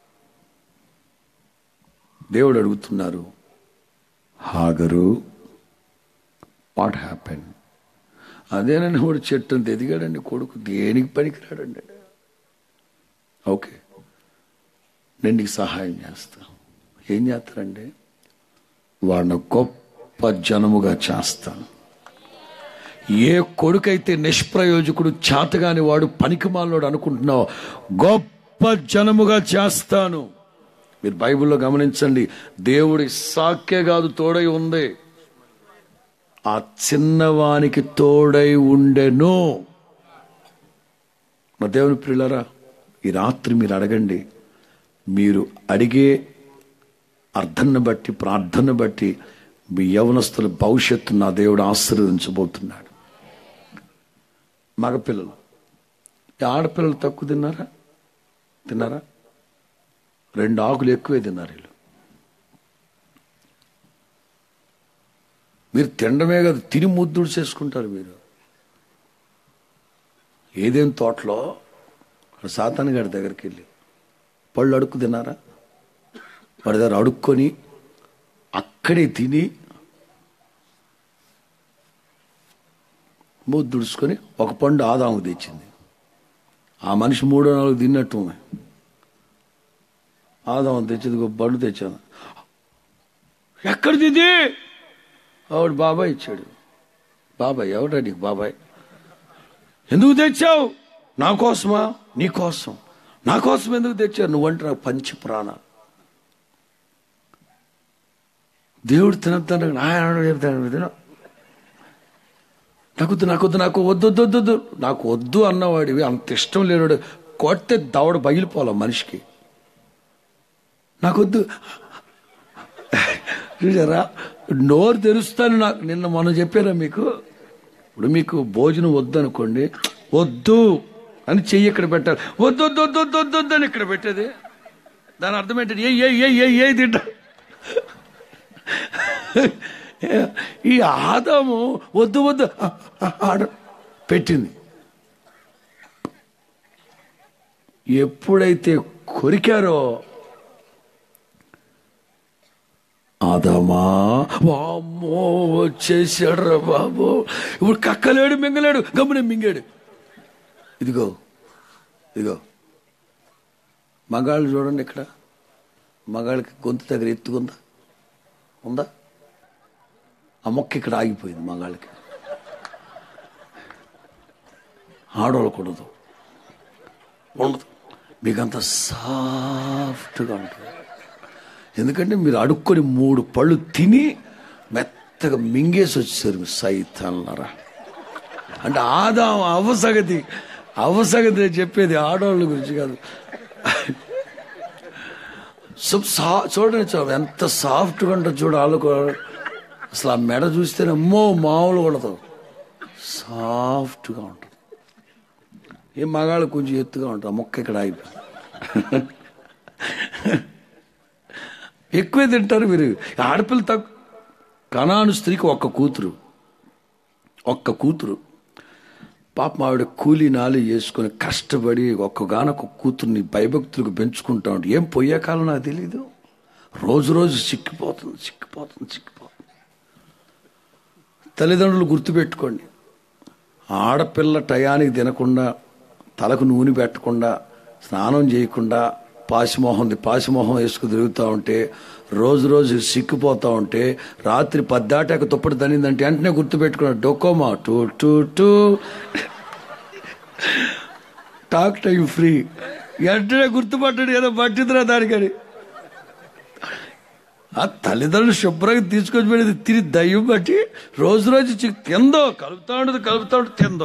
దేవుడు అడుగుతున్నారు హాగరు వాట్ హ్యాపెన్ అదేనండి వాడు చెట్టు అంత ఎదిగాడండి కొడుకు దేనికి పనికిరాడండి ఓకే నేను నీకు సహాయం చేస్తా ఏం చేస్తారండి వాడిని గొప్ప జనముగా చేస్తాను ఏ కొడుకైతే నిష్ప్రయోజకుడు చేతగాని వాడు పనికిమాలోడు అనుకుంటున్నావు గొప్ప జనముగా చేస్తాను మీరు బైబిల్లో గమనించండి దేవుడి సాక్య కాదు తోడై ఉంది ఆ చిన్నవానికి తోడై ఉండెను మా దేవుని ప్రియులరా ఈ రాత్రి మీరు అడగండి మీరు అడిగే అర్థాన్ని బట్టి ప్రార్థన బట్టి మీ యవనస్తుల భవిష్యత్తు నా దేవుడు ఆశీర్వదించబోతున్నాడు మగపిల్లలు ఈ ఆడపిల్లలు తక్కువ తిన్నారా తిన్నారా రెండు ఆకులు ఎక్కువే తిన్నారు వీళ్ళు మీరు తినడమే కదా తిని ముద్దుడు చేసుకుంటారు మీరు ఏదేం తోటలో అక్కడ సాతాన్ గారి దగ్గరికి వెళ్ళి పళ్ళు అడుక్కు తిన్నారా వాడి దగ్గర అడుక్కొని అక్కడే తిని ముద్దుడుచుకొని ఒక పండు ఆదాము తెచ్చింది ఆ మనిషి మూడో నాలుగు తిన్నట్టు ఉంది ఆదాము తెచ్చింది ఒక పండు తెచ్చాను ఎక్కడిది ఇది ఆవిడ బాబాయ్ ఇచ్చాడు బాబాయ్ ఎవడా నీకు బాబాయ్ ఎందుకు తెచ్చావు నా కోసమా నీ కోసం నా కోసం ఎందుకు తెచ్చావు నువ్వంటే నాకు పంచి ప్రాణ దేవుడు తినద్దాను ఆయన చెప్తాను తిన నాకొద్దు నాకొద్దు నాకు వద్దు వద్దు వద్దు వద్దు నాకు వద్దు అన్నవాడివి అంత ఇష్టం లేనివాడు కొడితే దవడ బగిలిపోవాలి మనిషికి నాకొద్దు చూసారా నోరు తెరుస్తాను నాకు నిన్న మనం చెప్పారా మీకు ఇప్పుడు మీకు భోజనం వద్దు అనుకోండి వద్దు అని చెయ్యి ఇక్కడ పెట్టాలి వద్దు వద్దు వద్దు వద్దు వద్దు వద్దు అని ఇక్కడ పెట్టేది దాని అర్థం ఏంటంటే ఏ ఏ ఏ ఏ ఏ తింటా ఈ ఆదాము వద్దు వద్దు ఆడ పెట్టింది ఎప్పుడైతే కొరికారో ఆదామా వామ్మో వచ్చేసాడు బాబు ఇప్పుడు కక్కలేడు మింగలేడు గమ్మునే మింగాడు ఇదిగో ఇదిగో మగాళ్ళు చూడండి ఇక్కడ మగాళ్ళకి గొంతు దగ్గర ఎత్తుకుందా ఉందా ఆ మొక్క ఇక్కడ ఆగిపోయింది మగాళ్ళకి ఆడవాళ్ళు కూడదు ఉండదు మీకంత సాఫ్ట్గా ఉంటుంది ఎందుకంటే మీరు అడుక్కొని మూడు పళ్ళు తిని మెత్తగా మింగేసి వచ్చారు మీరు సైతాన్లరా అంటే ఆదాం అవసగతి అవసగతి నేను చెప్పేది ఆడవాళ్ళ గురించి కాదు సో సా చూడండి చూడండి ఎంత సాఫ్ట్గా ఉంటుంది చూడ వాళ్ళు అసలు ఆ మెడ చూస్తేనే అమ్మో మామూలు కొడతావు సాఫ్ట్గా ఉంటుంది ఏ మగాళ్ళు కొంచెం ఎత్తుగా ఉంటుంది ఆ మొక్క ఇక్కడ ఆగిపోయి ఎక్కువే తింటారు మీరు ఆడపిల్ల తక్కువ కణాను స్త్రీకి ఒక్క కూతురు ఒక్క కూతురు పాపం ఆవిడ కూలీ నాలి చేసుకొని కష్టపడి ఒక్కగానొక్క కూతుర్ని భయభక్తులకు పెంచుకుంటా ఉంటే ఏం పోయే కాలం నాకు తెలీదు రోజు రోజు చిక్కిపోతుంది చిక్కిపోతుంది చిక్కిపోతుంది తల్లిదండ్రులు గుర్తుపెట్టుకోండి ఆడపిల్ల టయానికి తినకుండా తలకు నూనె పెట్టకుండా స్నానం చేయకుండా పాసిమోహంది పాసిమోహం వేసుకు తిరుగుతూ ఉంటే రోజు రోజు సిక్కిపోతూ ఉంటే రాత్రి పద్దాటాక తుప్పటి తనిందంటే వెంటనే గుర్తుపెట్టుకున్నాడు Docomo two two two talk time free వెంటనే గుర్తుపట్టాడు ఏదో పట్టిందిరా దానికని ఆ తల్లిదండ్రులు శుభ్రంగా తీసుకొచ్చి పెడితే తిరిగి దయ్యం బట్టి రోజు రోజు చిక్ తిందో కలుపుతా ఉండదు కలుపుతా ఉండదు తిందో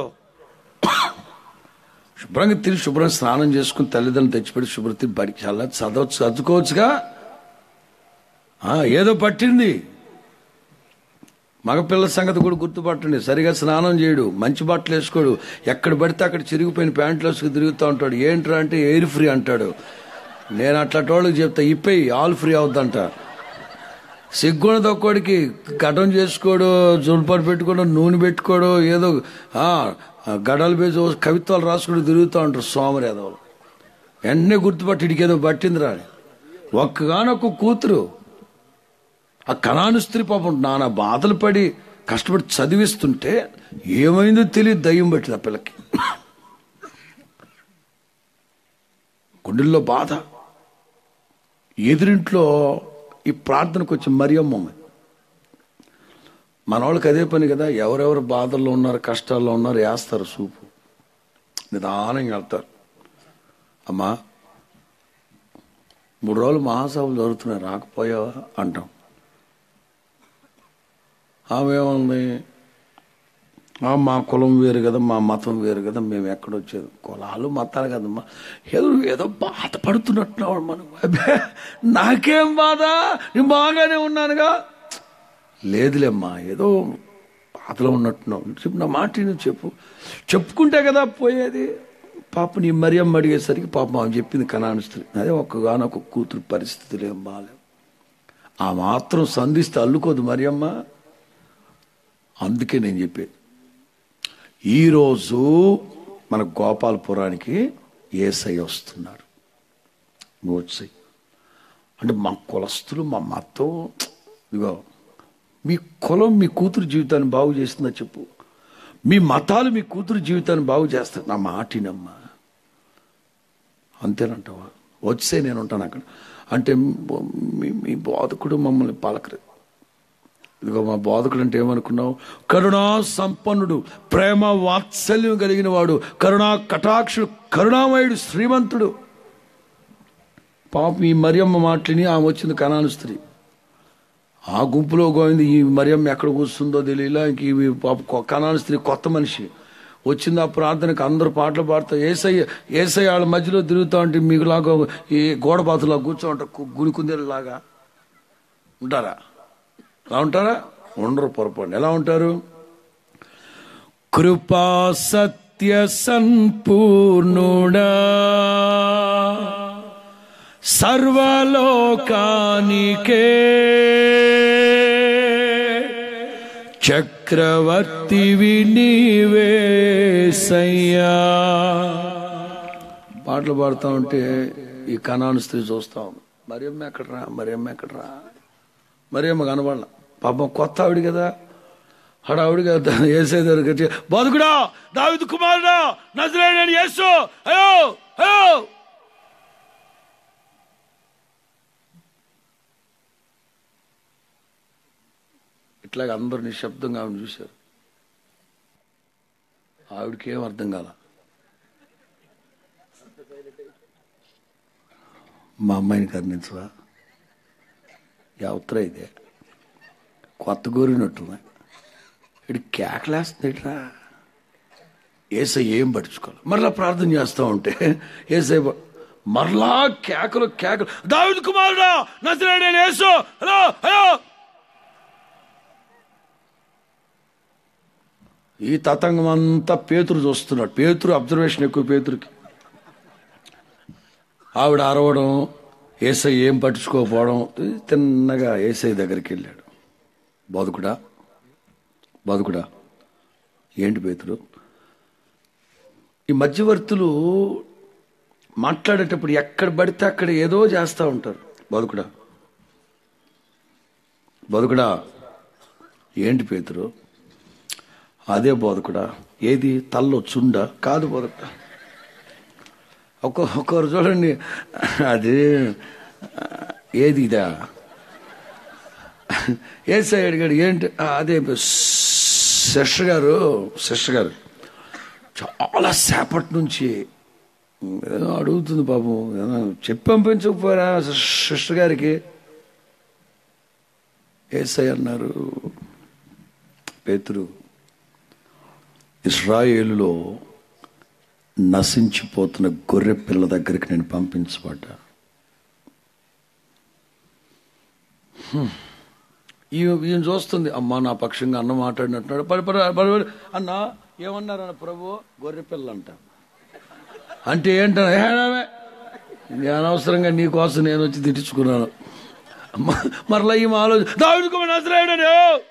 శుభ్రంగా తిరిగి శుభ్రంగా స్నానం చేసుకుని తల్లిదండ్రులు తెచ్చిపెట్టి శుభ్రం తిరిగి బడికి చాలా చదవచ్చు చదువుకోవచ్చుగా ఆ, ఏదో పట్టింది మగపిల్లల సంగతి కూడా గుర్తుపట్టండి సరిగా స్నానం చేయడు మంచి బట్టలు వేసుకోడు ఎక్కడ పడితే అక్కడ చిరిగిపోయిన ప్యాంట్లు వేసుకుని తిరుగుతూ ఉంటాడు ఏంట్రా అంటే ఎయిర్ ఫ్రీ అంటాడు నేను అట్లాంటి వాళ్ళకి చెప్తా ఇప్పేయి ఆల్ ఫ్రీ అవుద్దంట సిగ్గుణ తొక్కోడికి కటం చేసుకోడు జుల్పర్ పెట్టుకోవడం నూనె పెట్టుకోడు ఏదో ఆ, గడలు పేసి ఓ కవిత్వాలు రాసుకుని తిరుగుతూ ఉంటారు సోమరి ఏదోలు వెంటనే గుర్తుపట్టి ఇడికి ఏదో పట్టిందిరా అని. ఒక్కగానొక్క కూతురు ఆ కణాను స్త్రీ పాపం నానా బాధలు పడి కష్టపడి చదివిస్తుంటే ఏమైందో తెలియదు దయ్యం పెట్టింది ఆ పిల్లకి గుండెల్లో బాధ ఎదురింట్లో ఈ ప్రార్థనకు వచ్చి మరియమ్మ మన వాళ్ళకి అదే పని కదా ఎవరెవరు బాధల్లో ఉన్నారు కష్టాల్లో ఉన్నారు వేస్తారు సూపు నిదానంగా వెళ్తారు అమ్మా మూడు రోజులు మహాసభలు జరుగుతున్నాయి రాకపోయావా అంటాం ఆమె ఏముంది "ఆ, మా కులం వేరు కదా మా మతం వేరు కదా మేము ఎక్కడొచ్చేది కులాలు మతాలు కదమ్మా ఏదో ఏదో బాధపడుతున్నట్టున్నాడు మనం అబ్బే నాకేం బాధ నేను బాగానే ఉన్నానుగా లేదులేమ్మా ఏదో బాధలో ఉన్నట్టున్నావు చెప్పు నా మాట నువ్వు చెప్పు చెప్పుకుంటే కదా పోయేది పాప నీ మరియమ్మ అడిగేసరికి పాపం ఆమె చెప్పింది కనాను స్త్రీ అదే ఒక్కగానొక్క కూతురు పరిస్థితులు ఏం బాగాలేవు ఆ మాత్రం సంధిస్తే అల్లుకోదు మరియమ్మ అందుకే నేను చెప్పేది ఈరోజు మన గోపాలపురానికి ఏసై వస్తున్నాడు నువ్వు వచ్చాయి అంటే మా కులస్తులు మా మతం ఇదిగో మీ కులం మీ కూతురు జీవితాన్ని బాగు చేస్తుందా చెప్పు మీ మతాలు మీ కూతురు జీవితాన్ని బాగు చేస్తాయి నా మాటినమ్మా అంతేనంటావా వచ్చే నేను ఉంటాను అక్కడ అంటే మీ మీ బోధకుడు మమ్మల్ని పలకరు ఇదిగో మా బోధకుడు అంటే ఏమనుకున్నావు కరుణా సంపన్నుడు ప్రేమ వాత్సల్యం కలిగిన వాడు కరుణా కటాక్షుడు కరుణామయుడు శ్రీమంతుడు పాపం ఈ మరియమ్మ మాటలిని ఆమె వచ్చింది కనాను స్త్రీ ఆ గుంపులో గోవింది ఈ మరియమ్మ ఎక్కడ కూర్చుందో తెలియలా ఇంక ఈ పాప కొ- కనాను స్త్రీ కొత్త మనిషి వచ్చింది ఆ ప్రార్థనకు అందరూ పాటలు పాడుతా ఏసయ్య ఏసయ్య వాళ్ళ మధ్యలో తిరుగుతా ఉంటే మీకులాగా ఈ గోడపాతులా కూర్చో ఉంటారు గుడి కుందేలాగా ఉంటారా ఎలా ఉంటారా ఉండరు పొరపాటు ఎలా ఉంటారు కృపా సత్య సంపూర్ణుడా సర్వలోకానికే చక్రవర్తివి నీవేసయ్యా పాటలు పాడుతూ ఉంటే ఈ కణాను స్త్రీ చూస్తా ఉంది మరియమ్మ ఎక్కడరా మరియమ్మ ఎక్కడరా మరియమ్మ కనబడాల పాపం కొత్త ఆవిడ కదా హడావుడి కదా ఏసే దగ్గరికి వచ్చి బతుకుడా దావిదు కుమారుడా నజరేడని యేసు అయ్యో అయ్యో ఇట్లాగ అందరు నిశ్శబ్దంగా ఆమెను చూశారు ఆవిడకి ఏం అర్థం కాల మా అమ్మాయిని కరుణించవా ఎవతరా ఇదే కొత్త గోరినట్టుందా ఇటు కేకలేస్తుందిట్రా ఏసై ఏం పట్టించుకోవాలి మరలా ప్రార్థన చేస్తూ ఉంటే ఏసై ప- మరలా కేకలు కేకలు దావిద్ కుమారుడా నజరేడే యేసు హలో హలో ఈ తతంగం అంతా పేతురు చూస్తున్నాడు పేతురు అబ్జర్వేషన్ ఎక్కువ పేతురుకి ఆవిడ అరవడం ఏసై ఏం పట్టించుకోకపోవడం తిన్నగా ఏసై దగ్గరికి వెళ్ళాడు బతుకుడా బతుకుడా ఏంటి పేతురు ఈ మధ్యవర్తులు మాట్లాడేటప్పుడు ఎక్కడ పడితే అక్కడ ఏదో చేస్తూ ఉంటారు బతుకుడా బతుకుడా ఏంటి పేతురు అదే బోధకుడా ఏది తల్లో చుండ కాదు బోధకుడా ఒక్క ఒక్కరు చూడండి అది ఏది ఇదా ఏ సాయి అడిగాడు ఏంటి "ఆ, అదే శిష్య గారు శిష్య గారు చాలా సేపటి నుంచి ఏదో అడుగుతుంది పాపం ఏదో చెప్పి పంపించకపోయారా సిస్టర్ గారికి ఏసై అన్నారు పేతురు ఇస్రాయేలులో నశించిపోతున్న గొర్రె పిల్ల దగ్గరికి నేను పంపించబడ్డా హ్మ్. ఈ- ఈయన చూస్తుంది అమ్మా నా పక్షంగా అన్న మాట్లాడినట్టున్నాడు పరి పరి పరి పరి. అన్న ఏమన్నారన్న ప్రభు గొర్రె పిల్ల అంట అంటే ఏంటన్నా "ఏ, ఏ, ఏ, నేను అనవసరంగా నీ కోసం నేను వచ్చి తిట్టించుకున్నాను మ- మరలా ఈ ఆలోచన దావిడికి నజరాయుడని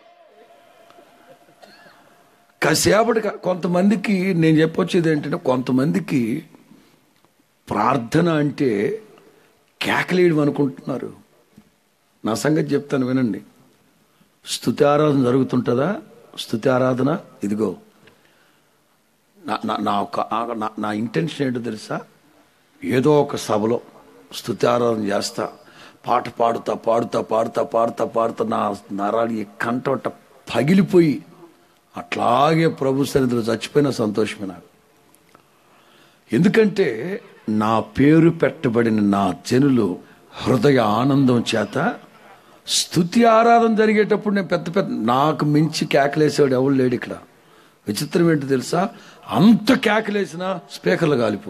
కాసేపటి కొంతమందికి నేను చెప్పొచ్చేది ఏంటంటే కొంతమందికి ప్రార్థన అంటే కేకలేయడం అనుకుంటున్నారు నా సంగతి చెప్తాను వినండి స్థుతి ఆరాధన జరుగుతుంటుందా స్థుతి ఆరాధన ఇదిగో నా నా నా ఒక ఆ- నా- నా ఇంటెన్షన్ ఏంటో తెలుసా ఏదో ఒక సభలో స్థుతి ఆరాధన చేస్తా పాట పాడుతా పాడుతా పాడుతా పాడుతా పాడుతా నా నరాలు ఈ కంటోట పగిలిపోయి అట్లాగే ప్రభు సన్నిధిలో చచ్చిపోయిన సంతోషమే నాకు ఎందుకంటే నా పేరు పెట్టబడిన నా జనులు హృదయ ఆనందం చేత స్థుతి ఆరాధన జరిగేటప్పుడు నేను పెద్ద పెద్ద నాకు మించి కేకలేసేవాడు ఎవరు లేడు ఇక్కడ విచిత్రం ఏంటో తెలుసా అంత కేకలేసినా స్పీకర్లు కాలిపో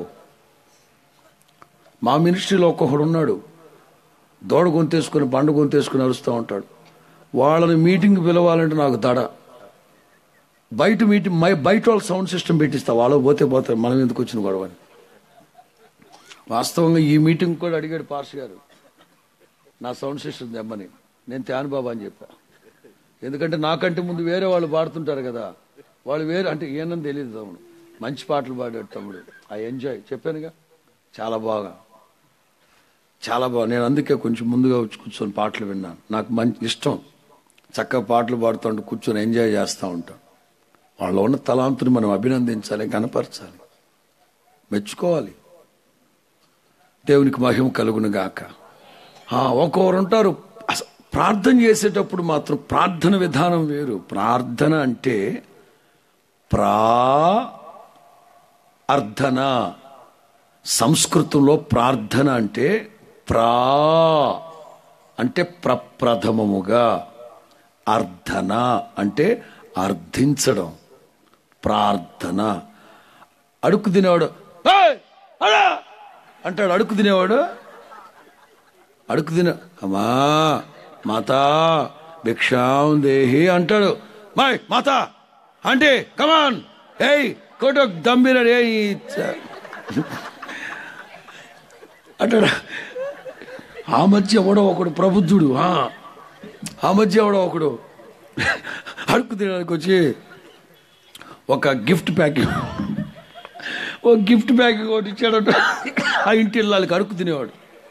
మా మినిస్ట్రీలో ఒక్కొక్కడు ఉన్నాడు దోడ గొంతేసుకుని బండ గొంతేసుకుని అరుస్తూ ఉంటాడు వాళ్ళని మీటింగ్ పిలవాలంటే నాకు దడ బయట మీటింగ్ మై బయట వాళ్ళ సౌండ్ సిస్టమ్ పెట్టిస్తా వాళ్ళు పోతే పోతారు మనం ఎందుకు వచ్చిన గొడవ అని వాస్తవంగా ఈ మీటింగ్ కూడా అడిగాడు పార్స్ గారు నా సౌండ్ సిస్టమ్ తెమ్మని నేను త్యాను బాబా అని చెప్పా ఎందుకంటే నాకంటే ముందు వేరే వాళ్ళు పాడుతుంటారు కదా వాళ్ళు వేరే అంటే ఏనని తెలియదు తమ్ముడు మంచి పాటలు పాడాడు తమ్ముడు ఐ ఎంజాయ్ చెప్పానుగా చాలా బాగా చాలా బాగా నేను అందుకే కొంచెం ముందుగా వచ్చి కూర్చొని పాటలు విన్నాను నాకు మంచి ఇష్టం చక్కగా పాటలు పాడుతుంటే కూర్చొని ఎంజాయ్ చేస్తూ ఉంటాను వాళ్ళ ఉన్న తలాంతుని మనం అభినందించాలి కనపరచాలి మెచ్చుకోవాలి దేవునికి మహిమ కలుగును గాక ఆ, ఒక్కొక్కరు ఉంటారు అస- ప్రార్థన చేసేటప్పుడు మాత్రం ప్రార్థన విధానం వేరు ప్రార్థన అంటే ప్రా అర్థన సంస్కృతంలో ప్రార్థన అంటే ప్రా అంటే ప్రప్రథమముగా అర్థన అంటే అర్థించడం ప్రార్థన అడుక్కు తినేవాడు "ఏయ్, అడా!" అంటాడు అడుక్కు తినేవాడు అడుక్కు తిన అమ్మా మాతా భిక్షాం దేహి అంటాడు మాయ్ మాత అంటే కమాన్ ఏయ్ కోట దమ్మిర రే అంటాడు ఆ మధ్య ఎవడో ఒకడు ప్రబుద్ధుడు ఆ. ఆ మధ్య ఎవడో ఒకడు అడుక్కు తినడానికి వచ్చి ఒక గిఫ్ట్ ప్యాకింగ్ ఓ గిఫ్ట్ ప్యాకింగ్ ఒకటి ఇచ్చాడట ఆ ఇంటి ఇళ్ళకి అడుక్కు తినేవాడు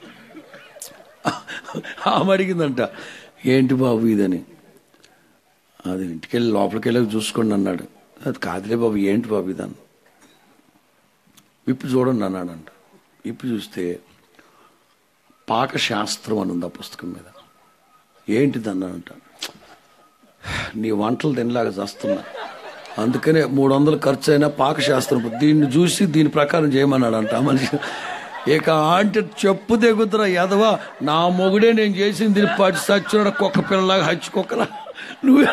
ఆమె అడిగిందంట ఏంటి బాబు ఇదని అది ఇంటికి వెళ్ళి లోపలికి వెళ్ళి చూసుకోండి అన్నాడు అది కాదులే బాబు ఏంటి బాబు ఇదని విప్పి చూడండి అన్నాడంట విప్పి చూస్తే పాకశాస్త్రం అని ఉంది ఆ పుస్తకం మీద ఏంటిది అన్నాడంట నీ వంటలు తినలాగా చేస్తున్నా అందుకనే మూడు వందలు ఖర్చు అయినా పాకశాస్త్రం దీన్ని చూసి దీని ప్రకారం చేయమన్నాడంట ఆ మనిషి ఇక ఆంటీ చెప్పు దిగుతురా ఎదవా నా మొగుడే నేను చేసింది దీన్ని పడి సచ్చున్నాడు కుక్క పిల్లలాగా హచ్చి కుక్కలా నువ్వే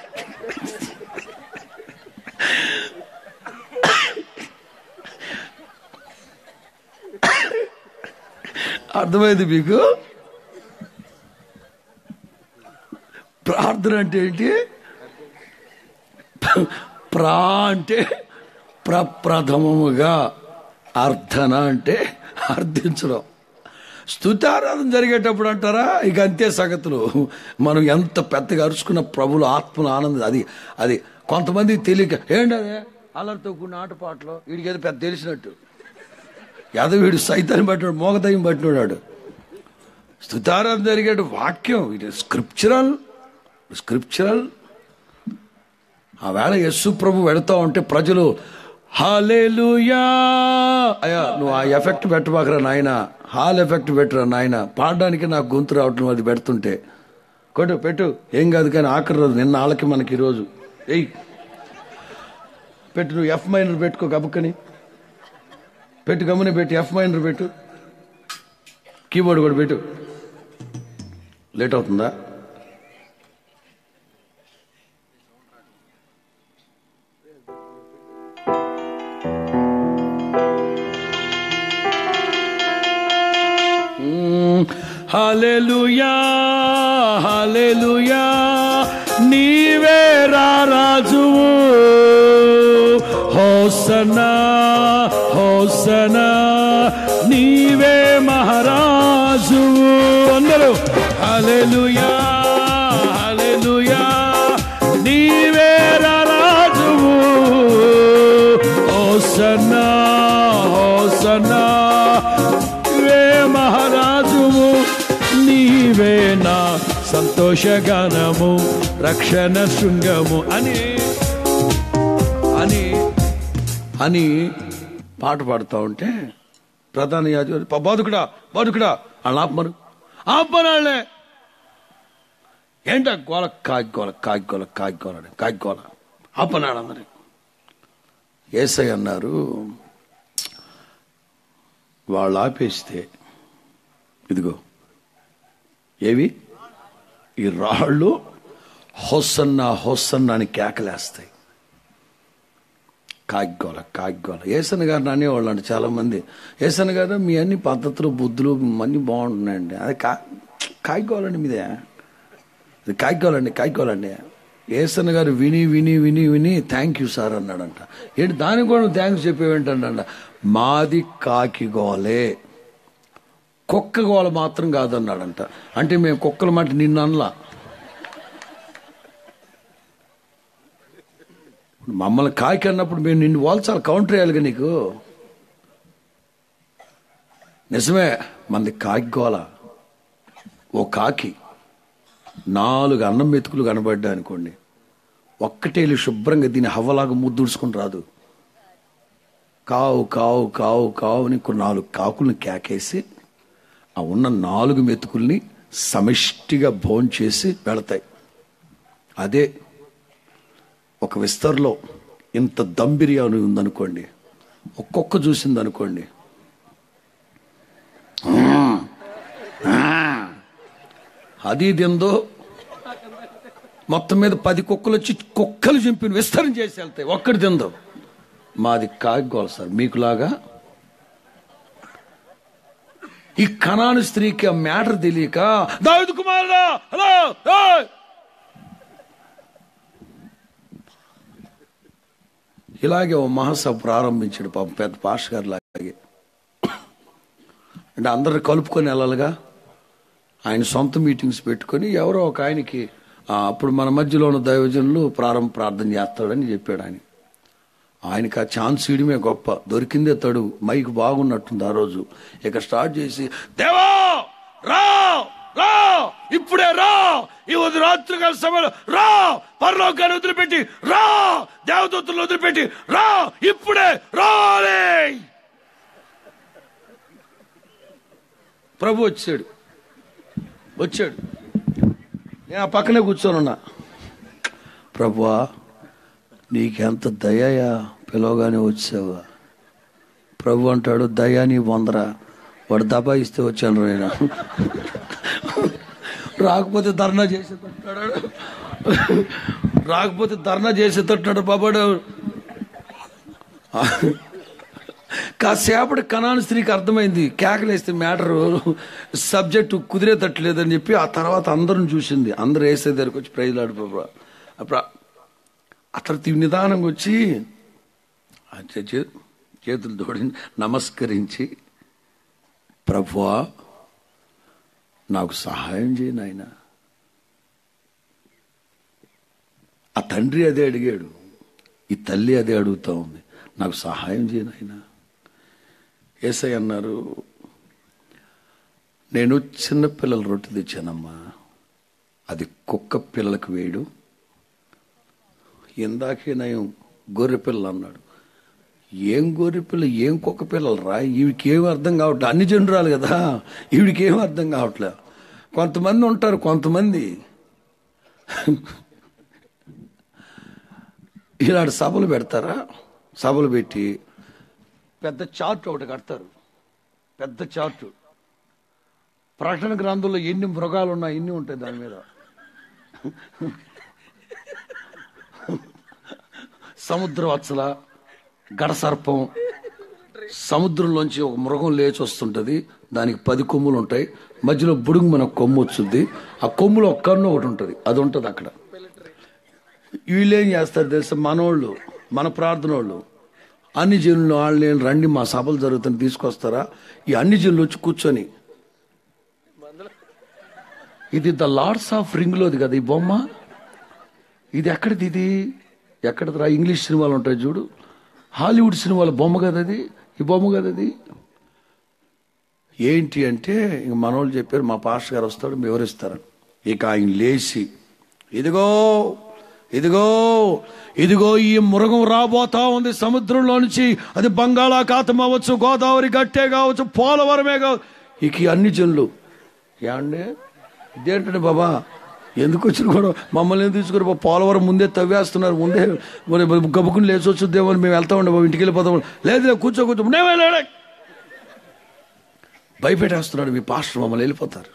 అర్థమైంది మీకు ప్రార్థన అంటే ఏంటి ప్రా అంటే ప్రప్రథమముగా అర్థన అంటే అర్థించడం స్తుతారాధన జరిగేటప్పుడు అంటారా ఇక అంతే సంగతులు మనం ఎంత పెద్దగా అరుచుకున్న ప్రభులు ఆత్మల ఆనందం అది అది కొంతమంది తెలియక ఏంటి అదే అల్లరితో కూడిన ఆటపాటలు వీడికి ఏదో పెద్ద తెలిసినట్టు యాదవ్ వీడు సైతాన్ని పట్టినాడు మోగదయ్యం పట్టినాడు స్తుతారాధన జరిగేట వాక్యం ఇది స్క్రిప్చరల్ స్క్రిప్చరల్ ఆ వేళ యస్సు ప్రభు వెళతా ఉంటే ప్రజలు హాలేలుయా అయ్యా నువ్వు ఆ ఎఫెక్ట్ పెట్టబాకరా నాయన హాల్ ఎఫెక్ట్ పెట్టరా నాయన పాడడానికి నాకు గొంతు రావటం అది పెడుతుంటే కొట్టు పెట్టు ఏం కాదు కానీ ఆఖరి రోజు నిన్న వాళ్ళకి మనకి ఈరోజు ఎయ్ పెట్టు నువ్వు ఎఫ్ మైనర్ పెట్టుకో గబుక్కని పెట్టు గమ్మున పెట్టు ఎఫ్ మైనర్ పెట్టు కీబోర్డ్ కూడా పెట్టు లేట్ అవుతుందా హల్లెలూయా హల్లెలూయా నీవే రాజువు హోసనా హోసనా నీవే మహారాజువు అందరూ హల్లెలూయా హల్లెలూయా నీవే రాజువు హోసనా హోసనా నీవే మహారాజువు నీవే నా సంతోషగానము రక్షణ శృంగము అని అని అని పాట పాడుతూ ఉంటే ప్రధాన యాజకుడు "పా, బాదుకుడా బాదుకుడా వాళ్ళని ఆపమరు ఆపమనాళ్లే ఏంట గోల కాగ్గోల కాగ్గోల కాగ్గోల కాగ్గోల ఆపనాడు అందరి ఏసై అన్నారు వాళ్ళు ఆపేస్తే ఇదిగో ఏవి ఈ రాళ్ళు హొస్సన్న హొస్సన్న అని కేకలేస్తాయి కాగ్గోల కాగ్గోల ఏసన్ గారిని అనేవాళ్ళు అండి చాలా మంది ఏసన్ గారు మీ అన్ని పద్ధతులు బుద్ధులు అన్ని బాగుంటున్నాయండి అది కా కాగ్గోలండి మీదే అది కాగ్గోలండి కాగ్గోలండి ఏసన్ గారు విని విని విని విని థ్యాంక్ యూ సార్ అన్నాడంట ఏంటి దానికి కూడా థ్యాంక్స్ చెప్పేవేంటంట మాది కాకి గోలే కుక్క గోల మాత్రం కాదన్నాడంట అంటే మేము కుక్కల మాట నిన్ను అనలా మమ్మల్ని కాకి అన్నప్పుడు మేము నిన్ను వాల్చాలి కౌంటర్ వేయాలిగా నీకు నిజమే మంది కాకి గోల ఓ కాకి నాలుగు అన్నం మెతుకులు కనబడ్డా అనుకోండి ఒక్కటేళ్ళు శుభ్రంగా దీని హవ్వలాగా ముద్దుడుచుకుని రాదు కావు కావు కావు కావు అని కొన్ని నాలుగు కాకుల్ని కేకేసి ఆ ఉన్న నాలుగు మెతుకుల్ని సమిష్టిగా భోంచేసి వెళతాయి అదే ఒక విస్తర్లో ఇంత దమ్ బిర్యానీ ఉందనుకోండి ఒక్కొక్క చూసింది అనుకోండి అది ఇదేందో మొత్తం మీద పది కుక్కలు వచ్చి కుక్కలు చింపిన విస్తరణ చేసి వెళ్తాయి ఒక్కడి తిందో మాది కాగోలు సార్ మీకులాగా ఈ కణాను స్త్రీకి ఆ మ్యాటర్ తెలియక దావిదు కుమారుడా హలో ఏయ్! ఇలాగే ఓ మహాసభ ప్రారంభించాడు పాపం పెద్ద పాష గారు లాగే అంటే అందరిని కలుపుకొని వెళ్ళాలిగా ఆయన సొంత మీటింగ్స్ పెట్టుకొని ఎవరో ఒక ఆయనకి ఆ, అప్పుడు మన మధ్యలో ఉన్న దైవజనులు ప్రారంభ ప్రార్థన చేస్తాడని చెప్పాడు ఆయన ఆయనకి ఆ ఛాన్స్ ఇయడమే గొప్ప దొరికిందే తడు మైక్ బాగున్నట్టుంది ఆ రోజు ఇక స్టార్ట్ చేసి దేవా రా రా ఇప్పుడే రా ఈ వద్దు రాత్రి కాల సమయంలో రా పరలోకాన్ని వదిలిపెట్టి రా దేవదూతలను వదిలిపెట్టి రా ఇప్పుడే రాలే ప్రభు వచ్చాడు వచ్చాడు నేను ఆ పక్కనే కూర్చొనున్నా ప్రభువా నీకెంత దయయా పిలవగానే వచ్చావా ప్రభు అంటాడు దయా నీ వందరా వాడు దబాయిస్తే వచ్చాను నేను రాకపోతే ధర్నా చేసేటట్టున్నాడు రాకపోతే ధర్నా చేసేటట్టున్నాడు బాబాడు కాసేపటి కణాను స్త్రీకి అర్థమైంది కేకలేస్తే మ్యాటరు సబ్జెక్టు కుదిరేటట్లేదని చెప్పి ఆ తర్వాత అందరం చూసింది అందరూ వేసే దగ్గరకు వచ్చి ప్రైజ్లాడు బాబా అప్పుడు ఆ తర్వాత ఈ నిదానంగా వచ్చి ఆ చే- చే- చేతులు తోడి నమస్కరించి ప్రభువా నాకు సహాయం చేయి నాయన ఆ తండ్రి అదే అడిగాడు ఈ తల్లి అదే అడుగుతా ఉంది నాకు సహాయం చేయి నాయన ఏసై అన్నారు నేను చిన్నపిల్లల రొట్టె తెచ్చానమ్మా అది కుక్క పిల్లలకు వేయడు ఇందాకే నయం గొర్రె పిల్లలు అన్నాడు ఏం గొర్రె పిల్ల ఏం కుక్క పిల్లలు రా ఈవికి ఏం అర్థం కావట్లే అన్ని జనరాలు కదా ఈవిడికి ఏం అర్థం కావట్లే కొంతమంది ఉంటారు కొంతమంది ఇలాంటి సభలు పెడతారా సభలు పెట్టి పెద్ద చార్ట్ ఒకటి కడతారు పెద్ద చార్టు ప్రకటన గ్రంథంలో ఎన్ని మృగాలు ఉన్నాయి ఎన్ని ఉంటాయి దాని మీద సముద్ర వత్సల గడసర్పం సముద్రంలోంచి ఒక మృగం లేచి వస్తుంటది దానికి పది కొమ్ములు ఉంటాయి మధ్యలో బుడుగు మన కొమ్ము వచ్చుద్ది ఆ కొమ్ములో ఒక కన్ను ఒకటి ఉంటుంది అది ఉంటుంది అక్కడ వీళ్ళు ఏం చేస్తారు తెలుసా మనోళ్ళు మన ప్రార్థన వాళ్ళు అన్ని జనులు వాళ్ళు నేను రండి మా సభలు జరుగుతుంది తీసుకొస్తారా ఈ అన్ని జనులు వచ్చి కూర్చొని ఇది ద లార్డ్స్ ఆఫ్ రింగ్ లోది కదా ఈ బొమ్మ ఇది ఎక్కడిది ఇది ఎక్కడిది రా ఇంగ్లీష్ సినిమాలు ఉంటాయి చూడు హాలీవుడ్ సినిమాల బొమ్మ కదా అది ఈ బొమ్మ కదా అది ఏంటి అంటే ఇంక మనోళ్ళు చెప్పారు మా పాస్టర్ గారు వస్తాడు వివరిస్తారు ఇక ఆయన లేచి ఇదిగో ఇదిగో ఇదిగో ఈ మృగం రాబోతా ఉంది సముద్రంలో నుంచి అది బంగాళాఖాతం అవ్వచ్చు గోదావరి గట్టే కావచ్చు పోలవరమే కావచ్చు ఇక ఈ అన్ని జనులు ఏమండి ఇదేంటండి బాబా ఎందుకు వచ్చిన కూడా మమ్మల్ని ఎందుకు తీసుకుని బాబా పోలవరం ముందే తవ్వేస్తున్నారు ముందే మరి గబుకుని లేచి వచ్చుద్దేమో అని మేము వెళ్తా ఉండే బాబు ఇంటికి వెళ్ళిపోతాం లేదు లేదు, కూర్చో కూర్చో "నే, లే, లే." భయపెట్టేస్తున్నాడు మీ పాస్టర్ మమ్మల్ని వెళ్ళిపోతారు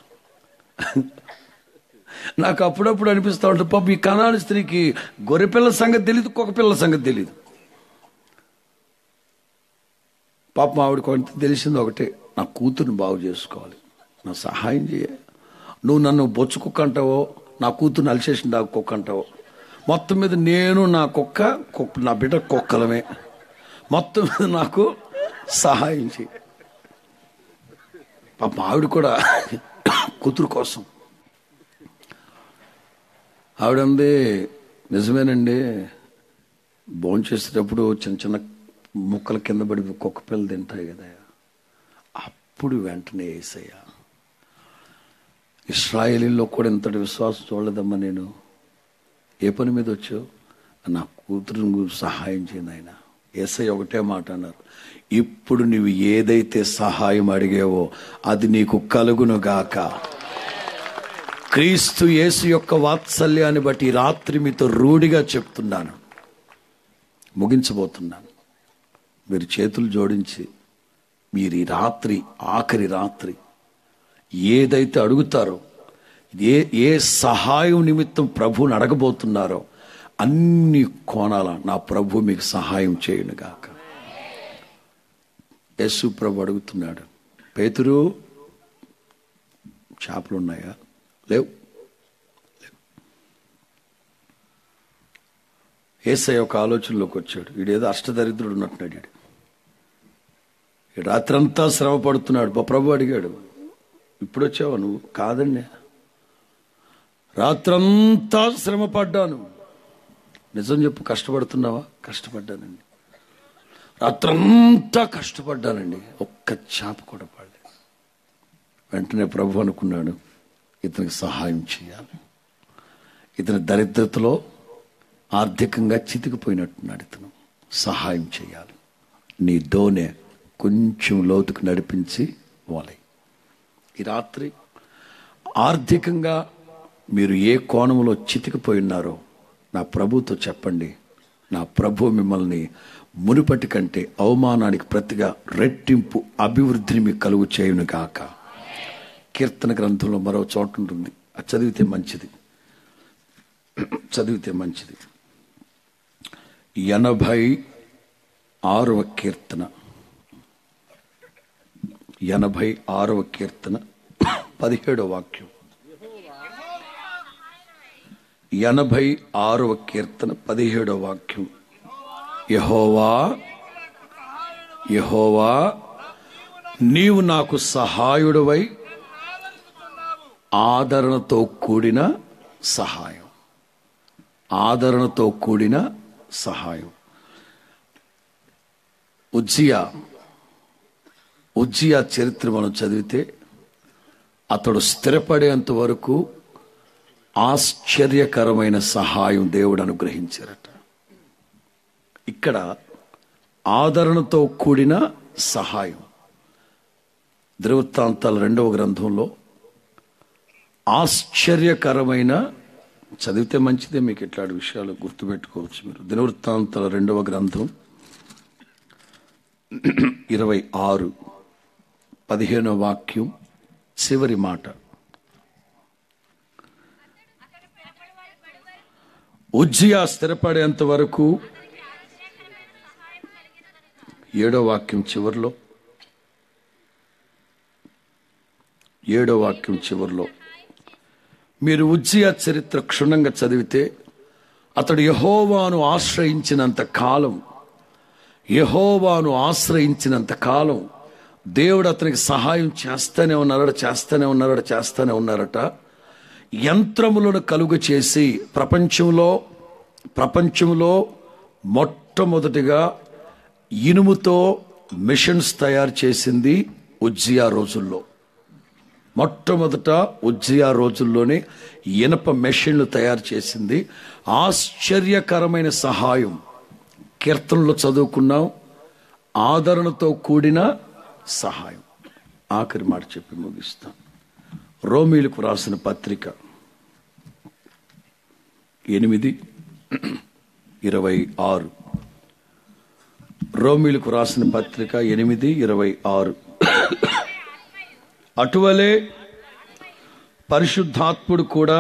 నాకు అప్పుడప్పుడు అనిపిస్తూ ఉంటుంది పాప ఈ కణాల స్త్రీకి గొర్రెపిల్ల సంగతి తెలియదు కుక్క పిల్లల సంగతి తెలియదు పాప ఆవిడ కొంత తెలిసింది ఒకటే నా కూతుర్ని బాగు చేసుకోవాలి నా సహాయం చేయ నువ్వు నన్ను బొచ్చు కుక్క అంటావో నా కూతుర్ని అలిసేసిన డాగ్ కుక్క అంటావో మొత్తం మీద నేను నా కుక్క కుక్క నా బిడ్డ కుక్కలమే మొత్తం మీద నాకు సహాయం చేయి పాప ఆవిడ కూడా కూతురు కోసం ఆవిడంది నిజమేనండి భోంచేసేటప్పుడు చిన్న చిన్న ముక్కల కింద పడి కుక్క పిల్లలు తింటాయి కదా అప్పుడు వెంటనే వేసయ్యా ఇస్రాయేలీలో కూడా ఇంతటి విశ్వాసం చూడలేదమ్మా నేను ఏ పని మీద వచ్చావు నా కూతురు గురించి సహాయం చేయండి ఆయన ఏసై ఒకటే మాట అన్నారు ఇప్పుడు నువ్వు ఏదైతే సహాయం అడిగావో అది నీకు కలుగును గాక క్రీస్తు యేసు యొక్క వాత్సల్యాన్ని బట్టి ఈ రాత్రి మీతో రూఢిగా చెప్తున్నాను ముగించబోతున్నాను మీరు చేతులు జోడించి మీరు ఈ రాత్రి ఆఖరి రాత్రి ఏదైతే అడుగుతారో ఏ ఏ సహాయం నిమిత్తం ప్రభువుని అడగబోతున్నారో అన్ని కోణాల నా ప్రభు మీకు సహాయం చేయను గాక యేసు ప్రభు అడుగుతున్నాడు పేతురు చేపలు ఉన్నాయా లేవు లేవు. ఏసయ్య ఒక ఆలోచనలోకి వచ్చాడు వీడేదో అష్టదరిద్రుడు ఉన్నట్టున్నాడు వీడు ఈ రాత్రంతా శ్రమ పడుతున్నాడు మా ప్రభు అడిగాడు ఇప్పుడు వచ్చావా నువ్వు కాదండి రాత్రంతా శ్రమ పడ్డాను నిజం చెప్పు కష్టపడుతున్నావా కష్టపడ్డానండి రాత్రంతా కష్టపడ్డానండి ఒక్క చేప కూడా పడలేదు వెంటనే ప్రభు అనుకున్నాడు ఇతనికి సహాయం చేయాలి ఇతని దరిద్రతలో ఆర్థికంగా చితికిపోయినట్టున్నాడు ఇతను సహాయం చేయాలి నీ దోనె కొంచెం లోతుకు నడిపించి పోలే ఈ రాత్రి ఆర్థికంగా మీరు ఏ కోణంలో చితికిపోయి ఉన్నారో నా ప్రభుతో చెప్పండి నా ప్రభు మిమ్మల్ని మునుపటి కంటే అవమానానికి ప్రతిగా రెట్టింపు అభివృద్ధిని మీకు కలుగు చేయును గాక కీర్తన గ్రంథంలో మరో చోట ఉంటుంది అది చదివితే మంచిది చదివితే మంచిది ఎనభై ఆరవ కీర్తన ఎనభై ఆరవ కీర్తన పదిహేడవ వాక్యం ఎనభై ఆరవ కీర్తన పదిహేడవ వాక్యం యహోవా యహోవా నీవు నాకు సహాయుడవై ఆదరణతో కూడిన సహాయం ఆదరణతో కూడిన సహాయం ఉజ్జియా ఉజ్జియా చరిత్ర మనం చదివితే అతడు స్థిరపడేంత వరకు ఆశ్చర్యకరమైన సహాయం దేవుడు అనుగ్రహించారట ఇక్కడ ఆదరణతో కూడిన సహాయం ధృవృత్తాంతాల రెండవ గ్రంథంలో ఆశ్చర్యకరమైన చదివితే మంచిదే మీకు ఇట్లాంటి విషయాలు గుర్తుపెట్టుకోవచ్చు మీరు దినవృత్తాంతాల రెండవ గ్రంథం ఇరవై ఆరు పదిహేనో వాక్యం చివరి మాట ఉజ్జియా స్థిరపడేంత వరకు ఏడో వాక్యం చివరిలో ఏడో వాక్యం చివరిలో మీరు ఉజ్జియా చరిత్ర క్షుణ్ణంగా చదివితే అతడు యహోవాను ఆశ్రయించినంత కాలం యహోవాను ఆశ్రయించినంత కాలం దేవుడు అతనికి సహాయం చేస్తూనే ఉన్నారట చేస్తూనే ఉన్నారట చేస్తూనే ఉన్నారట యంత్రములను కలుగ చేసి ప్రపంచంలో ప్రపంచంలో మొట్టమొదటిగా ఇనుముతో మిషన్స్ తయారు చేసింది ఉజ్జియా రోజుల్లో మొట్టమొదట ఉజ్జియా రోజుల్లోనే ఇనప మెషిన్లు తయారు చేసింది ఆశ్చర్యకరమైన సహాయం కీర్తనలో చదువుకున్నాం ఆదరణతో కూడిన సహాయం ఆఖరి మాట చెప్పి ముగిస్తాం రోమీలకు రాసిన పత్రిక ఎనిమిది ఇరవై ఆరు రోమిలకు రాసిన పత్రిక ఎనిమిది ఇరవై ఆరు అటువలే పరిశుద్ధాత్ముడు కూడా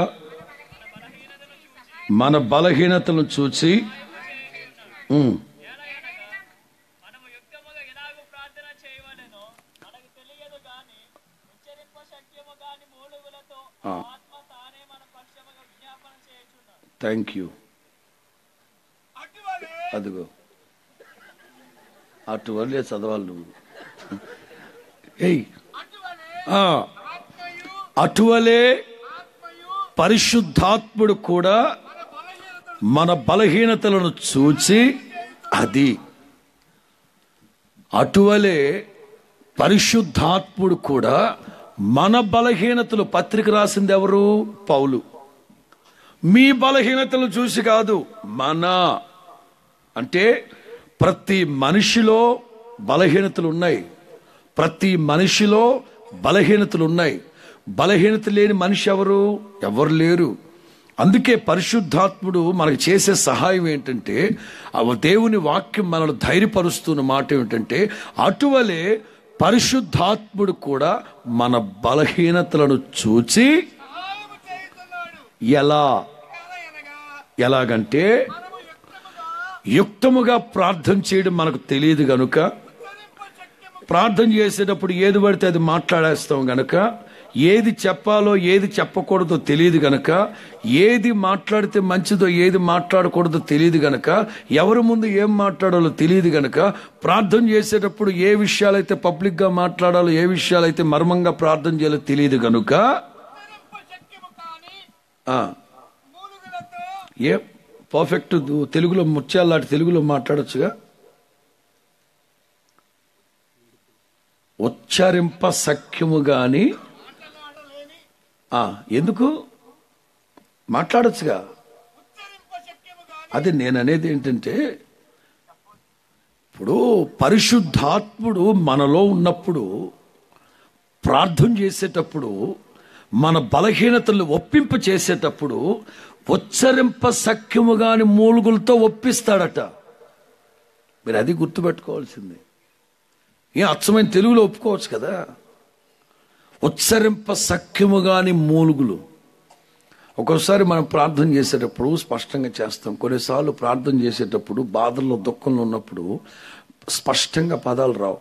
మన బలహీనతలను చూచి ఉమ్, మనము యుక్తముగా ఎలాగో ప్రార్థన చేయవలెనో మనకు తెలియదు గాని ఉచ్చరింప శక్యము గాని మూలుగులతో ఆత్మ తానే మన పక్షముగా విజ్ఞాపన చేయుచున్నాడు థ్యాంక్ యూ అటువలే అదిగో అటువల్లే చదవాలి నువ్వు ఏయ్ ఆ, అటువలే పరిశుద్ధాత్ముడు కూడా మన బలహీనతలను చూచి అది అటువలే పరిశుద్ధాత్ముడు కూడా మన బలహీనతలు పత్రిక రాసింది ఎవరు పౌలు మీ బలహీనతలు చూసి కాదు మన అంటే ప్రతి మనిషిలో బలహీనతలు ఉన్నాయి ప్రతి మనిషిలో బలహీనతలు ఉన్నాయి బలహీనత లేని మనిషి ఎవరు ఎవరు లేరు అందుకే పరిశుద్ధాత్ముడు మనకు చేసే సహాయం ఏంటంటే ఆ దేవుని వాక్యం మనల్ని ధైర్యపరుస్తున్న మాట ఏమిటంటే అటువలే పరిశుద్ధాత్ముడు కూడా మన బలహీనతలను చూచి సహాయము చేయుచున్నాడు ఎలా ఎలయనగా ఎలాగంటే మనము యుక్తముగా యుక్తముగా ప్రార్థన చేయడం మనకు తెలియదు గనుక ఉచ్చరింప శక్యము ప్రార్థన చేసేటప్పుడు ఏది పడితే అది మాట్లాడేస్తాం గనక ఏది చెప్పాలో ఏది చెప్పకూడదో తెలియదు గనక ఏది మాట్లాడితే మంచిదో ఏది మాట్లాడకూడదో తెలియదు గనక ఎవరి ముందు ఏం మాట్లాడాలో తెలియదు గనక ప్రార్థన చేసేటప్పుడు ఏ విషయాలైతే పబ్లిక్ గా మాట్లాడాలో ఏ విషయాలైతే మర్మంగా ప్రార్థన చేయాలో తెలియదు గనుక ఉచ్చరింప శక్యము కాని ఆ, మూలుగులతో ఏ పర్ఫెక్ట్ తెలుగులో ముత్యాలాంటి తెలుగులో మాట్లాడొచ్చుగా ఉచ్చరింప సఖ్యము గాని మాట్లాడలేని ఆ, ఎందుకు మాట్లాడొచ్చుగా ఉచ్చరింప శక్యము కాని అది నేను అనేది ఏంటంటే ఇప్పుడు పరిశుద్ధాత్ముడు మనలో ఉన్నప్పుడు ప్రార్థన చేసేటప్పుడు మన బలహీనతలను ఒప్పింప చేసేటప్పుడు ఉచ్చరింప సఖ్యము గాని మూలుగులతో ఒప్పిస్తాడట మీరు అది గుర్తుపెట్టుకోవాల్సింది ఏ అచ్చమైన తెలుగులో ఒప్పుకోవచ్చు కదా ఉచ్చరింప సఖ్యము గాని మూలుగులు ఒక్కోసారి మనం ప్రార్థన చేసేటప్పుడు స్పష్టంగా చేస్తాం కొన్నిసార్లు ప్రార్థన చేసేటప్పుడు బాధల్లో దుఃఖంలో ఉన్నప్పుడు స్పష్టంగా పదాలు రావు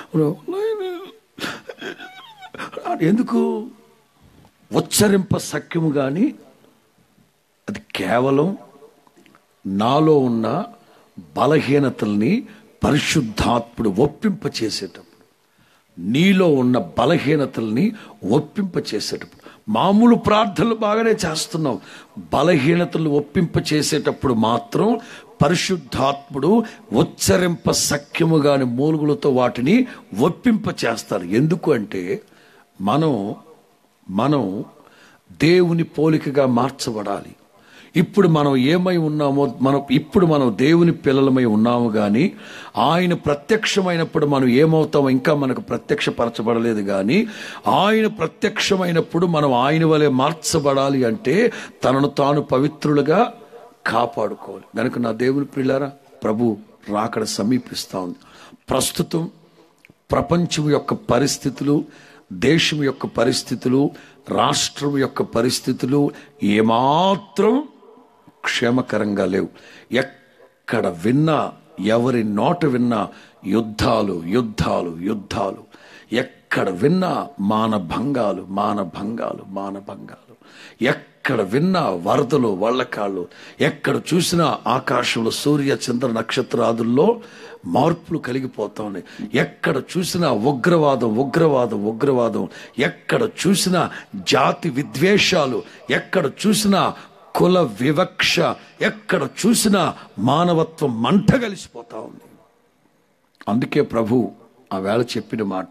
ఎందుకు ఉచ్చరింప సఖ్యము గాని అది కేవలం నాలో ఉన్న బలహీనతల్ని పరిశుద్ధాత్ముడు ఒప్పింప చేసేటప్పుడు నీలో ఉన్న బలహీనతల్ని ఒప్పింప చేసేటప్పుడు మామూలు ప్రార్థనలు బాగానే చేస్తున్నాం బలహీనతలు ఒప్పింప చేసేటప్పుడు మాత్రం పరిశుద్ధాత్ముడు ఉచ్చరింప సఖ్యముగాని మూలుగులతో వాటిని ఒప్పింప చేస్తారు ఎందుకు అంటే మనం మనం దేవుని పోలికగా మార్చబడాలి ఇప్పుడు మనం ఏమై ఉన్నామో మనం ఇప్పుడు మనం దేవుని పిల్లలమై ఉన్నాము కానీ ఆయన ప్రత్యక్షమైనప్పుడు మనం ఏమవుతామో ఇంకా మనకు ప్రత్యక్షపరచబడలేదు కానీ ఆయన ప్రత్యక్షమైనప్పుడు మనం ఆయన వలె మార్చబడాలి అంటే తనను తాను పవిత్రులుగా కాపాడుకోవాలి కనుక నా దేవుని పిల్లారా ప్రభు రాకడ సమీపిస్తా ఉంది ప్రస్తుతం ప్రపంచం యొక్క పరిస్థితులు దేశం యొక్క పరిస్థితులు రాష్ట్రం యొక్క పరిస్థితులు ఏమాత్రం క్షేమకరంగా లేవు ఎక్కడ విన్నా ఎవరి నోట విన్నా యుద్ధాలు యుద్ధాలు యుద్ధాలు ఎక్కడ విన్నా మానభంగాలు మానభంగాలు మానభంగాలు ఎక్కడ విన్నా వరదలు వల్లకాళ్ళు ఎక్కడ చూసినా ఆకాశంలో సూర్య చంద్ర నక్షత్రాదుల్లో మార్పులు కలిగిపోతా ఉన్నాయి ఎక్కడ చూసినా ఉగ్రవాదం ఉగ్రవాదం ఉగ్రవాదం ఎక్కడ చూసినా జాతి విద్వేషాలు ఎక్కడ చూసినా కుల వివక్ష ఎక్కడ చూసినా మానవత్వం మంట కలిసిపోతా ఉంది అందుకే ప్రభు ఆ వేళ చెప్పిన మాట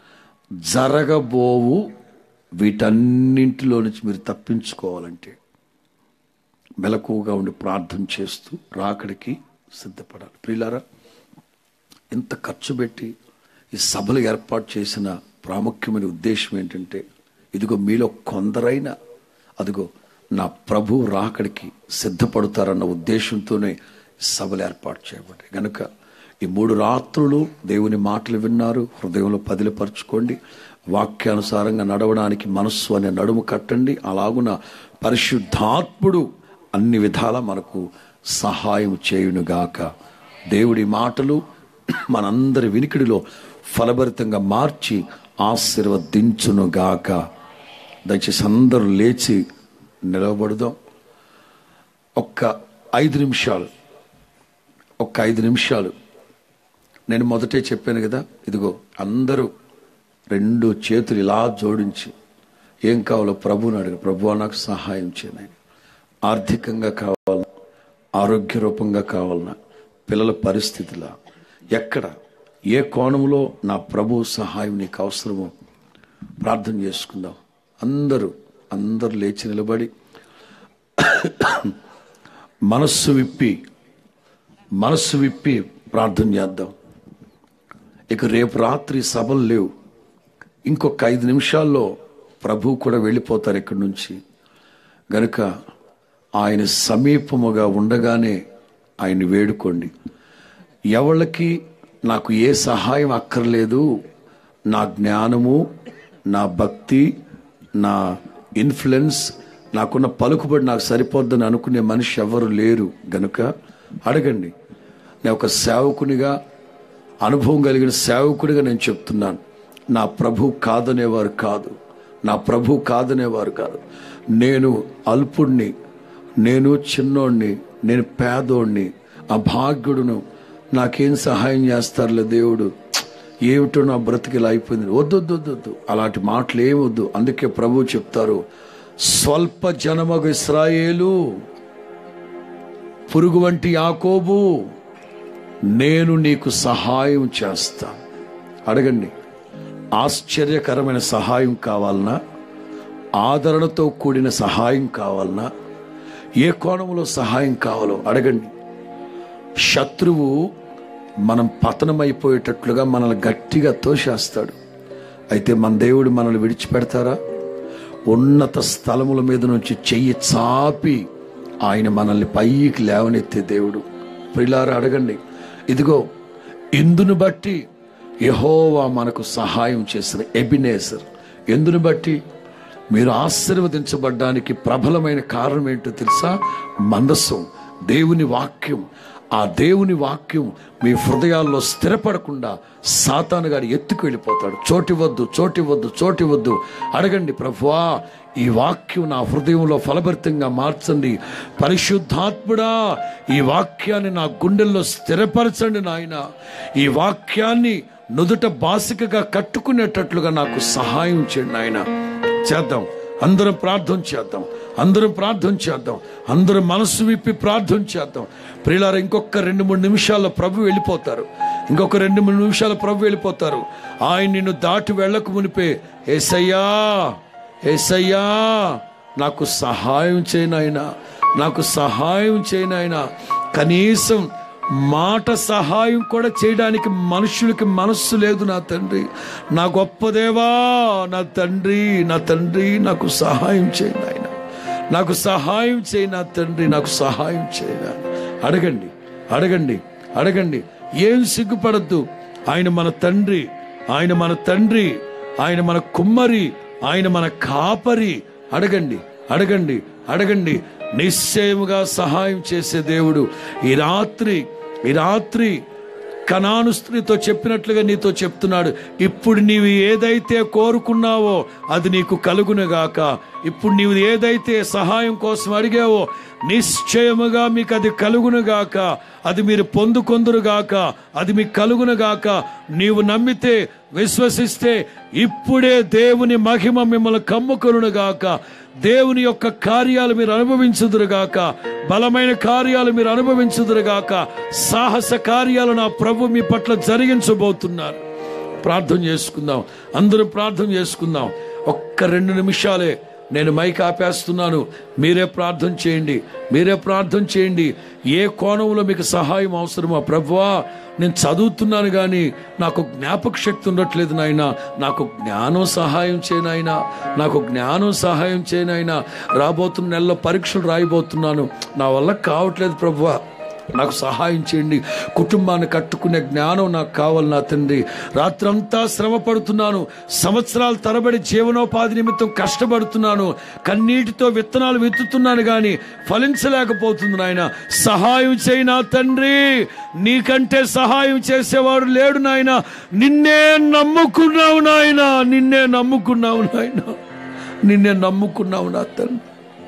జరగబోవు వీటన్నింటిలో నుంచి మీరు తప్పించుకోవాలంటే మెలకువగా ఉండి ప్రార్థన చేస్తూ రాకడికి సిద్ధపడాలి ప్రియులారా ఇంత ఖర్చు పెట్టి ఈ సభలు ఏర్పాటు చేసిన ప్రాముఖ్యమైన ఉద్దేశం ఏంటంటే ఇదిగో మీలో కొందరైనా అదిగో నా ప్రభు రాకడికి సిద్ధపడతారన్న ఉద్దేశంతోనే ఈ సభలు ఏర్పాటు చేయబడ్డాయి గనుక ఈ మూడు రాత్రులు దేవుని మాటలు విన్నారు హృదయంలో పదిలపరచుకోండి వాక్యానుసారంగా నడవడానికి మనస్సు అనే నడుము కట్టండి అలాగున పరిశుద్ధాత్ముడు అన్ని విధాలా మనకు సహాయం చేయునుగాక దేవుడి మాటలు మనందరి వినికిడిలో ఫలభరితంగా మార్చి ఆశీర్వదించునుగాక దయచేసి అందరూ లేచి నిలవబడదాం ఒక్క ఐదు నిమిషాలు ఒక్క ఐదు నిమిషాలు నేను మొదటే చెప్పాను కదా ఇదిగో అందరూ రెండు చేతులు ఇలా జోడించి ఏం కావాలో ప్రభువుని అడిగి ప్రభు నాకు సహాయం చేయను ఆర్థికంగా కావాలన్నా ఆరోగ్య రూపంగా కావాలన్నా పిల్లల పరిస్థితిలా ఎక్కడ ఏ కోణంలో నా ప్రభు సహాయం నీకు అవసరమో ప్రార్థన చేసుకుందాం అందరూ అందరూ లేచి నిలబడి మనస్సు విప్పి మనస్సు విప్పి ప్రార్థన చేద్దాం ఇక రేపు రాత్రి సభలు లేవు ఇంకొక ఐదు నిమిషాల్లో ప్రభు కూడా వెళ్ళిపోతారు ఇక్కడి నుంచి గనుక ఆయన సమీపముగా ఉండగానే ఆయన వేడుకోండి ఎవళ్ళకి నాకు ఏ సహాయం అక్కర్లేదు నా జ్ఞానము నా భక్తి నా ఇన్ఫ్లుయెన్స్ నాకున్న పలుకుబడి నాకు సరిపోద్దని అనుకునే మనిషి ఎవరు లేరు గనుక అడగండి నేను ఒక సేవకునిగా అనుభవం కలిగిన సేవకుడిగా నేను చెప్తున్నాను నా ప్రభు కాదనేవారు కాదు నా ప్రభు కాదనేవారు కాదు నేను అల్పుణ్ణి నేను చిన్నోణ్ణి నేను పేదోణ్ణి అభాగ్యుడును నాకేం సహాయం చేస్తారులే దేవుడు ఏమిటో నా బ్రతికి ఇలా అయిపోయింది వద్దు వద్దు వద్దు వద్దు అలాంటి మాటలు ఏమొద్దు అందుకే ప్రభు చెప్తారు స్వల్ప జనమగు ఇస్రాయేలు పురుగు వంటి యాకోబు నేను నీకు సహాయం చేస్తాను అడగండి ఆశ్చర్యకరమైన సహాయం కావాలన్నా ఆదరణతో కూడిన సహాయం కావాలన్నా ఏ కోణంలో సహాయం కావాలో అడగండి శత్రువు మనం పతనమైపోయేటట్లుగా మనల్ని గట్టిగా తోసేస్తాడు అయితే మన దేవుడు మనల్ని విడిచిపెడతారా ఉన్నత స్థలముల మీద నుంచి చెయ్యి చాపి ఆయన మనల్ని పైకి లేవనెత్తే దేవుడు ప్రిలారా అడగండి ఇదిగో ఇందును బట్టి యహోవా మనకు సహాయం చేసిన ఎబినేసర్ ఎందును బట్టి మీరు ఆశీర్వదించబడ్డానికి ప్రబలమైన కారణం ఏంటో తెలుసా మందస్సం దేవుని వాక్యం ఆ దేవుని వాక్యం మీ హృదయాల్లో స్థిరపడకుండా సాతాను గారు ఎత్తుకు వెళ్ళిపోతాడు చోటివద్దు చోటివద్దు చోటివద్దు అడగండి ప్రభువా ఈ వాక్యం నా హృదయంలో ఫలభరితంగా మార్చండి పరిశుద్ధాత్ముడా ఈ వాక్యాన్ని నా గుండెల్లో స్థిరపరచండి నాయన ఈ వాక్యాన్ని నుదుట బాసికగా కట్టుకునేటట్లుగా నాకు సహాయం చేయండి నాయన చేద్దాం అందరం ప్రార్థన చేద్దాం అందరం ప్రార్థన చేద్దాం అందరం మనసు విప్పి ప్రార్థన చేద్దాం ప్రియులారా ఇంకొక రెండు మూడు నిమిషాల్లో ప్రభు వెళ్ళిపోతారు ఇంకొక రెండు మూడు నిమిషాల ప్రభు వెళ్ళిపోతారు ఆయన నిన్ను దాటి వెళ్ళక మునిపే ఏసయ్యా ఏసయ్యా నాకు సహాయం చేయనాయనా నాకు సహాయం చేయనాయనా కనీసం మాట సహాయం కూడా చేయడానికి మనుషులకి మనస్సు లేదు నా తండ్రి నా గొప్ప దేవా నా తండ్రి నా తండ్రి నాకు సహాయం చేయండి ఆయన నాకు సహాయం చేయి నా తండ్రి నాకు సహాయం చేయనా అడగండి అడగండి అడగండి ఏం సిగ్గుపడద్దు ఆయన మన తండ్రి ఆయన మన తండ్రి ఆయన మన కుమ్మరి ఆయన మన కాపరి అడగండి అడగండి అడగండి నిశ్చయముగా సహాయం చేసే దేవుడు ఈ రాత్రి ఈ రాత్రి కనాను స్త్రీతో చెప్పినట్లుగా నీతో చెప్తున్నాడు ఇప్పుడు నీవు ఏదైతే కోరుకున్నావో అది నీకు కలుగునుగాక ఇప్పుడు నీవు ఏదైతే సహాయం కోసం అడిగావో నిశ్చయముగా మీకు అది కలుగునుగాక అది మీరు పొందుకొందురుగాక అది మీకు కలుగునుగాక నీవు నమ్మితే విశ్వసిస్తే ఇప్పుడే దేవుని మహిమ మిమ్మల్ని కమ్ముకొనుగాక దేవుని యొక్క కార్యాలు మీరు అనుభవించుదురుగాక బలమైన కార్యాలు మీరు అనుభవించుదురుగాక సాహస కార్యాలు నా ప్రభు మీ పట్ల జరిగించబోతున్నారు ప్రార్థన చేసుకుందాం అందరూ ప్రార్థన చేసుకుందాం ఒక్క రెండు నిమిషాలే నేను మైక్ ఆపేస్తున్నాను మీరే ప్రార్థన చేయండి మీరే ప్రార్థన చేయండి ఏ కోణంలో మీకు సహాయం అవసరమో ప్రభువా నేను చదువుతున్నాను కానీ నాకు జ్ఞాపక శక్తి ఉండట్లేదు నాయన నాకు జ్ఞానం సహాయం చేయనాయనా నాకు జ్ఞానం సహాయం చేయనాయనా రాబోతున్న నెలలో పరీక్షలు రాయబోతున్నాను నా వల్ల కావట్లేదు ప్రభువా నాకు సహాయం చేయండి కుటుంబాన్ని కట్టుకునే జ్ఞానం నాకు కావాలి నా తండ్రి రాత్రంతా శ్రమ పడుతున్నాను సంవత్సరాల తరబడి జీవనోపాధి నిమిత్తం కష్టపడుతున్నాను కన్నీటితో విత్తనాలు విత్తుతున్నాను గాని ఫలించలేకపోతుంది నాయన సహాయం చేయి నా తండ్రి నీకంటే సహాయం చేసేవాడు లేడు నాయన నిన్నే నమ్ముకున్నావు నాయన నిన్నే నమ్ముకున్నావు నాయన నిన్నే నమ్ముకున్నావు నా తండ్రి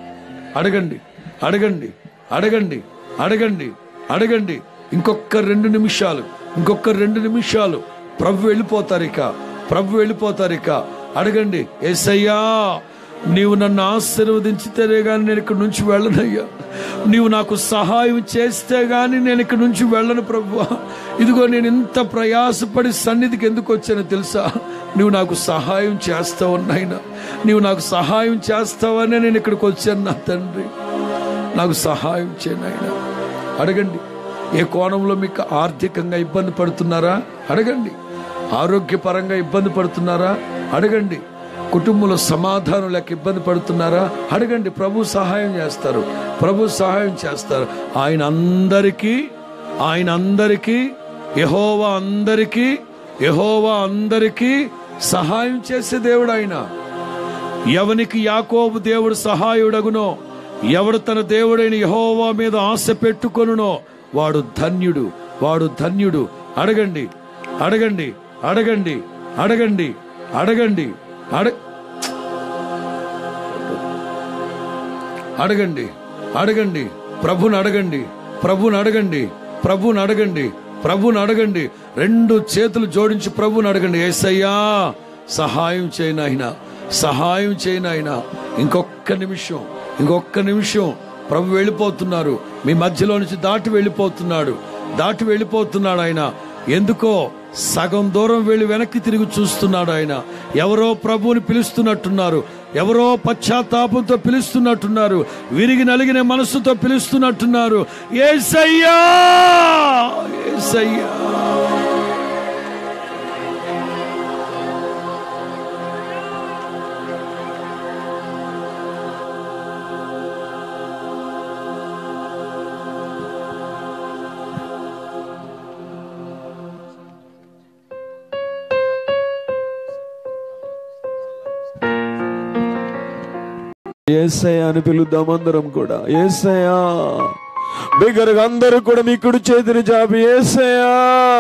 అడగండి అడగండి అడగండి అడగండి అడగండి ఇంకొక రెండు నిమిషాలు ఇంకొక రెండు నిమిషాలు ప్రభు వెళ్ళిపోతారు ఇక ప్రభు వెళ్ళిపోతారు ఇక అడగండి ఏసయ్యా నీవు నన్ను ఆశీర్వదించితేనే గాని నేను ఇక్కడ నుంచి వెళ్ళనయ్యా నీవు నాకు సహాయం చేస్తే గాని నేను ఇక్కడ నుంచి వెళ్ళను ప్రభు ఇదిగో నేను ఇంత ప్రయాసపడి సన్నిధికి ఎందుకు వచ్చానో తెలుసా నువ్వు నాకు సహాయం చేస్తావు నాయనా నీవు నాకు సహాయం చేస్తావనే నేను ఇక్కడికి వచ్చాను నా తండ్రి నాకు సహాయం చేయనాయన అడగండి ఏ కోణంలో మీకు ఆర్థికంగా ఇబ్బంది పడుతున్నారా అడగండి ఆరోగ్యపరంగా ఇబ్బంది పడుతున్నారా అడగండి కుటుంబంలో సమాధానం లేక ఇబ్బంది పడుతున్నారా అడగండి ప్రభు సహాయం చేస్తారు ప్రభు సహాయం చేస్తారు ఆయన అందరికీ ఆయన అందరికీ యహోవా అందరికీ యహోవా అందరికీ సహాయం చేసే దేవుడు ఆయన ఎవనికి యాకోబు దేవుడు సహాయుడగునో ఎవడు తన దేవుడైన యహోవా మీద ఆశ పెట్టుకొనునో వాడు ధన్యుడు వాడు ధన్యుడు అడగండి అడగండి అడగండి అడగండి అడగండి అడ అడగండి అడగండి ప్రభుని అడగండి ప్రభుని అడగండి ప్రభుని అడగండి ప్రభుని అడగండి రెండు చేతులు జోడించి ప్రభుని అడగండి ఏసయ్యా సహాయం చేయనాయన సహాయం చేయనాయన ఇంకొక్క నిమిషం ఇంకొక్క నిమిషం ప్రభు వెళ్ళిపోతున్నారు మీ మధ్యలో నుంచి దాటి వెళ్ళిపోతున్నాడు దాటి వెళ్ళిపోతున్నాడు ఆయన ఎందుకో సగం దూరం వెళ్ళి వెనక్కి తిరిగి చూస్తున్నాడు ఆయన ఎవరో ప్రభువుని పిలుస్తున్నట్టున్నారు ఎవరో పశ్చాత్తాపంతో పిలుస్తున్నట్టున్నారు విరిగి నలిగిన మనస్సుతో పిలుస్తున్నట్టున్నారు ఏసయ్యా ఏసయ్యా ఏసయ్య అని పిలుద్దాం అందరం కూడా ఏసయ్యా బిగ్గరగా అందరూ కూడా మీ కుడి చేతిని జాబి ఏసయ్యా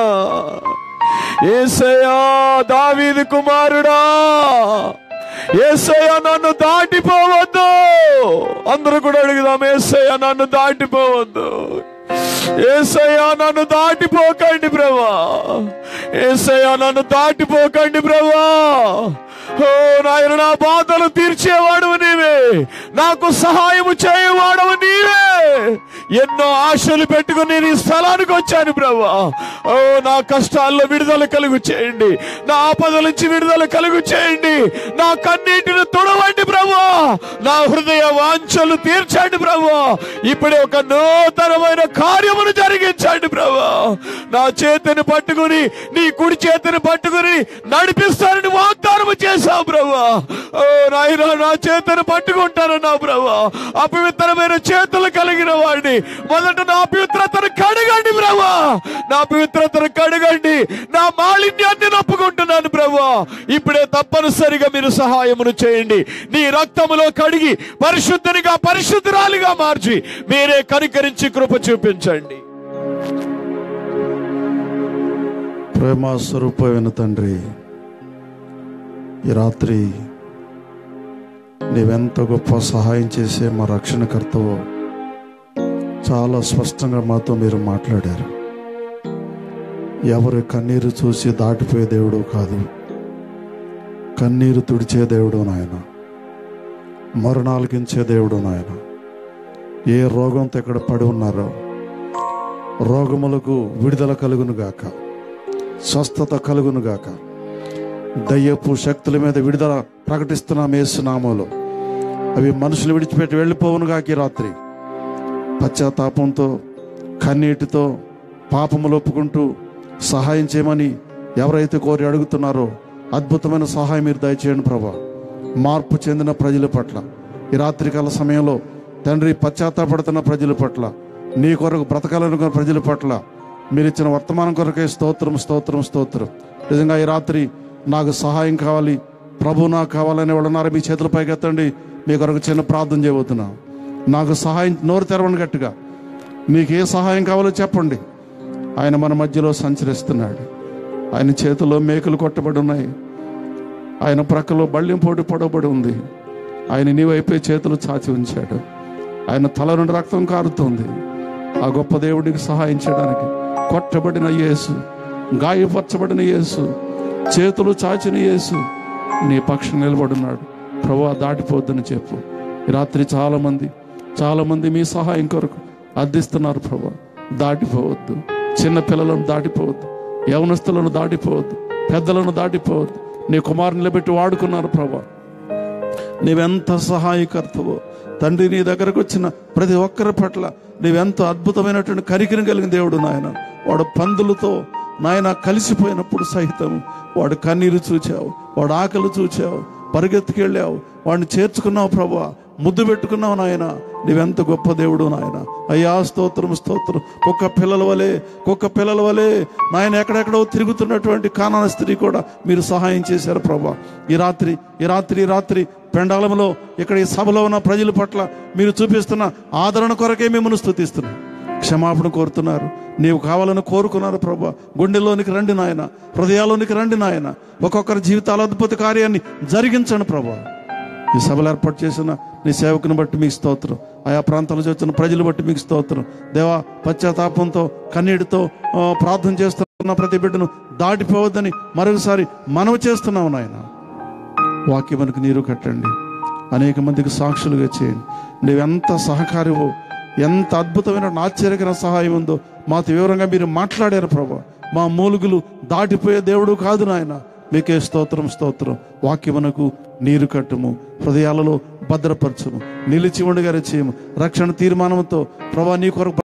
ఏసయ్యా దావీదు కుమారుడా ఏసయ్య నన్ను దాటిపోవద్దు అందరూ కూడా అడుగుదాం ఏసయ్య నన్ను దాటిపోవద్దు ఏసయ్య నన్ను దాటిపోకండి ప్రభా ఏసయ్య నన్ను దాటిపోకండి ప్రభా ఓ నాయన నా బాధలు తీర్చేవాడు నీవే నాకు సహాయము చేయవాడవు నీవే ఎన్నో ఆశలు పెట్టుకుని నేను ఈ స్థలానికి వచ్చాను ప్రభా ఓ నా కష్టాల్లో విడుదల కలుగు చేయండి నా ఆపదల నుంచి విడుదల కలుగు చేయండి నా కన్నీటిని తుడవండి ప్రభా నా హృదయ వాంఛలు తీర్చండి ప్రభా ఇప్పుడే ఒక నూతనమైన కార్యమును జరిగించండి ప్రభా నా చేతిని పట్టుకుని నీ కుడి చేతిని పట్టుకుని నడిపిస్తానని వాగ్దానం చేశావు ప్రభా ఓ నాయనా నా చేతిని పట్టుకుంటాను నా ప్రభా అపవిత్రమైన చేతులు కలిగిన వాడిని మొదట నా అపవిత్రతను కడగండి ప్రభా నా పవిత్రతను కడగండి నా మాలిన్యాన్ని నొప్పుకుంటున్నాను ప్రభా ఇప్పుడే తప్పనిసరిగా మీరు సహాయమును చేయండి నీ రక్తములో కడిగి పరిశుద్ధునిగా పరిశుద్ధురాలిగా మార్చి మీరే కనికరించి కృప చూపించండి ప్రేమ స్వరూపమైన తండ్రి ఈ రాత్రి నీవెంత గొప్ప సహాయం చేసే మా రక్షణకర్తవో చాలా స్పష్టంగా మాతో మీరు మాట్లాడారు ఎవరి కన్నీరు చూసి దాటిపోయే దేవుడు కాదు కన్నీరు తుడిచే దేవుడు నాయన మరణాలకించే దేవుడు నాయన ఏ రోగంతో ఎక్కడ పడి ఉన్నారో రోగములకు విడుదల కలుగును గాక స్వస్థత కలుగును గాక దయ్యపు శక్తుల మీద విడుదల ప్రకటిస్తున్నాం ఏసునామలో అవి మనుషులు విడిచిపెట్టి వెళ్ళిపోవును గాక ఈ రాత్రి పశ్చాత్తాపంతో కన్నీటితో పాపములు ఒప్పుకుంటూ సహాయం చేయమని ఎవరైతే కోరి అడుగుతున్నారో అద్భుతమైన సహాయం మీరు దయచేయండి ప్రభా మార్పు చెందిన ప్రజల పట్ల ఈ రాత్రికాల సమయంలో తండ్రి పశ్చాత్తాపడుతున్న ప్రజల పట్ల నీ కొరకు బ్రతకాలనుకున్న ప్రజల పట్ల మీరు ఇచ్చిన వర్తమానం కొరకే స్తోత్రం స్తోత్రం స్తోత్రం నిజంగా ఈ రాత్రి నాకు సహాయం కావాలి ప్రభు నాకు కావాలని వాళ్ళు ఉన్నారు మీ చేతుల పైకి ఎత్తండి మీ కొరకు చిన్న ప్రార్థన చేయబోతున్నా నాకు సహాయం నోరు తెరవండి గట్టిగా మీకు ఏ సహాయం కావాలో చెప్పండి ఆయన మన మధ్యలో సంచరిస్తున్నాడు ఆయన చేతిలో మేకులు కొట్టబడి ఉన్నాయి ఆయన ప్రక్కలో బళ్ళెం పోటీ పొడవబడి ఉంది ఆయన నీ వైపే చేతులు చాచి ఉంచాడు ఆయన తల నుండి రక్తం కారుతుంది ఆ గొప్ప దేవుడికి సహాయం చేయడానికి కొట్టబడిన యేసు గాయపరచబడిన యేసు చేతులు చాచిన యేసు నీ పక్షం నిలబడున్నాడు ప్రభు దాటిపోద్దని చెప్పు ఈ రాత్రి చాలా మంది చాలా మంది మీ సహాయం కొరకు అర్థిస్తున్నారు ప్రభు దాటిపోవద్దు చిన్న పిల్లలను దాటిపోవద్దు యవనస్తులను దాటిపోవద్దు పెద్దలను దాటిపోవద్దు నీ కుమారుని నిలబెట్టి వాడుకున్నారు ప్రభా నీవెంత సహాయకర్తవో తండ్రి నీ దగ్గరకు వచ్చిన ప్రతి ఒక్కరి పట్ల నీవెంత అద్భుతమైనటువంటి కరికిని కలిగిన దేవుడు నాయన వాడు పందులతో నాయన కలిసిపోయినప్పుడు సహితం వాడు కన్నీరు చూచావు వాడు ఆకలి చూచావు పరిగెత్తుకెళ్ళావు వాడిని చేర్చుకున్నావు ప్రభా ముద్దు పెట్టుకున్నావు నాయన నీవెంత గొప్ప దేవుడు నాయన అయ్యా స్తోత్రం స్తోత్రం కుక్క పిల్లల వలె కుక్క పిల్లల వలె నాయన ఎక్కడెక్కడో తిరుగుతున్నటువంటి కానాన స్త్రీ కూడా మీరు సహాయం చేశారు ప్రభా ఈ రాత్రి ఈ రాత్రి ఈ రాత్రి పెండాలంలో ఇక్కడ ఈ సభలో ఉన్న ప్రజల పట్ల మీరు చూపిస్తున్న ఆదరణ కొరకే మిమ్మల్ని స్తుతిస్తున్నాం క్షమాపణ కోరుతున్నారు నీవు కావాలని కోరుకున్నారు ప్రభా గుండెలోనికి రండి నాయన హృదయాల్లోనికి రండి నాయన ఒక్కొక్కరి జీవితాల అద్భుత కార్యాన్ని జరిగించండి ప్రభా ఈ సభలు ఏర్పాటు చేసిన నీ సేవకుని బట్టి మీకు స్తోత్రం ఆయా ప్రాంతాల నుంచి వచ్చిన ప్రజలు బట్టి మీకు స్తోత్రం దేవా పశ్చాత్తాపంతో కన్నీటితో ఆ, ప్రార్థన చేస్తున్న ప్రతి బిడ్డను దాటిపోవద్దని మరొకసారి మనవి చేస్తున్నావు నాయన వాక్యమునికి నీరు కట్టండి అనేక మందికి సాక్షులుగా చేయండి నీవెంత సహకారివో ఎంత అద్భుతమైన ఆశ్చర్యకర సహాయం ఉందో మాతో వివరంగా మీరు మాట్లాడారు ప్రభా మా మూలుగులు దాటిపోయే దేవుడు కాదు నాయన మీకే స్తోత్రం స్తోత్రం వాక్యమునకు నీరు కట్టుము హృదయాలలో భద్రపరచుము నిలిచి ఉండగానే చేయము రక్షణ తీర్మానంతో ప్రభా నీ కొరకు